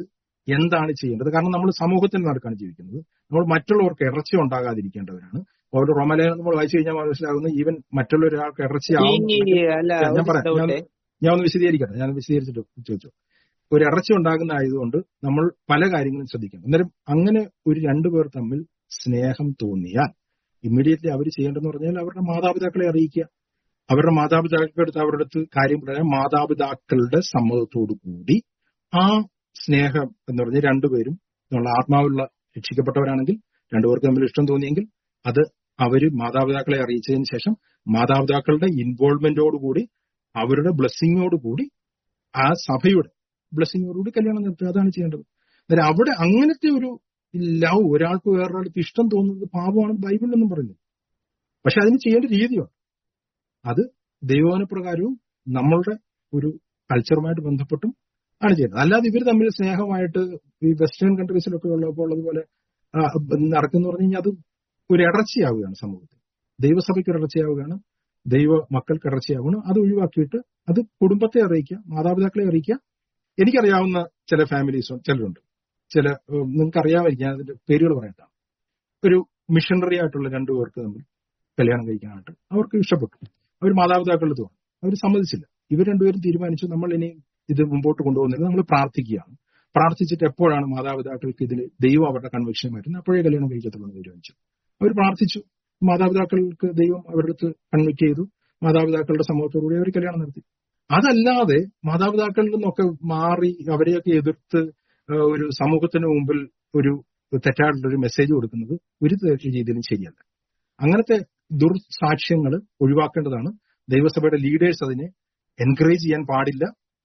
Speaker 1: എന്താണ് ചെയ്യേണ്ടത് കാരണം നമ്മൾ സമൂഹത്തിൽ നടക്കാണ് ജീവിക്കുന്നത് നമ്മൾ മറ്റുള്ളവർക്ക് ഇറച്ചി ഉണ്ടാകാതിരിക്കേണ്ടവരാണ് ഒരു റോമലേഖനം നമ്മൾ വായിച്ചു കഴിഞ്ഞാൽ മനസ്സിലാകുന്നത് ഈവൻ മറ്റുള്ള ഒരാൾക്ക് ഇറച്ചി
Speaker 6: ഈ
Speaker 1: ആവുന്നുണ്ടെങ്കിൽ
Speaker 6: അല്ല
Speaker 1: ഞാൻ
Speaker 6: ഒരു
Speaker 1: പറയാം ഞാൻ
Speaker 6: ഡൗട്ടേ
Speaker 1: ഞാൻ ഒന്ന് വിശദീകരിക്കട്ടെ ഞാൻ വിശദീകരിച്ചിട്ട് ചോദിച്ചു ഒരു ഇറച്ചി ഉണ്ടാകുന്ന ആയതുകൊണ്ട് നമ്മൾ പല കാര്യങ്ങളും ശ്രദ്ധിക്കണം അന്നേരം അങ്ങനെ ഒരു രണ്ടുപേർ തമ്മിൽ സ്നേഹം തോന്നിയാൽ ഇമ്മീഡിയറ്റ്ലി അവർ ചെയ്യേണ്ടതെന്ന് പറഞ്ഞാൽ അവരുടെ മാതാപിതാക്കളെ അറിയിക്കുക അവരുടെ മാതാപിതാക്കളുടെ അടുത്ത് അവരുടെ അടുത്ത് കാര്യം പറയാൻ മാതാപിതാക്കളുടെ സമ്മതത്തോടു കൂടി ആ സ്നേഹം എന്ന് പറഞ്ഞാൽ രണ്ടുപേരും എന്നുള്ള ആത്മാവുള്ള രക്ഷിക്കപ്പെട്ടവരാണെങ്കിൽ രണ്ടുപേർക്ക് തമ്മിൽ ഇഷ്ടം തോന്നിയെങ്കിൽ അത് അവര് മാതാപിതാക്കളെ അറിയിച്ചതിന് ശേഷം മാതാപിതാക്കളുടെ ഇൻവോൾവ്മെന്റോടുകൂടി അവരുടെ ബ്ലെസ്സിങ്ങോടുകൂടി ആ സഭയുടെ ബ്ലെസ്സിങ്ങോടുകൂടി കല്യാണം നടത്തുക അതാണ് ചെയ്യേണ്ടത് അന്നേരം അവിടെ അങ്ങനത്തെ ഒരു ലവ് ഒരാൾക്ക് വേറൊരാൾക്ക് ഇഷ്ടം തോന്നുന്നത് പാപമാണ് ബൈബിളിലൊന്നും പറയുന്നത് പക്ഷെ അതിന് ചെയ്യേണ്ട രീതിയാണ് അത് ദൈവവനപ്രകാരവും നമ്മളുടെ ഒരു കൾച്ചറുമായിട്ട് ബന്ധപ്പെട്ടും ആണ് ചെയ്യുന്നത് അല്ലാതെ ഇവർ തമ്മിൽ സ്നേഹമായിട്ട് ഈ വെസ്റ്റേൺ കൺട്രീസിലൊക്കെ ഉള്ളപ്പോൾ ഉള്ളതുപോലെ ആ, നടക്കുന്നു പറഞ്ഞു കഴിഞ്ഞാൽ അത് ഒരു ഇടർച്ചയാവുകയാണ് സമൂഹത്തിൽ ദൈവസഭയ്ക്ക് ഒരു ഇടർച്ചയാവുകയാണ് ദൈവ മക്കൾക്ക് ഇടർച്ചയാവുകയാണ് അത് ഒഴിവാക്കിയിട്ട് അത് കുടുംബത്തെ അറിയിക്കുക മാതാപിതാക്കളെ അറിയിക്കുക എനിക്കറിയാവുന്ന ചില ഫാമിലീസും ചിലരുണ്ട് ചില നിങ്ങൾക്ക് അറിയാമായിരിക്കും ഞാൻ അതിന്റെ പേരുകൾ പറയട്ടാം ഒരു മിഷണറി ആയിട്ടുള്ള രണ്ടു പേർക്ക് തമ്മിൽ കല്യാണം കഴിക്കാനായിട്ട് അവർക്ക് ഇഷ്ടപ്പെട്ടു അവർ മാതാപിതാക്കളുടെ തോന്നി അവർ സമ്മതിച്ചില്ല ഇവർ രണ്ടുപേരും തീരുമാനിച്ചു നമ്മൾ ഇനി ഇത് മുമ്പോട്ട് കൊണ്ടുപോകുന്നില്ല നമ്മൾ പ്രാർത്ഥിക്കുകയാണ് പ്രാർത്ഥിച്ചിട്ട് എപ്പോഴാണ് മാതാപിതാക്കൾക്ക് ഇതിൽ ദൈവം അവരുടെ കൺവെക്ഷൻ വരുന്നത് അപ്പോഴേ കല്യാണം കഴിക്കത്തുള്ളൂ എന്ന് തീരുമാനിച്ചു അവർ പ്രാർത്ഥിച്ചു മാതാപിതാക്കൾക്ക് ദൈവം അവരുടെ അടുത്ത് കൺവിക്ട് ചെയ്തു മാതാപിതാക്കളുടെ സമൂഹത്തോടുകൂടി അവർ കല്യാണം നടത്തി അതല്ലാതെ മാതാപിതാക്കളിൽ നിന്നൊക്കെ മാറി അവരെയൊക്കെ എതിർത്ത് ആ, ഒരു സമൂഹത്തിന് മുമ്പിൽ ഒരു തെറ്റായിട്ടുള്ള ഒരു മെസ്സേജ് കൊടുക്കുന്നത് ഒരു തര- രീതിയിലും ശരിയല്ല അങ്ങനത്തെ ദുർസാക്ഷ്യങ്ങൾ ഒഴിവാക്കേണ്ടതാണ് ദൈവസഭയുടെ ലീഡേഴ്സ് അതിനെ എൻകറേജ് ചെയ്യാൻ പാടില്ല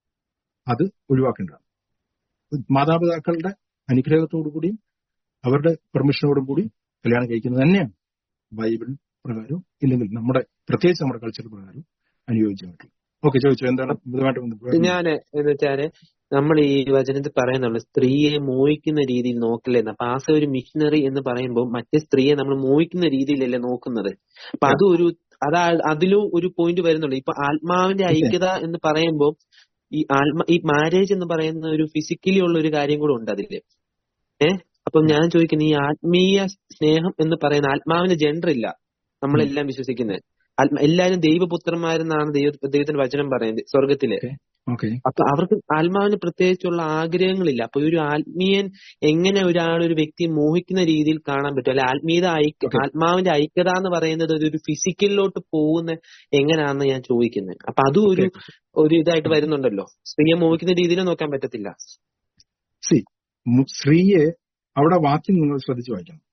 Speaker 1: അത് ഒഴിവാക്കേണ്ടതാണ് മാതാപിതാക്കളുടെ അനുഗ്രഹത്തോടു കൂടിയും അവരുടെ പെർമിഷനോടും കൂടി കല്യാണം കഴിക്കുന്നത് തന്നെയാണ് ബൈബിൾ പ്രകാരവും ഇല്ലെങ്കിൽ നമ്മുടെ പ്രത്യേകിച്ച് നമ്മുടെ കൾച്ചർ പ്രകാരവും അനുയോജ്യമായിട്ടുള്ളത് ഓക്കെ ചോദിച്ചു എന്താണ് ഇതുമായിട്ട് ബന്ധപ്പെട്ട്
Speaker 6: ഞാന് എന്ന് വെച്ചാല് നമ്മൾ ഈ വചനത്തിൽ പറയുന്നുള്ളൂ സ്ത്രീയെ മോഹിക്കുന്ന രീതിയിൽ നോക്കില്ലെന്ന് അപ്പൊ ആസ ഒരു മിഷനറി എന്ന് പറയുമ്പോൾ മറ്റേ സ്ത്രീയെ നമ്മൾ മോഹിക്കുന്ന രീതിയിലല്ലേ നോക്കുന്നത് അപ്പൊ അതും ഒരു അതാ അതിലും ഒരു പോയിന്റ് വരുന്നുള്ളൂ ഇപ്പൊ ആത്മാവിന്റെ ഐക്യത എന്ന് പറയുമ്പോൾ ഈ ആത്മ ഈ മാരേജ് എന്ന് പറയുന്ന ഒരു ഫിസിക്കലി ഉള്ള ഒരു കാര്യം കൂടെ ഉണ്ട് അതില് ഏഹ് അപ്പൊ ഞാൻ ചോദിക്കുന്നത് ഈ ആത്മീയ സ്നേഹം എന്ന് പറയുന്ന ആത്മാവിന്റെ ജെൻഡർ ഇല്ല നമ്മളെല്ലാം വിശ്വസിക്കുന്നത് ആത്മ എല്ലാവരും ദൈവപുത്രന്മാരെന്നാണ് ദൈവ ദൈവത്തിന്റെ വചനം പറയുന്നത് സ്വർഗത്തില്
Speaker 1: ഓക്കെ
Speaker 6: അപ്പൊ അവർക്ക് ആത്മാവിന് പ്രത്യേകിച്ചുള്ള ആഗ്രഹങ്ങളില്ല അപ്പൊ ഒരു ആത്മീയൻ എങ്ങനെ ഒരാൾ ഒരു വ്യക്തിയെ മോഹിക്കുന്ന രീതിയിൽ കാണാൻ പറ്റും അല്ലെ ആത്മീയത ഐക്യ
Speaker 1: Okay.
Speaker 6: ആത്മാവിന്റെ ഐക്യത എന്ന് പറയുന്നത് ഒരു ഫിസിക്കലിലോട്ട് പോകുന്ന എങ്ങനെയാണെന്ന് ഞാൻ ചോദിക്കുന്നത് അപ്പൊ അതും ഒരു ഒരു ഇതായിട്ട് വരുന്നുണ്ടല്ലോ സ്ത്രീയെ മോഹിക്കുന്ന രീതിയിൽ നോക്കാൻ പറ്റത്തില്ല
Speaker 1: സി സ്ത്രീയെ അവിടെ വാക്യം നിങ്ങൾ ശ്രദ്ധിച്ചു വായിക്കണം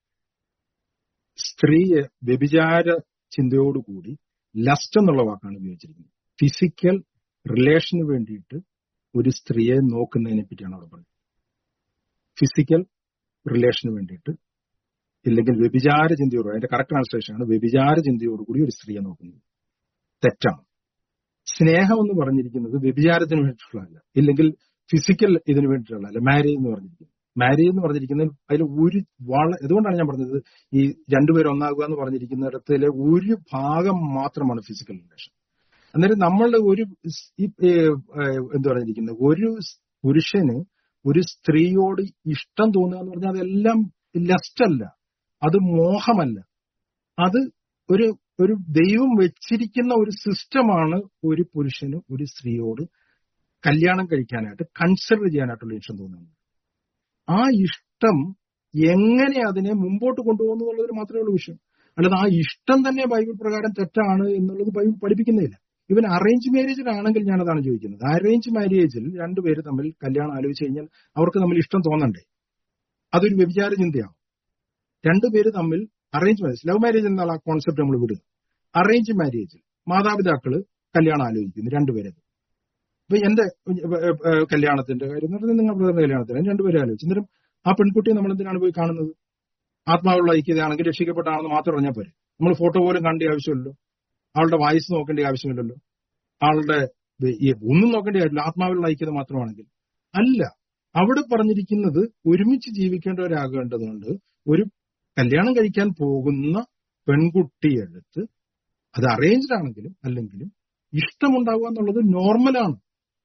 Speaker 1: സ്ത്രീയെ വ്യഭിചാര ചിന്തയോടുകൂടി ലസ്റ്റ് എന്നുള്ള വാക്കാണ് ഉപയോഗിച്ചിരിക്കുന്നത് ഫിസിക്കൽ റിലേഷന് വേണ്ടിയിട്ട് ഒരു സ്ത്രീയെ നോക്കുന്നതിനെ പറ്റിയാണ് അവിടെ പറയുന്നത് ഫിസിക്കൽ റിലേഷന് വേണ്ടിയിട്ട് ഇല്ലെങ്കിൽ വ്യഭിചാര ചിന്തയോട് അതിന്റെ കറക്റ്റ് ട്രാൻസ്ലേഷൻ ആണ് വ്യഭിചാര ചിന്തയോടുകൂടി ഒരു സ്ത്രീയെ നോക്കുന്നത് തെറ്റാണ് സ്നേഹം എന്ന് പറഞ്ഞിരിക്കുന്നത് വ്യഭിചാരത്തിന് വേണ്ടിയിട്ടുള്ളതല്ല ഇല്ലെങ്കിൽ ഫിസിക്കൽ ഇതിന് വേണ്ടിയിട്ടുള്ളതല്ല മാരേജ് എന്ന് പറഞ്ഞിരിക്കുന്നത് മാരേജ് എന്ന് പറഞ്ഞിരിക്കുന്നത് അതിൽ ഒരു വള അതുകൊണ്ടാണ് ഞാൻ പറഞ്ഞത് ഈ രണ്ടുപേരും ഒന്നാകുക എന്ന് പറഞ്ഞിരിക്കുന്നിടത്തിലെ ഒരു ഭാഗം മാത്രമാണ് ഫിസിക്കൽ റിലേഷൻ അന്നേരം നമ്മളുടെ ഒരു സ് ഈ ഏഹ്, ഏഹ്, എന്ത് പറഞ്ഞിരിക്കുന്നത് ഒരു സ് പുരുഷന് ഒരു സ്ത്രീയോട് ഇഷ്ടം തോന്നുക എന്ന് പറഞ്ഞാൽ അതെല്ലാം ലസ്റ്റ് അല്ല അത് മോഹമല്ല അത് ഒരു ഒരു ദൈവം വെച്ചിരിക്കുന്ന ഒരു സിസ്റ്റമാണ് ഒരു പുരുഷന് ഒരു സ്ത്രീയോട് കല്യാണം കഴിക്കാനായിട്ട് കൺസിഡർ ചെയ്യാനായിട്ടുള്ള ഇഷ്ടം തോന്നുന്നത് ആ ഇഷ്ടം എങ്ങനെ അതിനെ മുമ്പോട്ട് കൊണ്ടുപോകുന്നു എന്നുള്ളതിൽ മാത്രമേ ഉള്ളൂ വിഷയം അല്ലാതെ ആ ഇഷ്ടം തന്നെ ബൈബിൾ പ്രകാരം തെറ്റാണ് എന്നുള്ളത് ബൈബിൾ പഠിപ്പിക്കുന്നില്ല ഇവൻ അറേഞ്ച് മാരേജിലാണെങ്കിൽ ഞാൻ അതാണ് ചോദിക്കുന്നത് അറേഞ്ച് മാരേജിൽ രണ്ടുപേര് തമ്മിൽ കല്യാണം ആലോചിച്ച് കഴിഞ്ഞാൽ അവർക്ക് തമ്മിൽ ഇഷ്ടം തോന്നണ്ടേ അതൊരു വ്യഭിചാര ചിന്തയാവും രണ്ടുപേര് തമ്മിൽ അറേഞ്ച് മാരേജ് ലവ് മാരേജ് എന്നുള്ള ആ കോൺസെപ്റ്റ് നമ്മൾ വിടുന്നു അറേഞ്ച് മാരേജിൽ മാതാപിതാക്കള് കല്യാണം ആലോചിക്കുന്നു രണ്ടുപേരെ ഇപ്പൊ എന്റെ ഏഹ്, ഏഹ്, കല്യാണത്തിന്റെ കാര്യം എന്ന് പറഞ്ഞാൽ നിങ്ങൾ ബ്രദറിന്റെ കല്യാണത്തിന് രണ്ടുപേരെ ആലോചിച്ചു അന്നേരം ആ പെൺകുട്ടിയെ നമ്മൾ എന്തിനാണ് പോയി കാണുന്നത് ആത്മാവുള്ള ഐക്യതയാണെങ്കിൽ രക്ഷിക്കപ്പെട്ടാണെന്ന് മാത്രം പറഞ്ഞാൽ പോരെ നമ്മൾ ഫോട്ടോ പോലും കാണേണ്ട ആവശ്യമില്ലല്ലോ ആളുടെ വയസ്സ് നോക്കേണ്ട ആവശ്യമില്ലല്ലോ ആളുടെ ഈ ഒന്നും നോക്കേണ്ട കാര്യമില്ല ആത്മാവിലുള്ള ഐക്യത മാത്രമാണെങ്കിൽ അല്ല അവിടെ പറഞ്ഞിരിക്കുന്നത് ഒരുമിച്ച് ജീവിക്കേണ്ടവരാകേണ്ടതുകൊണ്ട് ഒരു കല്യാണം കഴിക്കാൻ പോകുന്ന പെൺകുട്ടിയെടുത്ത് അത് അറേഞ്ച്ഡ് ആണെങ്കിലും അല്ലെങ്കിലും ഇഷ്ടമുണ്ടാവുക എന്നുള്ളത് നോർമലാണ്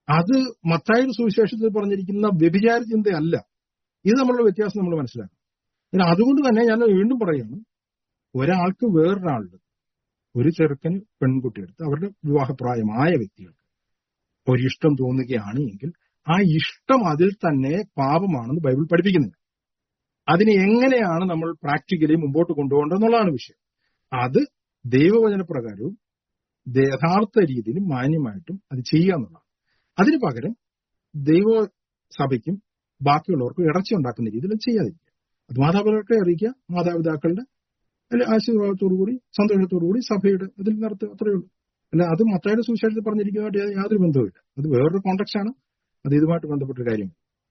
Speaker 1: അത് മത്തായുടെ സുവിശേഷത്തിൽ പറഞ്ഞിരിക്കുന്ന വ്യഭിചാര ചിന്തയല്ല ഇത് നമ്മളുടെ വ്യത്യാസം നമ്മൾ മനസ്സിലാക്കണം എന്നാൽ അതുകൊണ്ട് തന്നെ ഞാൻ വീണ്ടും പറയുകയാണ് ഒരാൾക്ക് വേറൊരാളുടെ ഒരു ചെറുക്കന് പെൺകുട്ടിയെടുത്ത് അവരുടെ വിവാഹപ്രായമായ വ്യക്തികൾക്ക് ഒരിഷ്ടം തോന്നുകയാണ് എങ്കിൽ ആ ഇഷ്ടം അതിൽ തന്നെ പാപമാണെന്ന് ബൈബിൾ പഠിപ്പിക്കുന്നില്ല അതിനെ എങ്ങനെയാണ് നമ്മൾ പ്രാക്ടിക്കലി മുമ്പോട്ട് കൊണ്ടുപോകേണ്ടതെന്നുള്ളതാണ് വിഷയം അത് ദൈവവചന പ്രകാരവും യഥാർത്ഥ രീതിയിലും മാന്യമായിട്ടും അത് ചെയ്യുക എന്നുള്ളതാണ് അതിന് പകരം ദൈവ സഭയ്ക്കും ബാക്കിയുള്ളവർക്കും ഇടർച്ച ഉണ്ടാക്കുന്ന രീതിയിൽ അത് ചെയ്യാതിരിക്കുക അത് മാതാപിതാക്കളെ അറിയിക്കുക മാതാപിതാക്കളുടെ അല്ലെ ആശീർവാദത്തോടു കൂടി സന്തോഷത്തോടു കൂടി സഭയുടെ അതിൽ നടത്തുക അത്രയേ ഉള്ളൂ അല്ല അത് മത്തായുടെ സുവിശേഷത്തിൽ പറഞ്ഞിരിക്കുന്നതായിട്ട് യാതൊരു ബന്ധവുമില്ല അത് വേറൊരു കോണ്ടക്സ്റ്റ് ആണ് അത് ഇതുമായിട്ട് ബന്ധപ്പെട്ട കാര്യം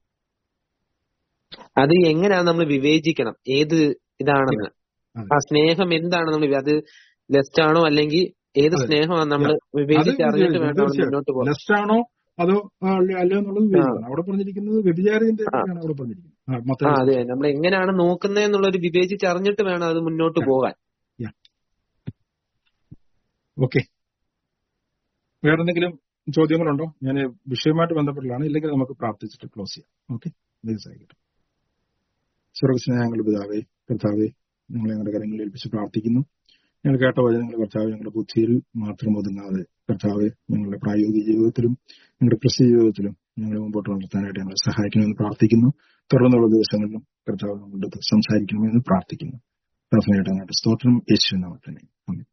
Speaker 6: അത് എങ്ങനെയാണ് നമ്മൾ വിവേചിക്കണം ഏത് ഇതാണെന്ന്
Speaker 1: അതെ.
Speaker 6: ആ സ്നേഹം എന്താണ് നമ്മൾ അത് ലെസ്റ്റ് ആണോ അല്ലെങ്കിൽ ഏത്
Speaker 1: അതെ.
Speaker 6: സ്നേഹമാണ് നമ്മൾ വിവേചിച്ച് അറിഞ്ഞിട്ട് വേണം നമ്മൾ മുന്നോട്ട് പോകാൻ
Speaker 1: ലെസ്റ്റ് ആണോ അതോ ആ, അല്ല അല്ല എന്നുള്ളത് വിവേചിക്കണം അവിടെ പറഞ്ഞിരിക്കുന്നത് വ്യഭിചാരത്തിന്റെ
Speaker 6: ആ.
Speaker 1: ആണ് അവിടെ പറഞ്ഞിരിക്കുന്നത് ആ,
Speaker 6: ആ
Speaker 1: മത്തായിയുടെ
Speaker 6: അതെ നമ്മൾ എങ്ങനെയാണ് നോക്കുന്നത് എന്നുള്ളൊരു വിവേചിച്ച് അറിഞ്ഞിട്ട് വേണം അത് മുന്നോട്ട് പോകാൻ
Speaker 1: ഓക്കെ വേറെ എന്തെങ്കിലും ചോദ്യങ്ങളുണ്ടോ ഞാൻ വിഷയവുമായിട്ട് ബന്ധപ്പെട്ടുള്ളതാണ് ഇല്ലെങ്കിൽ നമുക്ക് പ്രാർത്ഥിച്ചിട്ട് ക്ലോസ് ചെയ്യാം ഓക്കെ ആയിക്കോട്ടെ സ്വർഗസ്ന ഞങ്ങളുടെ പിതാവേ കർത്താവേ ഞങ്ങളെ ഞങ്ങളുടെ കരങ്ങളിൽ ഏൽപ്പിച്ച് പ്രാർത്ഥിക്കുന്നു ഞങ്ങൾ കേട്ട വചനങ്ങൾ കർത്താവ് ഞങ്ങളുടെ ബുദ്ധിയിൽ മാത്രം ഒതുങ്ങാതെ കർത്താവെ ഞങ്ങളുടെ പ്രായോഗിക ജീവിതത്തിലും ഞങ്ങളുടെ ക്രിസ്ത്യ ജീവിതത്തിലും ഞങ്ങളെ മുമ്പോട്ട് വളർത്താനായിട്ട് ഞങ്ങളെ സഹായിക്കണമെന്ന് പ്രാർത്ഥിക്കുന്നു തുടർന്നുള്ള ദിവസങ്ങളിലും കർത്താവ് നമ്മളുടെ സംസാരിക്കണമെന്ന് പ്രാർത്ഥിക്കുന്നു പ്രാർത്ഥനയായിട്ട് സ്തോത്രം യേശു നാമത്തന്നെ ആമേൻ